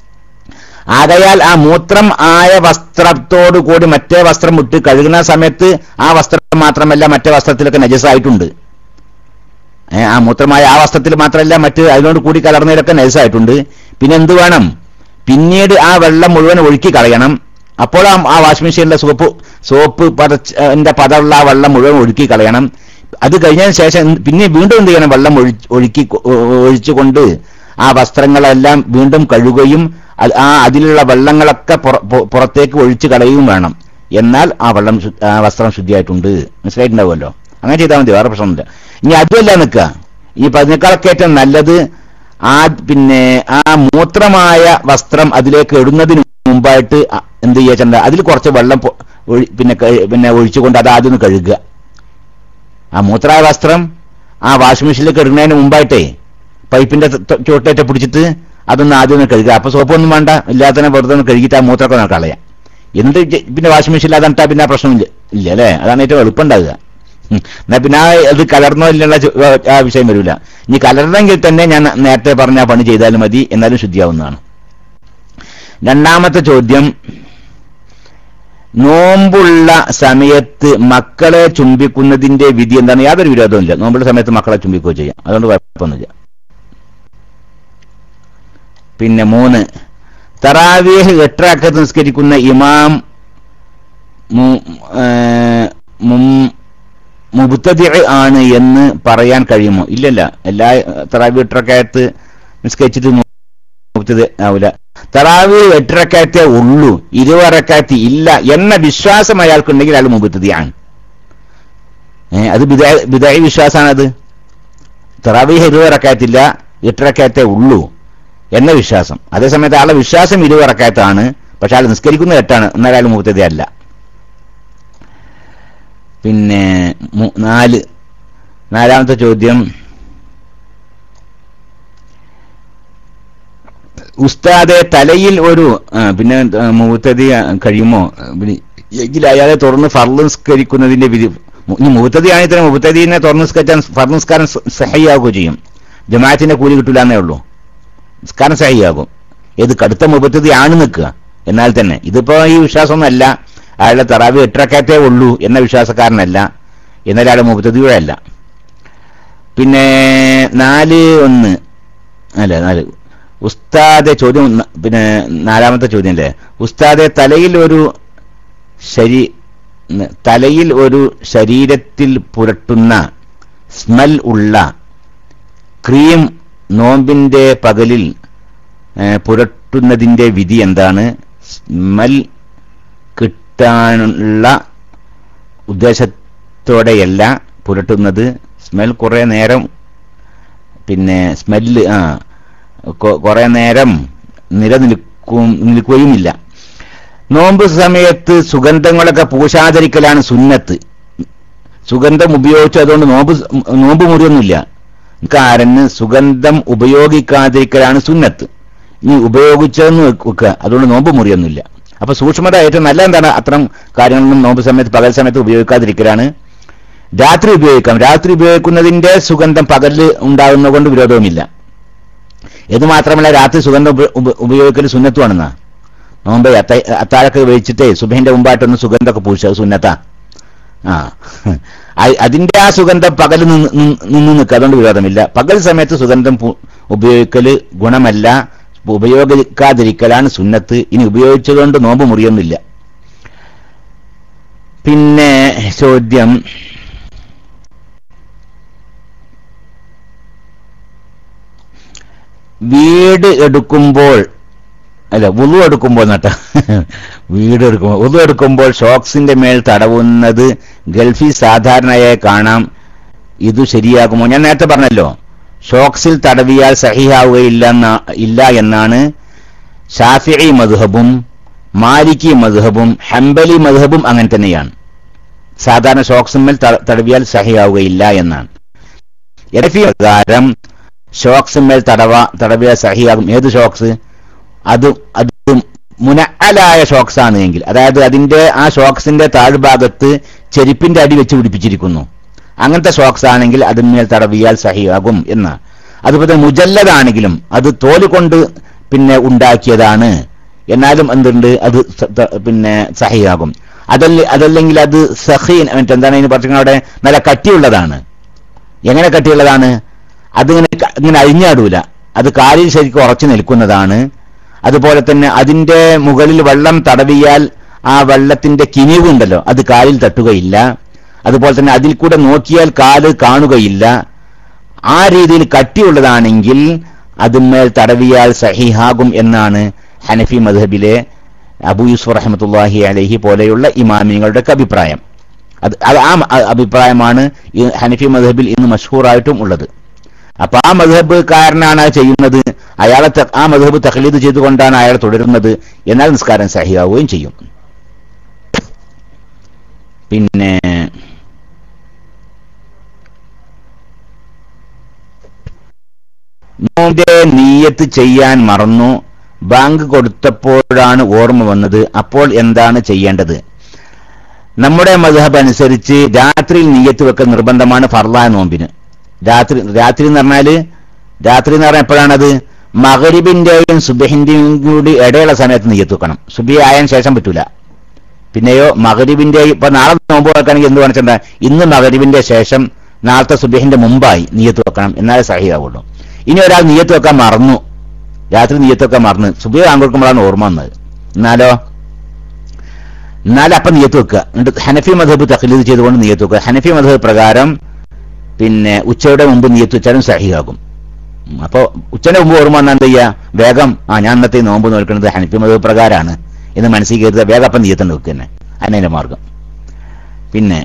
ആകയാൽ ആ മൂത്രം ആയ വസ്ത്രത്തോടു കൂടി മറ്റേ വസ്ത്രം വിട്ട് കഴുകുന്ന സമയത്ത് ആ വസ്ത്രം മാത്രമല്ല മറ്റേ വസ്ത്രത്തിലൊക്കെ നജസായിട്ടുണ്ട് ഏ, ആ മൂത്രമായ ആ വസ്ത്രത്തിൽ മാത്രമല്ല മറ്റ് അതിനോട് കൂടി കലർന്നതിലൊക്കെ നജസായിട്ടുണ്ട് പിന്നെ എന്ത് വേണം പിന്നീട് ആ വെള്ളം മുഴുവൻ ഒഴുക്കി കളയണം അപ്പോൾ ആ ആ വാഷിംഗ് മെഷീനിലെ സോപ്പ് സോപ്പ് പതച്ച പതമുള്ള ആ വെള്ളം മുഴുവൻ ഒഴുക്കി കളയണം അത് കഴിഞ്ഞതിന് ശേഷം എന്ത് പിന്നെ വീണ്ടും എന്ത് ചെയ്യണം വെള്ളം ഒഴി- ഒഴുക്കി കൊ- ഒഴിച്ചുകൊണ്ട് ആ വസ്ത്രങ്ങളെല്ലാം വീണ്ടും കഴുകുകയും അത് ആ അതിലുള്ള വെള്ളങ്ങളൊക്കെ പുറ- പു- പുറത്തേക്ക് ഒഴിച്ചു കളയുകയും വേണം എന്നാൽ ആ വെള്ളം ശു- ആ വസ്ത്രം ശുദ്ധിയായിട്ടുണ്ട് മനസ്സിലായിട്ടുണ്ടാവുമല്ലോ അങ്ങനെ ചെയ്താൽ മതി വേറെ പ്രശ്നമൊന്നുമില്ല ഇനി അതുമല്ല നിൽക്കുക ഈ അതിനേക്കാളൊക്കെ ഏറ്റവും നല്ലത് ആ പിന്നെ ആ മൂത്രമായ വസ്ത്രം അതിലേക്ക് ഇടുന്നതിന് മുമ്പായിട്ട് അ- എന്ത് ചെയ്യാ അതിൽ കുറച്ച് വെള്ളം പൊ- ഒഴി- പിന്നെ കഴി- പിന്നെ ഒഴിച്ചുകൊണ്ട് അത് ആദ്യം ഒന്ന് കഴുകുക ആ മൂത്രായ വസ്ത്രം ആ വാഷിംഗ് മെഷീനിലേക്ക് ഇടുന്നതിന് മുമ്പായിട്ടേ പൈപ്പിന്റെ ത- ചുവട്ടേറ്റ പിടിച്ചിട്ട് അതൊന്ന് ആദ്യം ഒന്ന് കഴുകുക അപ്പൊ സോപ്പൊന്നും വേണ്ട ഇല്ലാത്തന്നെ വെറുതെ ഒന്ന് കഴുകിയിട്ട് ആ മൂത്രമൊക്കെ ഒന്ന് കളയാം എന്നിട്ട് ജെ- പിന്നെ വാഷിംഗ് മെഷീനിൽ അതാണ്ടാ പിന്നെ ആ പ്രശ്നമില്ല ഇല്ല അല്ലേ അതാണ് ഏറ്റവും എളുപ്പം ഉണ്ടാകുക ഉം. എന്നാ പിന്നെ ആ അത് കലർന്നോ ഇല്ലുള്ള ചു- ആ വിഷയം വരില്ല ഇനി കലർന്നെങ്കിൽ തന്നെ ഞാൻ നേരത്തെ പറഞ്ഞ ആ പണി ചെയ്താലും മതി എന്നാലും ശുദ്ധിയാവുന്നതാണ് രണ്ടാമത്തെ ചോദ്യം നോമ്പുള്ള സമയത്ത് മക്കളെ ചുംബിക്കുന്നതിന്റെ വിധി എന്താണ് യാതൊരു വിരോധവുമില്ല നോമ്പുള്ള സമയത്ത് മക്കളെ ചുംബിക്കുകയോ ചെയ്യാം അതുകൊണ്ട് കുഴപ്പമൊന്നുമില്ല പിന്നെ മൂന്ന് തറാവീഹ് എട്ടറാക്കത്ത് നിസ്കരിക്കുന്ന ഇമാം മു- ഏ, മും- മുബ്തദി ആണ് എന്ന് പറയാൻ കഴിയുമോ ഇല്ലല്ല എല്ലാ തറാവി എട്ടറക്കായത്ത് നിസ്കരിച്ചിട്ട് മുബ്തദി ആവില്ല തറാവി എട്ടരക്കായത്തേ ഉള്ളൂ ഇരുവറക്കായത്ത് ഇല്ല എന്ന വിശ്വാസം അയാൾക്കുണ്ടെങ്കിൽ അയാൾ മുബത്തതിയാണ് ഏഹ് അത് ബിദായി വിശ്വാസമാണത് തറാവീഹ് ഇരുവറക്കായത്തില്ല എട്ടരക്കായത്തേ ഉള്ളൂ എന്ന വിശ്വാസം അതേസമയത്ത് ആളെ വിശ്വാസം ഇരുവറക്കായത്താണ് പക്ഷെ ആൾ നിസ്കരിക്കുന്ന എട്ടാണ് എന്നാൽ അയാൾ മുബത്തതി അല്ല പിന്നെ മു- നാല് നാലാമത്തെ ചോദ്യം ഉസ്താദെ തലയിൽ ഒരു ആ, പിന്നെ ആ, മുഹത്തതി ആ, കഴിയുമോ ആ, പിന്നെ എങ്കിൽ അയാളെ തുറന്ന് ഫർള് നിസ്കരിക്കുന്നതിന്റെ വിധി മു- ഇനി മുഹത്തതിയാണെങ്കിൽ തന്നെ മുഹത്തദീനെ തുറന്ന് നിസ്കരിച്ചാൽ ഫർള് നിസ്കാരം സ- സഹിയാകുകയും ചെയ്യും ജമാഅത്തിന്റെ കൂലി കിട്ടില്ല എന്നേ ഉള്ളൂ നിസ്കാരം സഹിയാകും ഏത് കടുത്ത മുഹത്തതി ആണ് നിൽക്കുക എന്നാൽ തന്നെ ഇതിപ്പോ ഈ വിശ്വാസമൊന്നുമല്ല അയാളുടെ തറാവി എട്ടരക്കറ്റേ ഉള്ളൂ എന്ന വിശ്വാസക്കാരനല്ല എന്നാൽ അയാളുടെ മുഹത്തതിയുടെ അല്ല പിന്നെ നാല് ഒന്ന് അല്ല നാല് ഉസ്താദെ ചോദ്യം ന- പിന്നെ നാലാമത്തെ ചോദ്യം അല്ലേ ഉസ്താദെ തലയിൽ ഒരു ശരീ ന- തലയിൽ ഒരു ശരീരത്തിൽ പുരട്ടുന്ന സ്മെൽ ഉള്ള ക്രീം നോമ്പിന്റെ പകലിൽ ഏ, പുരട്ടുന്നതിന്റെ വിധി എന്താണ് സ്മെൽ കിട്ടാനുള്ള ഉദ്ദേശത്തോടെയല്ല പുരട്ടുന്നത് സ്മെൽ കുറെ നേരം പിന്നെ സ്മെല്ല് ആ കൊ- കുറെ നേരം നിലനിൽക്കും നിൽക്കും നിൽക്കുകയുമില്ല നോമ്പ് സമയത്ത് സുഗന്ധങ്ങളൊക്കെ പൂശാതിരിക്കലാണ് സുന്നത്ത് സുഗന്ധം ഉപയോഗിച്ച് അതുകൊണ്ട് നോമ്പ് സ്- നോമ്പ് മുറിയൊന്നുമില്ല കാരന് സുഗന്ധം ഉപയോഗിക്കാതിരിക്കലാണ് സുന്നത്ത് ഇനി ഉപയോഗിച്ചതെന്ന് വെക്കുക അതുകൊണ്ട് നോമ്പ് മുറിയൊന്നുമില്ല അപ്പൊ സൂക്ഷ്മത ഏറ്റവും നല്ല എന്താണ് അത്തരം കാര്യങ്ങളൊന്നും നോമ്പ് സമയത്ത് പകൽ സമയത്ത് ഉപയോഗിക്കാതിരിക്കലാണ് രാത്രി ഉപയോഗിക്കാം രാത്രി ഉപയോഗിക്കുന്നതിന്റെ സുഗന്ധം പകലിൽ ഉണ്ടാകുന്നത് കൊണ്ട് വിരോധവുമില്ല ഇത് മാത്രമല്ല രാത്രി സുഗന്ധം ഉപ- ഉപ- ഉപയോഗിക്കൽ സുന്നത്തുവാണെന്നാ നോമ്പ് അത്ത- അത്താഴൊക്കെ വെച്ചിട്ടേ സുബഹിന്റെ മുമ്പായിട്ടൊന്ന് സുഗന്ധമൊക്കെ പൂശ സുന്നത്താ ആ അ- അതിന്റെ ആ സുഗന്ധം പകൽ നിന്ന് നിന്ന് നിന്ന് നിൽക്കുക അതുകൊണ്ട് വിരോധമില്ല പകൽ സമയത്ത് സുഗന്ധം പു- ഉപയോഗിക്കല് ഗുണമല്ല ഉപയോഗിക്കാതിരിക്കലാണ് സുന്നത്ത് ഇനി ഉപയോഗിച്ചതുകൊണ്ട് നോമ്പ് മുറിയൊന്നുമില്ല പിന്നെ ചോദ്യം വീട് എടുക്കുമ്പോൾ അല്ല ഉളു എടുക്കുമ്പോൾ നട്ട വീട് എടുക്കുമ്പോൾ ഉളു എടുക്കുമ്പോൾ ഷോക്സിന്റെ മേൽ തടവുന്നത് ഗൾഫിൽ സാധാരണയായി കാണാം ഇത് ശരിയാകുമോ ഞാൻ നേരത്തെ പറഞ്ഞല്ലോ ഷോക്സിൽ തടവിയാൽ സഹിയാവുകയില്ല എന്ന- ഇല്ല എന്നാണ് ഷാഫിഇ മദ്ഹബും മാലിക്കി മദ്ഹബും ഹംബലി മദ്ഹബും അങ്ങനെ തന്നെയാണ് സാധാരണ ഷോക്സിന്മേൽ ത- തടവിയാൽ സഹിയാവുകയില്ല എന്നാണ് എരഫി പ്രകാരം ഷോക്സിന്മേൽ തടവ തടവിയ സഹിയാകും ഏത് ഷോക്സ് അത് അത് മുനഅലായ ഷോക്സ് ആണ് എങ്കിൽ അതായത് അതിന്റെ ആ ഷോക്സിന്റെ താഴ്ഭാഗത്ത് ചെരുപ്പിന്റെ അടി വെച്ച് പിടിപ്പിച്ചിരിക്കുന്നു അങ്ങനത്തെ ഷോക്സ് ആണെങ്കിൽ അതിന്മേൽ തടവിയാൽ സഹിയാകും എന്ന് അതുപോലെ മുജല്ലതാണെങ്കിലും അത് തോല് കൊണ്ട് പിന്നെ ഉണ്ടാക്കിയതാണ് എന്നാലും എന്തുണ്ട് അത് സ- ത- പിന്നെ സഹിയാകും അതല്ല അതല്ലെങ്കിൽ അത് സഹീൻ മറ്റേ എന്താണ് അതിന് പറഞ്ഞ അവിടെ നല്ല കട്ടിയുള്ളതാണ് എങ്ങനെ കട്ടിയുള്ളതാണ് അതിങ്ങനെ ക- ഇങ്ങനെ അഴിഞ്ഞാടൂല അത് കാലിൽ ശരിക്കും ഉറച്ചു നിൽക്കുന്നതാണ് അതുപോലെ തന്നെ അതിന്റെ മുകളിൽ വെള്ളം തടവിയാൽ ആ വെള്ളത്തിന്റെ കിനിവ് ഉണ്ടല്ലോ അത് കാലിൽ തട്ടുകയില്ല അതുപോലെ തന്നെ അതിൽ കൂടെ നോക്കിയാൽ കാല് കാണുകയില്ല ആ രീതിയിൽ കട്ടിയുള്ളതാണെങ്കിൽ അതിന്മേൽ തടവിയാൽ സഹിഹാകും എന്നാണ് ഹനഫി മദ്ഹബിലെ അബു യൂസുഫ് റഹമത്തുല്ലാഹി അലഹി പോലെയുള്ള ഇമാമിങ്ങളുടെ ഒക്കെ അഭിപ്രായം അത് അത് ആ മ- ആ അഭിപ്രായമാണ് ഈ ഹനഫി മദ്ഹബിൽ ഇന്ന് മഷഹൂറായിട്ടും ഉള്ളത് അപ്പൊ ആ മദ്ഹബ് കാരനാണ് അത് ചെയ്യുന്നത് അയാളെ ത- ആ മദ്ഹബ് തഖ്ലീദ് ചെയ്തുകൊണ്ടാണ് അയാൾ തുടരുന്നത് എന്നാൽ നിസ്കാരം സഹിയാവുകയും ചെയ്യും പിന്നെ നോമ്പിന്റെ നീയത്ത് ചെയ്യാൻ മറന്നു ബാങ്ക് കൊടുത്തപ്പോഴാണ് ഓർമ്മ വന്നത് അപ്പോൾ എന്താണ് ചെയ്യേണ്ടത് നമ്മുടെ മധുഹബ് അനുസരിച്ച് രാത്രിയിൽ നീയത്ത് വെക്കൽ നിർബന്ധമാണ് ഫർലായ നോമ്പിന് രാത്രി രാത്രി എന്ന് പറഞ്ഞാല് രാത്രി എന്ന് പറഞ്ഞാൽ എപ്പോഴാണത് മകരിബിന്റെയും സുബഹിന്റെയും കൂടി ഇടയുള്ള സമയത്ത് നീയത്ത് വെക്കണം സുബി ആയതിനു ശേഷം പറ്റൂല പിന്നെയോ മകരിബിന്റെയും ഇപ്പൊ നാളെ നോമ്പ് വെക്കണമെങ്കിൽ എന്ത് കാണിച്ചിട്ടുണ്ട ഇന്ന് മകരിബിന്റെ ശേഷം നാളത്തെ സുബഹിന്റെ മുമ്പായി നീയത്ത് വെക്കണം എന്നാലേ സഹിയാവുള്ളൂ ഇനി ഒരാൾ നീയത്ത് വെക്കാൻ മറന്നു രാത്രി നീയത്ത് വെക്കാൻ മറന്നു സുബി കൊടുക്കുമ്പോഴാണ് ഓർമ്മ വന്നത് എന്നാലോ എന്നാൽ അപ്പം നീയത്ത് വെക്കുക എന്നിട്ട് ഹനഫി മധബ് തഖ്ലീദ് ചെയ്തുകൊണ്ട് നീയത്ത് വെക്കുക ഹനഫി മധബ് പ്രകാരം പിന്നെ ഉച്ചയുടെ മുമ്പ് നീയത്ത് വെച്ചാലും സഹിയാകും അപ്പോൾ ഉച്ചയുടെ മുമ്പ് ഓർമ്മ വന്നാൽ എന്ത് ചെയ്യുക വേഗം ആ ഞാൻ ഇന്നത്തെ നോമ്പ് നോക്കുന്നത് ഹനഫി മധബ് പ്രകാരമാണ് എന്ന് മനസ്സിൽ കരുതുക വേഗം അപ്പം നീയത്തുണ്ട് വെക്കുക തന്നെ അതിനെ മാർഗം പിന്നെ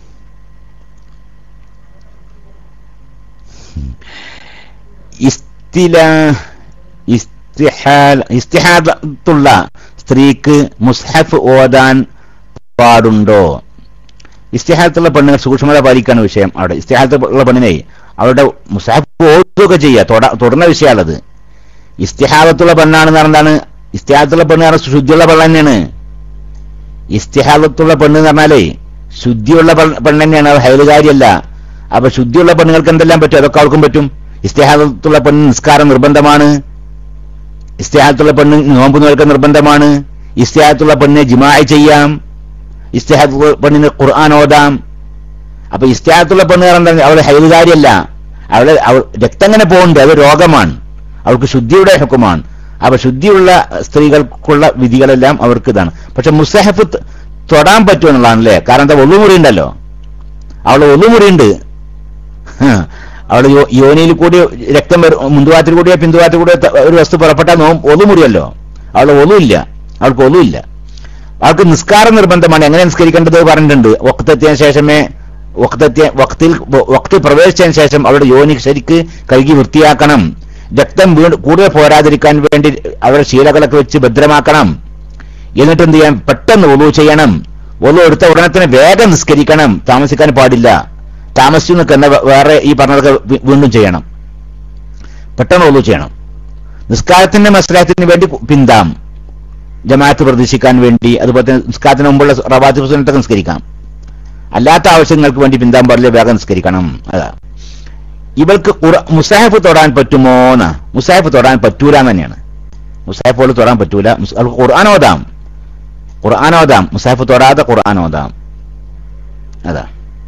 ഇസ്തില ഇസ്തിഹാൽ ഇസ്തിഹാദത്തുള്ള സ്ത്രീക്ക് മുസ്ഹഫ് ഓതാൻ പാടുണ്ടോ ഇസ്തിഹാദത്തുള്ള പെണ്ണ് സൂക്ഷ്മത പാലിക്കാണ് വിഷയം അവിടെ ഇസ്തിഹാദത്തുള്ള പെണ്ണിനെ അവരുടെ മുസ്ഹഫ് ഓതുകയൊക്കെ ചെയ്യുക തൊട- തുടർന്ന വിഷയമാണത് ഇസ്തിഹാദത്തുള്ള പെണ്ണാണെന്ന് പറഞ്ഞാൽ എന്താണ് ഇസ്തിഹാദത്തുള്ള പെണ്ണ് പറഞ്ഞാൽ ശുദ്ധിയുള്ള പെണ്ണ് തന്നെയാണ് ഇസ്തിഹാദത്തുള്ള പെണ്ണ് എന്ന് പറഞ്ഞാലേ ശുദ്ധിയുള്ള പെണ്ണ് പെണ്ണ് തന്നെയാണ് അത് ഹൈലുകാരിയല്ല അപ്പൊ ശുദ്ധിയുള്ള പെണ്ണുങ്ങൾക്ക് എന്തെല്ലാം പറ്റും അതൊക്കെ അവർക്കും പറ്റും ഇസ്തിഹാദത്തുള്ള പെണ്ണ് നിസ്കാരം നിർബന്ധമാണ് ഇസ്തിഹാദത്തുള്ള പെണ്ണ് നോമ്പ് നോൽക്കാൻ നിർബന്ധമാണ് ഇസ്തിഹാദത്തുള്ള പെണ്ണിനെ ജിമായി ചെയ്യാം ഇസ്തിഹാദത്തുള്ള പെണ്ണിന് ഖുർആൻ ഓതാം അപ്പൊ ഇസ്തിഹാദത്തുള്ള പെണ്ണ് പറഞ്ഞാൽ അവൾ ഹൈലുകാരിയല്ല അവളെ അവൾ രക്തം അങ്ങനെ പോകുന്നുണ്ട് അത് രോഗമാണ് അവൾക്ക് ശുദ്ധിയുടെ ഹുക്കുമാണ് അപ്പൊ ശുദ്ധിയുള്ള സ്ത്രീകൾക്കുള്ള വിധികളെല്ലാം അവർക്ക് ഇതാണ് പക്ഷെ മുസ്തഹഫ് ത- തൊടാൻ പറ്റുമെന്നുള്ളതാണല്ലേ കാരണം എന്താ ഒള്ളുമുറി ഉണ്ടല്ലോ അവളെ ഒള്ളുമുറിയുണ്ട് അവള് യോ- യോനിയിൽ കൂടി രക്തം വരും മുന്തുവാത്തിൽ കൂടിയോ പിന്തുവാത്തിൽ കൂടിയോ ത- ഒരു വസ്തു പുറപ്പെട്ടാൽ നോ ഒന്നുമുറിയല്ലോ അവള് ഒന്നുമില്ല അവൾക്ക് ഒന്നുമില്ല അവൾക്ക് നിസ്കാരം നിർബന്ധമാണ് എങ്ങനെ നിസ്കരിക്കേണ്ടത് പറഞ്ഞിട്ടുണ്ട് വക്തെത്തിയതിനു ശേഷമേ വക്തെത്തിയ വക്തിൽ വക്ത് പ്രവേശിച്ചതിന് ശേഷം അവളുടെ യോനി ശരിക്ക് കഴുകി വൃത്തിയാക്കണം രക്തം വീണ് കൂടുതൽ പോരാതിരിക്കാൻ വേണ്ടി അവരുടെ ശീലകളൊക്കെ വെച്ച് ഭദ്രമാക്കണം എന്നിട്ട് എന്ത് ചെയ്യാൻ പെട്ടെന്ന് ഒലു ചെയ്യണം ഒലു എടുത്ത ഉടനെ തന്നെ വേഗം നിസ്കരിക്കണം താമസിക്കാൻ പാടില്ല താമസിച്ചു നിൽക്കുന്ന വേറെ ഈ പറഞ്ഞതൊക്കെ വീ- വീണ്ടും ചെയ്യണം പെട്ടെന്ന് ഒലു ചെയ്യണം നിസ്കാരത്തിന്റെ മസ്ലാഹത്തിന് വേണ്ടി പിന്താം ജമാഅത്ത് പ്രതീക്ഷിക്കാൻ വേണ്ടി അതുപോലെ തന്നെ നിസ്കാരത്തിന് മുമ്പുള്ള റവാത്തി സുന്നത്തൊക്കെ നിസ്കരിക്കാം അല്ലാത്ത ആവശ്യങ്ങൾക്ക് വേണ്ടി പിന്താൻ പാടില്ല വേഗം നിസ്കരിക്കണം അതാ ഇവൾക്ക് ഖുറ- മുസാഹിഫ് തൊടാൻ പറ്റുമോ എന്ന് മുസാഹിഫ് തൊടാൻ പറ്റൂല എന്ന് തന്നെയാണ് മുസാഹിഫ് പോലെ തൊടാൻ പറ്റൂല മുസ്- അവൾക്ക് ഖുർആൻ ഓതാം ഖുർആൻ ഓതാം മുസാഹിഫ് തൊടാതെ ഖുർആൻ ഓതാം അതാ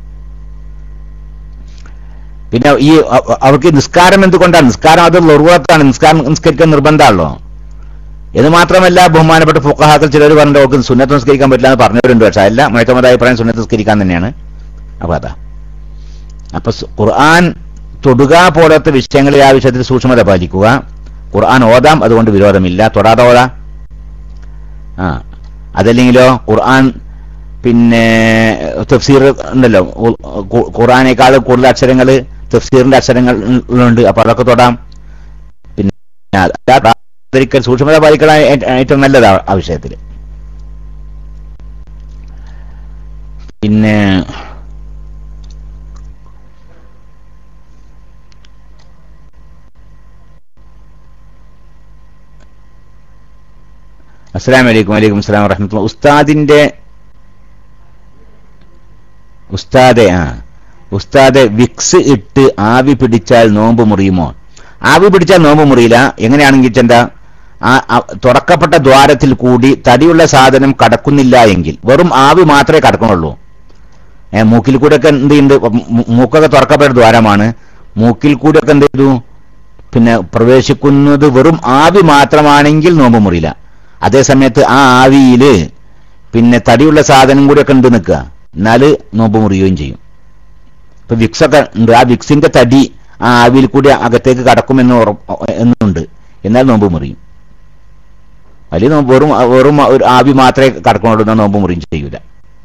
പിന്നെ ഈ അ- അ- അവർക്ക് നിസ്കാരം എന്തുകൊണ്ടാണ് നിസ്കാരം അത് ലുറുവത്താണ് നിസ്കാരം നിസ്കരിക്കാൻ നിർബന്ധമാണല്ലോ ഇത് മാത്രമല്ല ബഹുമാനപ്പെട്ട ഫുക്കഹാക്കൾ ചിലർ പറഞ്ഞിട്ട് അവർക്ക് സുന്നത്ത് നിസ്കരിക്കാൻ പറ്റില്ല എന്ന് പറഞ്ഞവരുണ്ട് പക്ഷെ അല്ല മുഴക്കമത അഭിപ്രായം സുന്നത്ത് നിസ്കരിക്കാൻ തന്നെയാണ് അപ്പൊ അതാ അപ്പൊ സു- ഖുർആൻ തൊടുക പോലത്തെ വിഷയങ്ങളിൽ ആ വിഷയത്തിൽ സൂക്ഷ്മത പാലിക്കുക ഖുർആൻ ഓതാം അതുകൊണ്ട് വിരോധമില്ല തൊടാതെ ഓതാ ആ അതല്ലെങ്കിലോ ഖുർആൻ പിന്നെ തഫ്സീർ ഉണ്ടല്ലോ ഉ- ഖു- ഖുർആനേക്കാൾ കൂടുതൽ അക്ഷരങ്ങൾ തഫ്സീറിന്റെ അക്ഷരങ്ങൾ ഉണ്ട് അപ്പൊ അതൊക്കെ തൊടാം പിന്നെ അല്ലാതിരിക്കൽ സൂക്ഷ്മത പാലിക്കൽ ഏറ്റവും നല്ലതാ ആ വിഷയത്തിൽ പിന്നെ അസ്സലാമു അലൈക്കും വലൈക്കും അസ്സലാം വറഹ്മത്തുള്ളാഹി ഉസ്താദിന്റെ ഉസ്താദെ ആ ഉസ്താദെ വിക്സ് ഇട്ട് ആവി പിടിച്ചാൽ നോമ്പ് മുറിയുമോ ആവി പിടിച്ചാൽ നോമ്പ് മുറിയില്ല എങ്ങനെയാണെങ്കിൽ ചെന്താ ആ ആ- തുറക്കപ്പെട്ട ദ്വാരത്തിൽ കൂടി തടിയുള്ള സാധനം കടക്കുന്നില്ല എങ്കിൽ വെറും ആവി മാത്രമേ കടക്കണുള്ളൂ ഏ മൂക്കിൽ കൂടെ ഒക്കെ എന്ത് ചെയ്യുന്നുണ്ട് മൂ- മൂക്കൊക്കെ തുറക്കപ്പെട്ട ദ്വാരമാണ് മൂക്കിൽ കൂടെ ഒക്കെ എന്ത് ചെയ്തു പിന്നെ പ്രവേശിക്കുന്നത് വെറും ആവി മാത്രമാണെങ്കിൽ നോമ്പ് മുറിയില്ല അതേ സമയത്ത് ആ ആവിയില് പിന്നെ തടിയുള്ള സാധനം കൂടി ഒക്കെ ഉണ്ട് നിൽക്കുക എന്നാൽ നോമ്പ് മുറിയുകയും ചെയ്യും ഇപ്പൊ വിക്സ് ഒക്കെ ഉണ്ട് ആ വിക്സിന്റെ തടി ആ ആവിയിൽ കൂടി അകത്തേക്ക് കടക്കുമെന്ന് ഉറപ്പ് എന്നുണ്ട് എന്നാൽ നോമ്പ് മുറിയും വലിയ നോമ്പ് വെറും വെറും ഒരു ആവി മാത്രമേ കടക്കണുള്ളൂ എന്നാൽ നോമ്പ് മുറിയും ചെയ്യൂല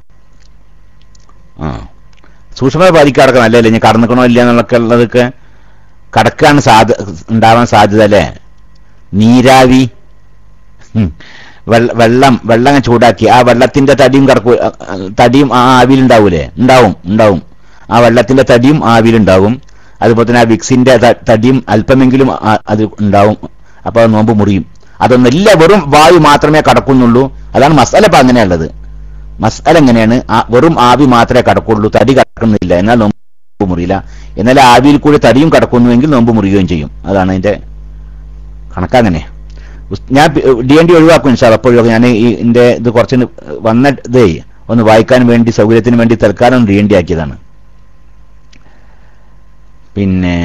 ആ സൂക്ഷ്മത പാലിക്കാറൊക്കെ നല്ലതല്ലേ ഇനി കടന്നിക്കണോ ഇല്ല എന്നുള്ളതൊക്കെ ഉള്ളതൊക്കെ കടക്കാൻ സാധ്യ ഉണ്ടാവാൻ സാധ്യത അല്ലേ നീരാവി ഉം. വെള്ള- വെള്ളം വെള്ളം അങ്ങ് ചൂടാക്കി ആ വെള്ളത്തിന്റെ തടിയും കടക്കൂ തടിയും ആ ആവിയിൽ ഉണ്ടാവൂലേ ഉണ്ടാവും ഉണ്ടാവും ആ വെള്ളത്തിന്റെ തടിയും ആവിയിലുണ്ടാവും അതുപോലെ തന്നെ ആ വിക്സിന്റെ ത- തടിയും അല്പമെങ്കിലും ആ- അത് ഉണ്ടാവും അപ്പൊ അത് നോമ്പ് മുറിയും അതൊന്നല്ല വെറും വായു മാത്രമേ കടക്കുന്നുള്ളൂ അതാണ് മസാല ഇപ്പൊ അങ്ങനെയുള്ളത് മസാല എങ്ങനെയാണ് ആ വെറും ആവി മാത്രമേ കടക്കുള്ളൂ തടി കടക്കുന്നില്ല എന്നാൽ നോമ്പ് മുറിയില്ല എന്നാൽ ആവിയിൽ കൂടി തടിയും കടക്കുന്നുവെങ്കിൽ നോമ്പ് മുറിയുകയും ചെയ്യും അതാണ് അതിന്റെ കണക്കങ്ങനെ ഉസ്- ഞാൻ ഡി എൻ ഡി ഒഴിവാക്കും ഇൻഷാ അല്ലാ. അപ്പോൾ ഞാൻ ഈ ഇതിന്റെ ഇത് കുറച്ച് വന്ന ഇതേ ഒന്ന് വായിക്കാൻ വേണ്ടി സൗകര്യത്തിന് വേണ്ടി തൽക്കാലം ഡി എൻ ഡി ആക്കിയതാണ് പിന്നെ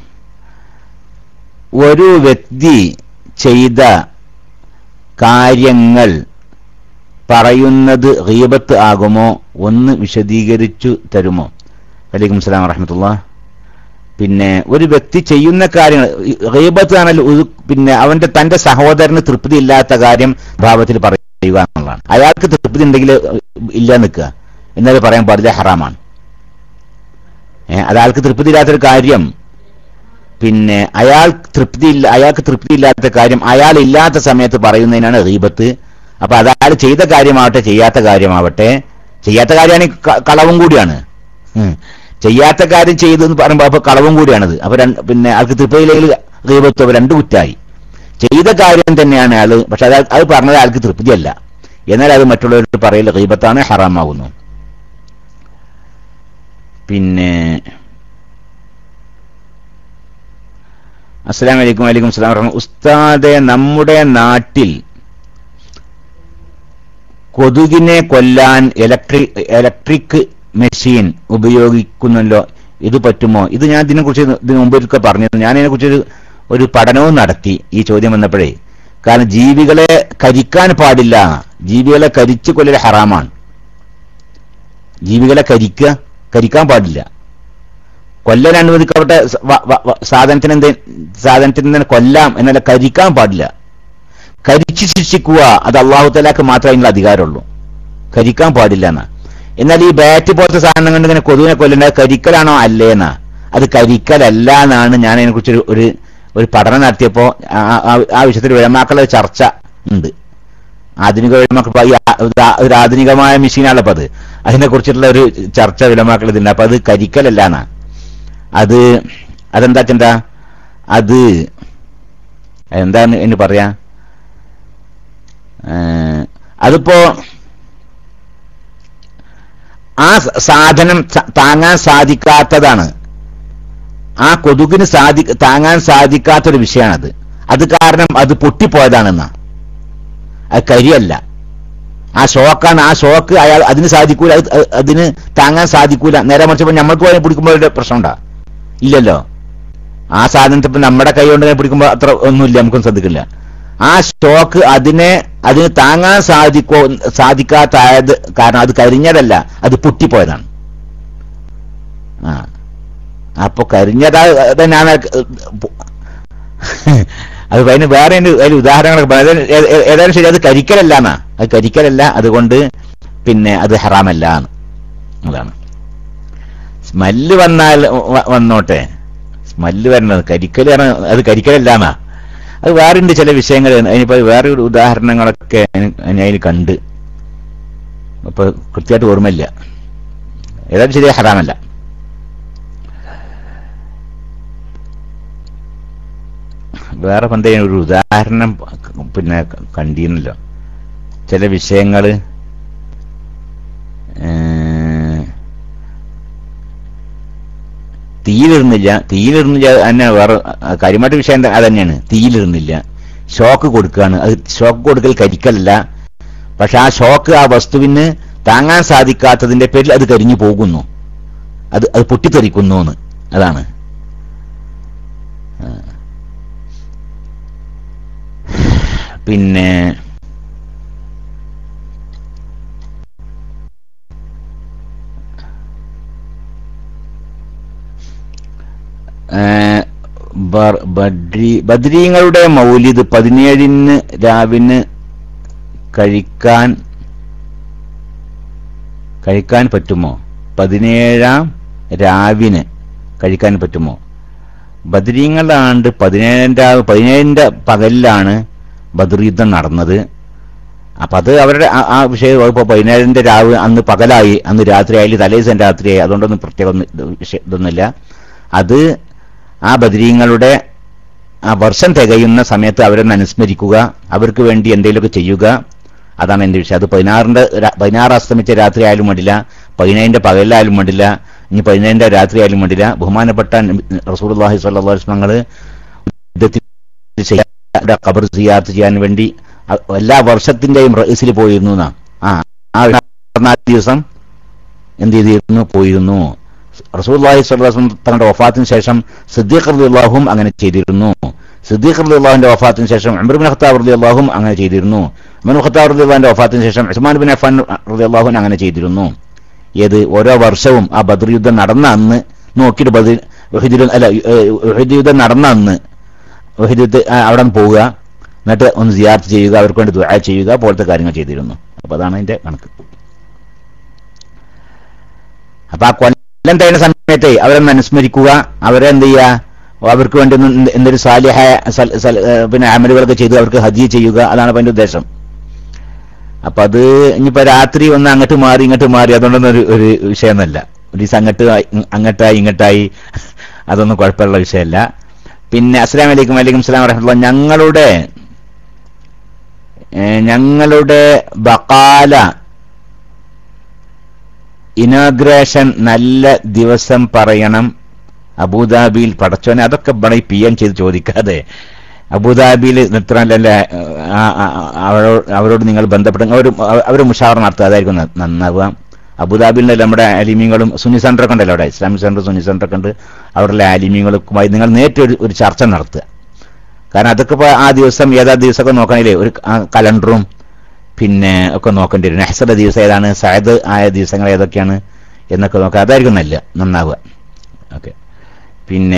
ഒരു വ്യക്തി ചെയ്ത കാര്യങ്ങൾ പറയുന്നത് ഗീബത്ത് ആകുമോ ഒന്ന് വിശദീകരിച്ചു തരുമോ വലൈക്കും സ്ലാം വറഹമത്തുള്ള പിന്നെ ഒരു വ്യക്തി ചെയ്യുന്ന കാര്യങ്ങൾ ഗീബത്ത് ആണെങ്കിൽ ഒരു പിന്നെ അവന്റെ തന്റെ സഹോദരന് തൃപ്തി ഇല്ലാത്ത കാര്യം ഭാവത്തിൽ പറയുക എന്നുള്ളതാണ് അയാൾക്ക് തൃപ്തി ഉണ്ടെങ്കിൽ ഇല്ല നിൽക്കുക എന്നാലും പറയാൻ പാടില്ല ഹറാമാണ് ഏ, അയാൾക്ക് തൃപ്തി ഇല്ലാത്തൊരു കാര്യം പിന്നെ അയാൾ തൃപ്തിയില്ല അയാൾക്ക് തൃപ്തിയില്ലാത്ത കാര്യം അയാൾ ഇല്ലാത്ത സമയത്ത് പറയുന്നതിനാണ് റീബത്ത് അപ്പൊ അത് അയാൾ ചെയ്ത കാര്യമാവട്ടെ ചെയ്യാത്ത കാര്യമാവട്ടെ ചെയ്യാത്ത കാര്യമാണ് കളവും കൂടിയാണ് ഉം. ചെയ്യാത്ത കാര്യം ചെയ്തു എന്ന് പറയുമ്പോൾ അപ്പൊ കളവും കൂടിയാണത് അപ്പൊ രണ്ട് പിന്നെ ആൾക്ക് തൃപ്തിയില്ലെങ്കിൽ റീബത്ത് അപ്പൊ രണ്ട് കുറ്റായി ചെയ്ത കാര്യം തന്നെയാണ് അയാള് പക്ഷെ അത് അത് പറഞ്ഞത് അയാൾക്ക് തൃപ്തിയല്ല എന്നാൽ അത് മറ്റുള്ളവരോട് പറയൽ റീബത്താണ് ഹറാമാകുന്നു പിന്നെ അസ്സലാം വലൈക്കും വലൈക്കും സ്ലാം വറഹ്മ- ഉസ്താദെ നമ്മുടെ നാട്ടിൽ കൊതുകിനെ കൊല്ലാൻ ഇലക്ട്രിക് ഇലക്ട്രിക് മെഷീൻ ഉപയോഗിക്കുന്നല്ലോ ഇത് പറ്റുമോ ഇത് ഞാൻ ഇതിനെക്കുറിച്ച് ഇതിനു മുമ്പൊക്കെ പറഞ്ഞിരുന്നു ഞാൻ ഇതിനെക്കുറിച്ച് ഒരു ഒരു പഠനവും നടത്തി ഈ ചോദ്യം വന്നപ്പോഴേ കാരണം ജീവികളെ കരിക്കാൻ പാടില്ല ജീവികളെ കരിച്ചു കൊല്ലൽ ഹറാമാണ് ജീവികളെ കരിക്കുക കരിക്കാൻ പാടില്ല കൊല്ലാൻ അനുവദിക്കപ്പെട്ട സ- വ- വ- വ- സാധനത്തിന് എന്ത് സാധനത്തിന് തന്നെ കൊല്ലാം എന്നല്ല കരിക്കാൻ പാടില്ല കരിച്ചു ശിക്ഷിക്കുക അത് അള്ളാഹു തലാക്ക് മാത്രമേ അതിനുള്ള അധികാരമുള്ളൂ കരിക്കാൻ പാടില്ല എന്നാ എന്നാൽ ഈ ബാറ്റ് പോലത്തെ സാധനം കൊണ്ട് ഇങ്ങനെ കൊതുവിനെ കൊല്ലേണ്ടത് കരിക്കലാണോ അല്ലേ എന്നാ അത് കരിക്കലല്ല എന്നാണ് ഞാൻ അതിനെക്കുറിച്ച് ഒരു- ഒരു ഒരു പഠനം നടത്തിയപ്പോൾ ആ വിഷയത്തിൽ വിളമാക്കളുടെ ചർച്ച ഉണ്ട് ആധുനിക വിളമാക്കൾ ഈ ആ- ഒരു- ഒരു ആധുനികമായ മെഷീനാണല്ലോ അപ്പൊ അത് അതിനെ കുറിച്ചിട്ടുള്ള ഒരു ചർച്ച വിളമാക്കൾ ഇതിണ്ട് അപ്പൊ അത് കരിക്കലല്ല എന്നാ അത് അതെന്താ ചെന്താ അത് എന്താണ് എന്ന് പറയാ ഏഹ്, അതിപ്പോ ആ സ- സാധനം സ- താങ്ങാൻ സാധിക്കാത്തതാണ് ആ കൊതുകിന് സാധി താങ്ങാൻ സാധിക്കാത്തൊരു വിഷയമാണത് അത് കാരണം അത് പൊട്ടിപ്പോയതാണെന്നാ അത് കരിയല്ല ആ ഷോക്കാണ് ആ ഷോക്ക് അയാൾ അതിന് സാധിക്കൂല അത് അത് അതിന് താങ്ങാൻ സാധിക്കൂല നേരെ മറിച്ചപ്പോ നമ്മൾക്ക് പോയി പിടിക്കുമ്പോൾ ഒരു പ്രശ്നമുണ്ടാ ഇല്ലല്ലോ ആ സാധനത്തെ ഇപ്പൊ നമ്മുടെ കൈ കൊണ്ട് ഇങ്ങനെ പിടിക്കുമ്പോൾ അത്ര ഒന്നുമില്ല നമുക്കൊന്നും ശ്രദ്ധിക്കില്ല ആ ഷോക്ക് അതിനെ അതിന് താങ്ങാൻ സാധിക്കോ സാധിക്കാത്തായത് കാരണം അത് കരിഞ്ഞതല്ല അത് പൊട്ടിപ്പോയതാണ് ആ അപ്പൊ കരിഞ്ഞതാ തന്നെയാണ് അത് അതിന് വേറെ ഉണ്ട് അതിൽ ഉദാഹരണങ്ങളൊക്കെ പറയാം. അത് ഏ- ഏ- ഏതായാലും ശരി അത് കരിക്കലല്ല എന്നാ അത് കരിക്കലല്ല അതുകൊണ്ട് പിന്നെ അത് ഹറാമല്ല എന്ന്. അതാണ് സ്മെല്ല് വന്നാൽ വ- വന്നോട്ടെ സ്മെല്ല് വരണത് കരിക്കൽ പറഞ്ഞ- അത് കരിക്കലല്ല എന്നാ അത് വേറെ ഉണ്ട് ചില വിഷയങ്ങൾ അതിനിപ്പോ വേറെ ഒരു ഉദാഹരണങ്ങളൊക്കെ ഞാൻ അതിൽ കണ്ട് അപ്പൊ കൃത്യമായിട്ട് ഓർമ്മയില്ല ഏതായാലും ശരി ഹറാമല്ല വേറെ പന്തേ ഒരു ഉദാഹരണം പിന്നെ കണ്ടിരുന്നല്ലോ ചില വിഷയങ്ങള് ഏഹ്, തീയിലിരുന്നില്ല തീയിലിരുന്നില്ല തന്നെ വേറെ അഹ് കാര്യമായിട്ട് വിഷയം ത- അത് തന്നെയാണ് തീയിലിരുന്നില്ല ഷോക്ക് കൊടുക്കുകയാണ് അത് ഷോക്ക് കൊടുക്കൽ കരിക്കലല്ല പക്ഷെ ആ ഷോക്ക് ആ വസ്തുവിന് താങ്ങാൻ സാധിക്കാത്തതിന്റെ പേരിൽ അത് കരിഞ്ഞു പോകുന്നു അത് അത് പൊട്ടിത്തെറിക്കുന്നു എന്ന് അതാണ് ആ. പിന്നെ ഏഹ്, ബർ- ബദ്രി ബദ്രീങ്ങളുടെ മൗലിദ് പതിനേഴിന് രാവിന് കഴിക്കാൻ കഴിക്കാൻ പറ്റുമോ പതിനേഴാം രാവിന് കഴിക്കാൻ പറ്റുമോ ബദ്രീങ്ങളുടെ ആണ്ട് പതിനേഴിന്റെ പതിനേഴിന്റെ പകലിലാണ് ബദർ യുദ്ധം നടന്നത് അപ്പൊ അത് അവരുടെ ആ- ആ വിഷയം ഇപ്പൊ പതിനേഴിന്റെ രാവ് അന്ന് പകലായി അന്ന് രാത്രിയായി തലേ ദിവസം രാത്രിയായി അതുകൊണ്ടൊന്നും പ്രത്യേകം ഒന്നും ഇത് വിഷയം ഇതൊന്നുമില്ല അത് ആ ബദരീങ്ങളുടെ ആ വർഷം തികയുന്ന സമയത്ത് അവരൊന്ന് അനുസ്മരിക്കുക അവർക്ക് വേണ്ടി എന്തെങ്കിലുമൊക്കെ ചെയ്യുക അതാണ് എന്റെ വിഷയം അത് പതിനാറിന്റെ രാ- പതിനാറ് അസ്തമിച്ച രാത്രി ആയാലും വേണ്ടില്ല പതിനേഴിന്റെ പകലിലായാലും വേണ്ടില്ല ഇനി പതിനേഴിന്റെ രാത്രി ആയാലും വേണ്ടില്ല ബഹുമാനപ്പെട്ട റസൂർഹി സ്വല്ലാസ്മങ്ങള് ഖബർ സിയാർത്ത് ചെയ്യാൻ വേണ്ടി അ- എല്ലാ വർഷത്തിന്റെയും റئീസിൽ പോയിരുന്നു എന്നാ ആ ആ പതിനാല് ദിവസം എന്ത് ചെയ്തിരുന്നു പോയിരുന്നു റസൂല്ലാഹി സ്വല്ലാസ്ലം തങ്ങളുടെ വഫാത്തിന് ശേഷം സിദ്ദീഖ് റലി അള്ളാഹും അങ്ങനെ ചെയ്തിരുന്നു സിദ്ദീഖ് റലി അള്ളാഹുന്റെ വഫാത്തിന് ശേഷം അമർബിൻ ഖത്താബ് റലി അള്ളാഹും അങ്ങനെ ചെയ്തിരുന്നു അമർ ഖത്താബ് റലി അള്ളാഹിന്റെ വഫാത്തിന് ശേഷം ഉസ്മാൻ ബിൻ അഫാൻ റലി അള്ളാഹുൻ അങ്ങനെ ചെയ്തിരുന്നു ഏത് ഓരോ വർഷവും ആ ബദർ യുദ്ധം നടന്ന അന്ന് നോക്കിയിട്ട് ബദർ ഉഹദ് യുദ്ധം- അല്ല ഏഹ്, ഉഹദ് യുദ്ധം നടന്ന അന്ന് ഉഹദ് യുദ്ധ ആ, അവിടെ നിന്ന് പോവുക എന്നിട്ട് ഒന്ന് സിയാർത്ത് ചെയ്യുക അവർക്ക് വേണ്ടി ദുആ ചെയ്യുക പോലത്തെ കാര്യങ്ങൾ ചെയ്തിരുന്നു അപ്പൊ അതാണ് അതിന്റെ കണക്ക് അപ്പൊ ആ കൊല്ലം തേടുന്ന സമയത്തെ അവരൊന്ന് അനുസ്മരിക്കുക അവരെ എന്ത് ചെയ്യുക അവർക്ക് വേണ്ടി ഒന്ന് എന്ത് എന്തൊരു സാലിഹ സൽ- സൽ- ഏഹ് പിന്നെ അമലുകളൊക്കെ ചെയ്ത് അവർക്ക് ഹജി ചെയ്യുക അതാണ് അപ്പൊ അതിന്റെ ഉദ്ദേശം അപ്പൊ അത് ഇനിയിപ്പോ രാത്രി ഒന്ന് അങ്ങോട്ട് മാറി ഇങ്ങോട്ട് മാറി അതുകൊണ്ടൊന്നും ഒരു ഒരു വിഷയമൊന്നുമല്ല ഒരു ദിവസം അങ്ങോട്ട് ആയി- അങ്ങോട്ടായി ഇങ്ങോട്ടായി അതൊന്നും കുഴപ്പമുള്ള വിഷയമല്ല പിന്നെ അസ്സലാം വലൈക്കും വലൈക്കും സ്ലാം വറഹമുല്ല ഞങ്ങളുടെ ഏഹ് ഞങ്ങളുടെ ബക്കാല ഇനോഗ്രേഷൻ നല്ല ദിവസം പറയണം അബുദാബിയിൽ പടച്ചോനെ അതൊക്കെ ഇവിടെ പി എം ചെയ്ത് ചോദിക്കാതെ അബുദാബിയിൽ നിർത്തണല്ലേ അവരോട് അവരോട് നിങ്ങൾ ബന്ധപ്പെടും അവർ അവർ മുഷാവർ നടത്തുക അതായിരിക്കും ന- നന്നാവുക അബുദാബിയിലെ നമ്മുടെ ആലിമീങ്ങളും സുന്നി സെന്റർ ഒക്കെ ഉണ്ടല്ലോ അവിടെ ഇസ്ലാമിക് സെന്റർ സുന്നി സെന്റർ ഒക്കെ ഉണ്ട് അവരുടെ ആലിമീങ്ങളുമായി നിങ്ങൾ നേരിട്ട് ഒരു- ഒരു ചർച്ച നടത്തുക കാരണം അതൊക്കെ ഇപ്പൊ ആ ദിവസം ഏതാ ദിവസമൊക്കെ നോക്കണില്ലേ ഒരു ആ കലണ്ടറും പിന്നെ ഒക്കെ നോക്കേണ്ടി വരും നെഹ്സയുടെ ദിവസം ഏതാണ് സയദ് ആയ ദിവസങ്ങൾ ഏതൊക്കെയാണ് എന്നൊക്കെ നോക്കുക അതായിരിക്കും നല്ല നന്നാവുക ഓക്കെ പിന്നെ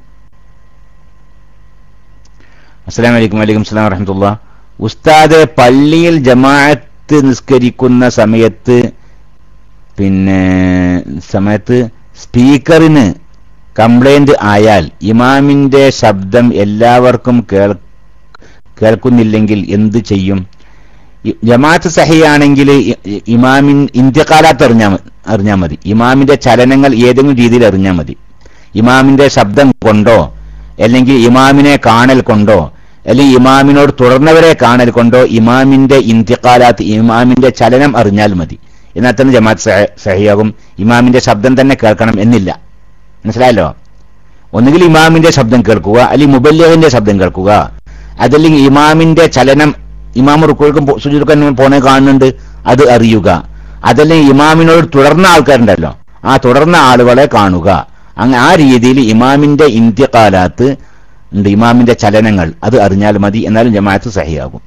അസ്സലാം വലൈക്കും വലൈക്കും സ്ലാം വറഹമത്തുള്ള ഉസ്താദ് പള്ളിയിൽ ജമാഅത്ത് നിസ്കരിക്കുന്ന സമയത്ത് പിന്നെ സമയത്ത് സ്പീക്കറിന് കംപ്ലൈന്റ് ആയാൽ ഇമാമിന്റെ ശബ്ദം എല്ലാവർക്കും കേൾ കേൾക്കുന്നില്ലെങ്കിൽ എന്ത് ചെയ്യും ഇ- ജമാഅത്ത് സഹിയാണെങ്കിൽ ഇമാമിൻ ഇന്ത്യക്കാലാത്ത് അറിഞ്ഞാൽ അറിഞ്ഞാൽ മതി ഇമാമിന്റെ ചലനങ്ങൾ ഏതെങ്കിലും രീതിയിൽ അറിഞ്ഞാൽ മതി ഇമാമിന്റെ ശബ്ദം കൊണ്ടോ അല്ലെങ്കിൽ ഇമാമിനെ കാണൽ കൊണ്ടോ അല്ലെങ്കിൽ ഇമാമിനോട് തുടർന്നവരെ കാണൽ കൊണ്ടോ ഇമാമിന്റെ ഇന്ത്യക്കാലാത്ത് ഇമാമിന്റെ ചലനം അറിഞ്ഞാൽ മതി എന്നാൽ തന്നെ ജമാഅത്ത് സഹ- സഹിയാകും ഇമാമിന്റെ ശബ്ദം തന്നെ കേൾക്കണം എന്നില്ല മനസ്സിലായല്ലോ ഒന്നുകിൽ ഇമാമിന്റെ ശബ്ദം കേൾക്കുക അല്ലെങ്കിൽ മുബല്യവിന്റെ ശബ്ദം കേൾക്കുക അതല്ലെങ്കിൽ ഇമാമിന്റെ ചലനം ഇമാം റുക്കോൾക്കും സുജുർക്കും പോണെ കാണുന്നുണ്ട് അത് അറിയുക അതല്ലെങ്കിൽ ഇമാമിനോട് തുടർന്ന ആൾക്കാരുണ്ടല്ലോ ആ തുടർന്ന ആളുകളെ കാണുക അങ്ങനെ ആ രീതിയിൽ ഇമാമിന്റെ ഇന്ത്യക്കാലാത്ത് ഉണ്ട് ഇമാമിന്റെ ചലനങ്ങൾ അത് അറിഞ്ഞാൽ മതി എന്നാലും ജമാഅത്ത് സഹിയാകും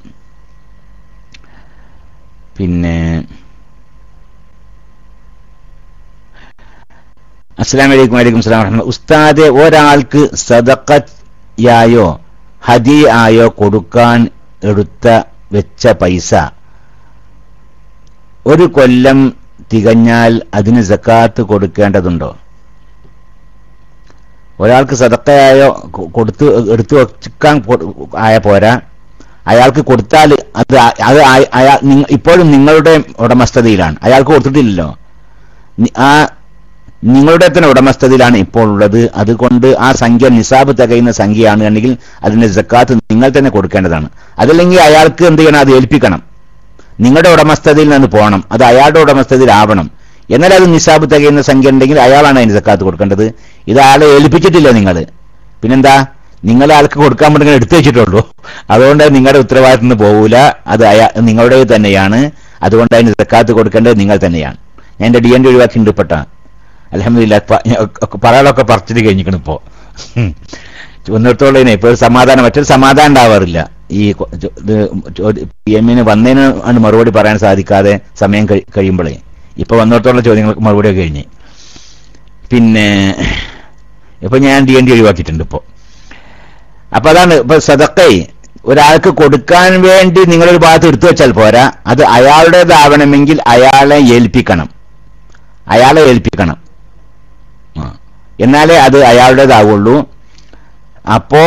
പിന്നെ അസ്സാം വലൈക്കും വലൈക്കും സ്ലാം വറഹ്മത്തുള്ളാഹി. ഉസ്താദെ ഒരാൾക്ക് സദക്കയായോ ഹദി ആയോ കൊടുക്കാൻ എടുത്ത വെച്ച പൈസ ഒരു കൊല്ലം തികഞ്ഞാൽ അതിന് സക്കാത്ത് കൊടുക്കേണ്ടതുണ്ടോ ഒരാൾക്ക് സദക്കയായോ കൊ- കൊടുത്ത് എടുത്തു വെക്കാൻ കൊ- ആയ പോരാ അയാൾക്ക് കൊടുത്താൽ അത് ആ- അത് ആ- അയാൾ നിങ്ങ- ഇപ്പോഴും നിങ്ങളുടെ ഉടമസ്ഥതയിലാണ് അയാൾക്ക് കൊടുത്തിട്ടില്ലല്ലോ നി- ആ നിങ്ങളുടെ തന്നെ ഉടമസ്ഥതയിലാണ് ഇപ്പോൾ ഉള്ളത് അതുകൊണ്ട് ആ സംഖ്യ നിസാബ് തികയുന്ന സംഖ്യയാണ് എങ്കിൽ അതിന്റെ ജക്കാത്ത് നിങ്ങൾ തന്നെ കൊടുക്കേണ്ടതാണ് അതല്ലെങ്കിൽ അയാൾക്ക് എന്ത് ചെയ്യണം അത് ഏൽപ്പിക്കണം നിങ്ങളുടെ ഉടമസ്ഥതയിൽ നിന്ന് പോകണം അത് അയാളുടെ ഉടമസ്ഥതയിലാവണം എന്നാൽ അത് നിസാബ് തികയുന്ന സംഖ്യ ഉണ്ടെങ്കിൽ അയാളാണ് അതിന് ജക്കാത്ത് കൊടുക്കേണ്ടത് ഇത് അയാളെ ഏൽപ്പിച്ചിട്ടില്ല നിങ്ങൾ പിന്നെന്താ നിങ്ങൾ ആൾക്ക് കൊടുക്കാൻ വേണ്ടി എടുത്തു വെച്ചിട്ടുള്ളൂ അതുകൊണ്ട് നിങ്ങളുടെ ഉത്തരവാദിത്തം നിന്ന് പോകൂല അത് അയാ നിങ്ങളുടെ തന്നെയാണ് അതുകൊണ്ട് അതിന് ജക്കാത്ത് കൊടുക്കേണ്ടത് നിങ്ങൾ തന്നെയാണ് ഞാൻ എന്റെ ഡി എൻ ഒഴിവാക്കിയിട്ടുണ്ട് പെട്ട അലഹമില്ല പറയാളൊക്കെ പറിച്ചിട്ട് കഴിഞ്ഞിരിക്കണം ഇപ്പോ ഒന്നിടത്തോളം ഇപ്പൊ ഒരു സമാധാനം മറ്റൊരു സമാധാനം ഉണ്ടാവാറില്ല ഈ പി എമ്മിന് വന്നതിന് ആണ് മറുപടി പറയാൻ സാധിക്കാതെ സമയം കഴി- കഴിയുമ്പോഴേ ഇപ്പൊ വന്നിടത്തോളം ചോദ്യങ്ങൾക്ക് മറുപടിയൊക്കെ കഴിഞ്ഞ് പിന്നെ ഇപ്പൊ ഞാൻ ഡി എൻ ഡി ഒഴിവാക്കിയിട്ടുണ്ട് ഇപ്പോ അപ്പൊ അതാണ് ഇപ്പൊ സദക്കൈ ഒരാൾക്ക് കൊടുക്കാൻ വേണ്ടി നിങ്ങളൊരു ഭാഗത്ത് എടുത്തു വെച്ചാൽ പോരാ അത് അയാളുടേതാവണമെങ്കിൽ അയാളെ ഏൽപ്പിക്കണം അയാളെ ഏൽപ്പിക്കണം ആ. എന്നാലേ അത് അയാളുടേതാവുള്ളൂ അപ്പോ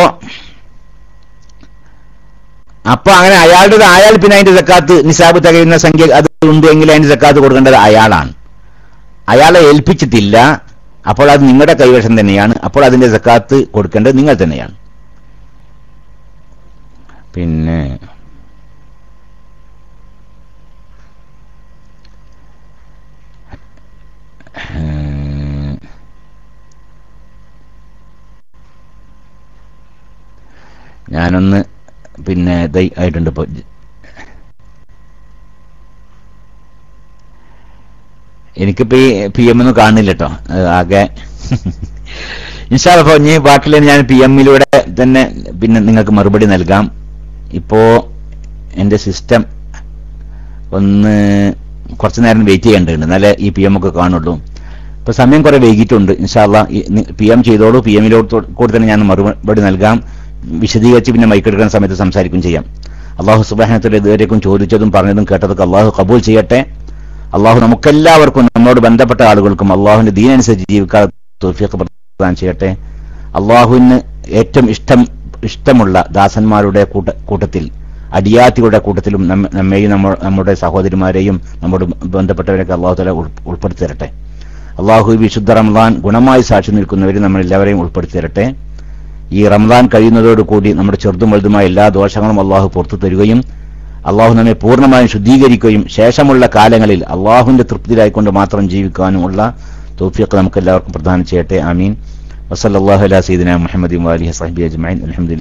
അപ്പൊ അങ്ങനെ അയാളുടേത് ആയാൽ പിന്നെ അതിന്റെ സക്കാത്ത് നിസാബ് തികയുന്ന സംഖ്യ അത് ഉണ്ട് എങ്കിൽ അതിന്റെ സക്കാത്ത് കൊടുക്കേണ്ടത് അയാളാണ് അയാളെ ഏൽപ്പിച്ചിട്ടില്ല അപ്പോൾ അത് നിങ്ങളുടെ കൈവശം തന്നെയാണ് അപ്പോൾ അതിന്റെ സക്കാത്ത് കൊടുക്കേണ്ടത് നിങ്ങൾ തന്നെയാണ് പിന്നെ ഏഹ്, ഞാനൊന്ന് പിന്നെ ഇതായി ആയിട്ടുണ്ട് ഇപ്പൊ എനിക്കിപ്പോ ഈ പി എം ഒന്നും കാണുന്നില്ല കേട്ടോ ആകെ ഇൻഷാല്ലപ്പോ ഇനി ബാക്കിയുള്ള ഞാൻ പി എമ്മിലൂടെ തന്നെ പിന്നെ നിങ്ങൾക്ക് മറുപടി നൽകാം ഇപ്പോ എന്റെ സിസ്റ്റം ഒന്ന് കുറച്ചു നേരം വെയിറ്റ് ചെയ്യേണ്ടതുണ്ട് എന്നാലേ ഈ പി എം ഒക്കെ കാണുള്ളൂ ഇപ്പൊ സമയം കുറെ വൈകിട്ടുണ്ട് ഇൻഷാല്ല പി എം ചെയ്തോളൂ പി എമ്മിലോട് കൂടെ തന്നെ ഞാൻ മറുപടി നൽകാം വിശദീകരിച്ച് പിന്നെ മൈക്കെടുക്കുന്ന സമയത്ത് സംസാരിക്കും ചെയ്യാം അള്ളാഹു സുബാനത്തിൽ ഇതുവരേക്കും ചോദിച്ചതും പറഞ്ഞതും കേട്ടതൊക്കെ അള്ളാഹു കബൂൽ ചെയ്യട്ടെ അള്ളാഹു നമുക്കെല്ലാവർക്കും നമ്മോട് ബന്ധപ്പെട്ട ആളുകൾക്കും അള്ളാഹുവിന്റെ ദീനനുസരിച്ച് ജീവിക്കാൻ തോഫിയൊക്കെ പ്രദാനം ചെയ്യട്ടെ അള്ളാഹുവിന് ഏറ്റവും ഇഷ്ടം ഇഷ്ടമുള്ള ദാസന്മാരുടെ കൂട്ട കൂട്ടത്തിൽ അടിയാത്തികളുടെ കൂട്ടത്തിലും നമ്മ- നമ്മെയും നമ്മ- നമ്മുടെ സഹോദരിമാരെയും നമ്മുടെ ബന്ധപ്പെട്ടവരൊക്കെ അള്ളാഹു തല ഉൾപ്പെടുത്തി തരട്ടെ അള്ളാഹു ഈ വിശുദ്ധ റംസാൻ ഗുണമായി സാക്ഷി നിൽക്കുന്നവരും നമ്മൾ എല്ലാവരെയും ഉൾപ്പെടുത്തി തരട്ടെ ഈ റംസാൻ കഴിയുന്നതോടുകൂടി നമ്മുടെ ചെറുതും വലുതുമായ എല്ലാ ദോഷങ്ങളും അള്ളാഹു പുറത്തു തരികയും അള്ളാഹു നമ്മെ പൂർണ്ണമായും ശുദ്ധീകരിക്കുകയും ശേഷമുള്ള കാലങ്ങളിൽ അള്ളാഹുവിന്റെ തൃപ്തിയിലായിക്കൊണ്ട് മാത്രം ജീവിക്കാനുമുള്ള തോഫിയൊക്കെ നമുക്ക് എല്ലാവർക്കും പ്രദാനം ചെയ്യട്ടെ ആമീൻ വസല്ലാഹു അല സീദിന മുഹമ്മദ് വാലി സഹബി അജ്മൈൻ അലഹമുല്ല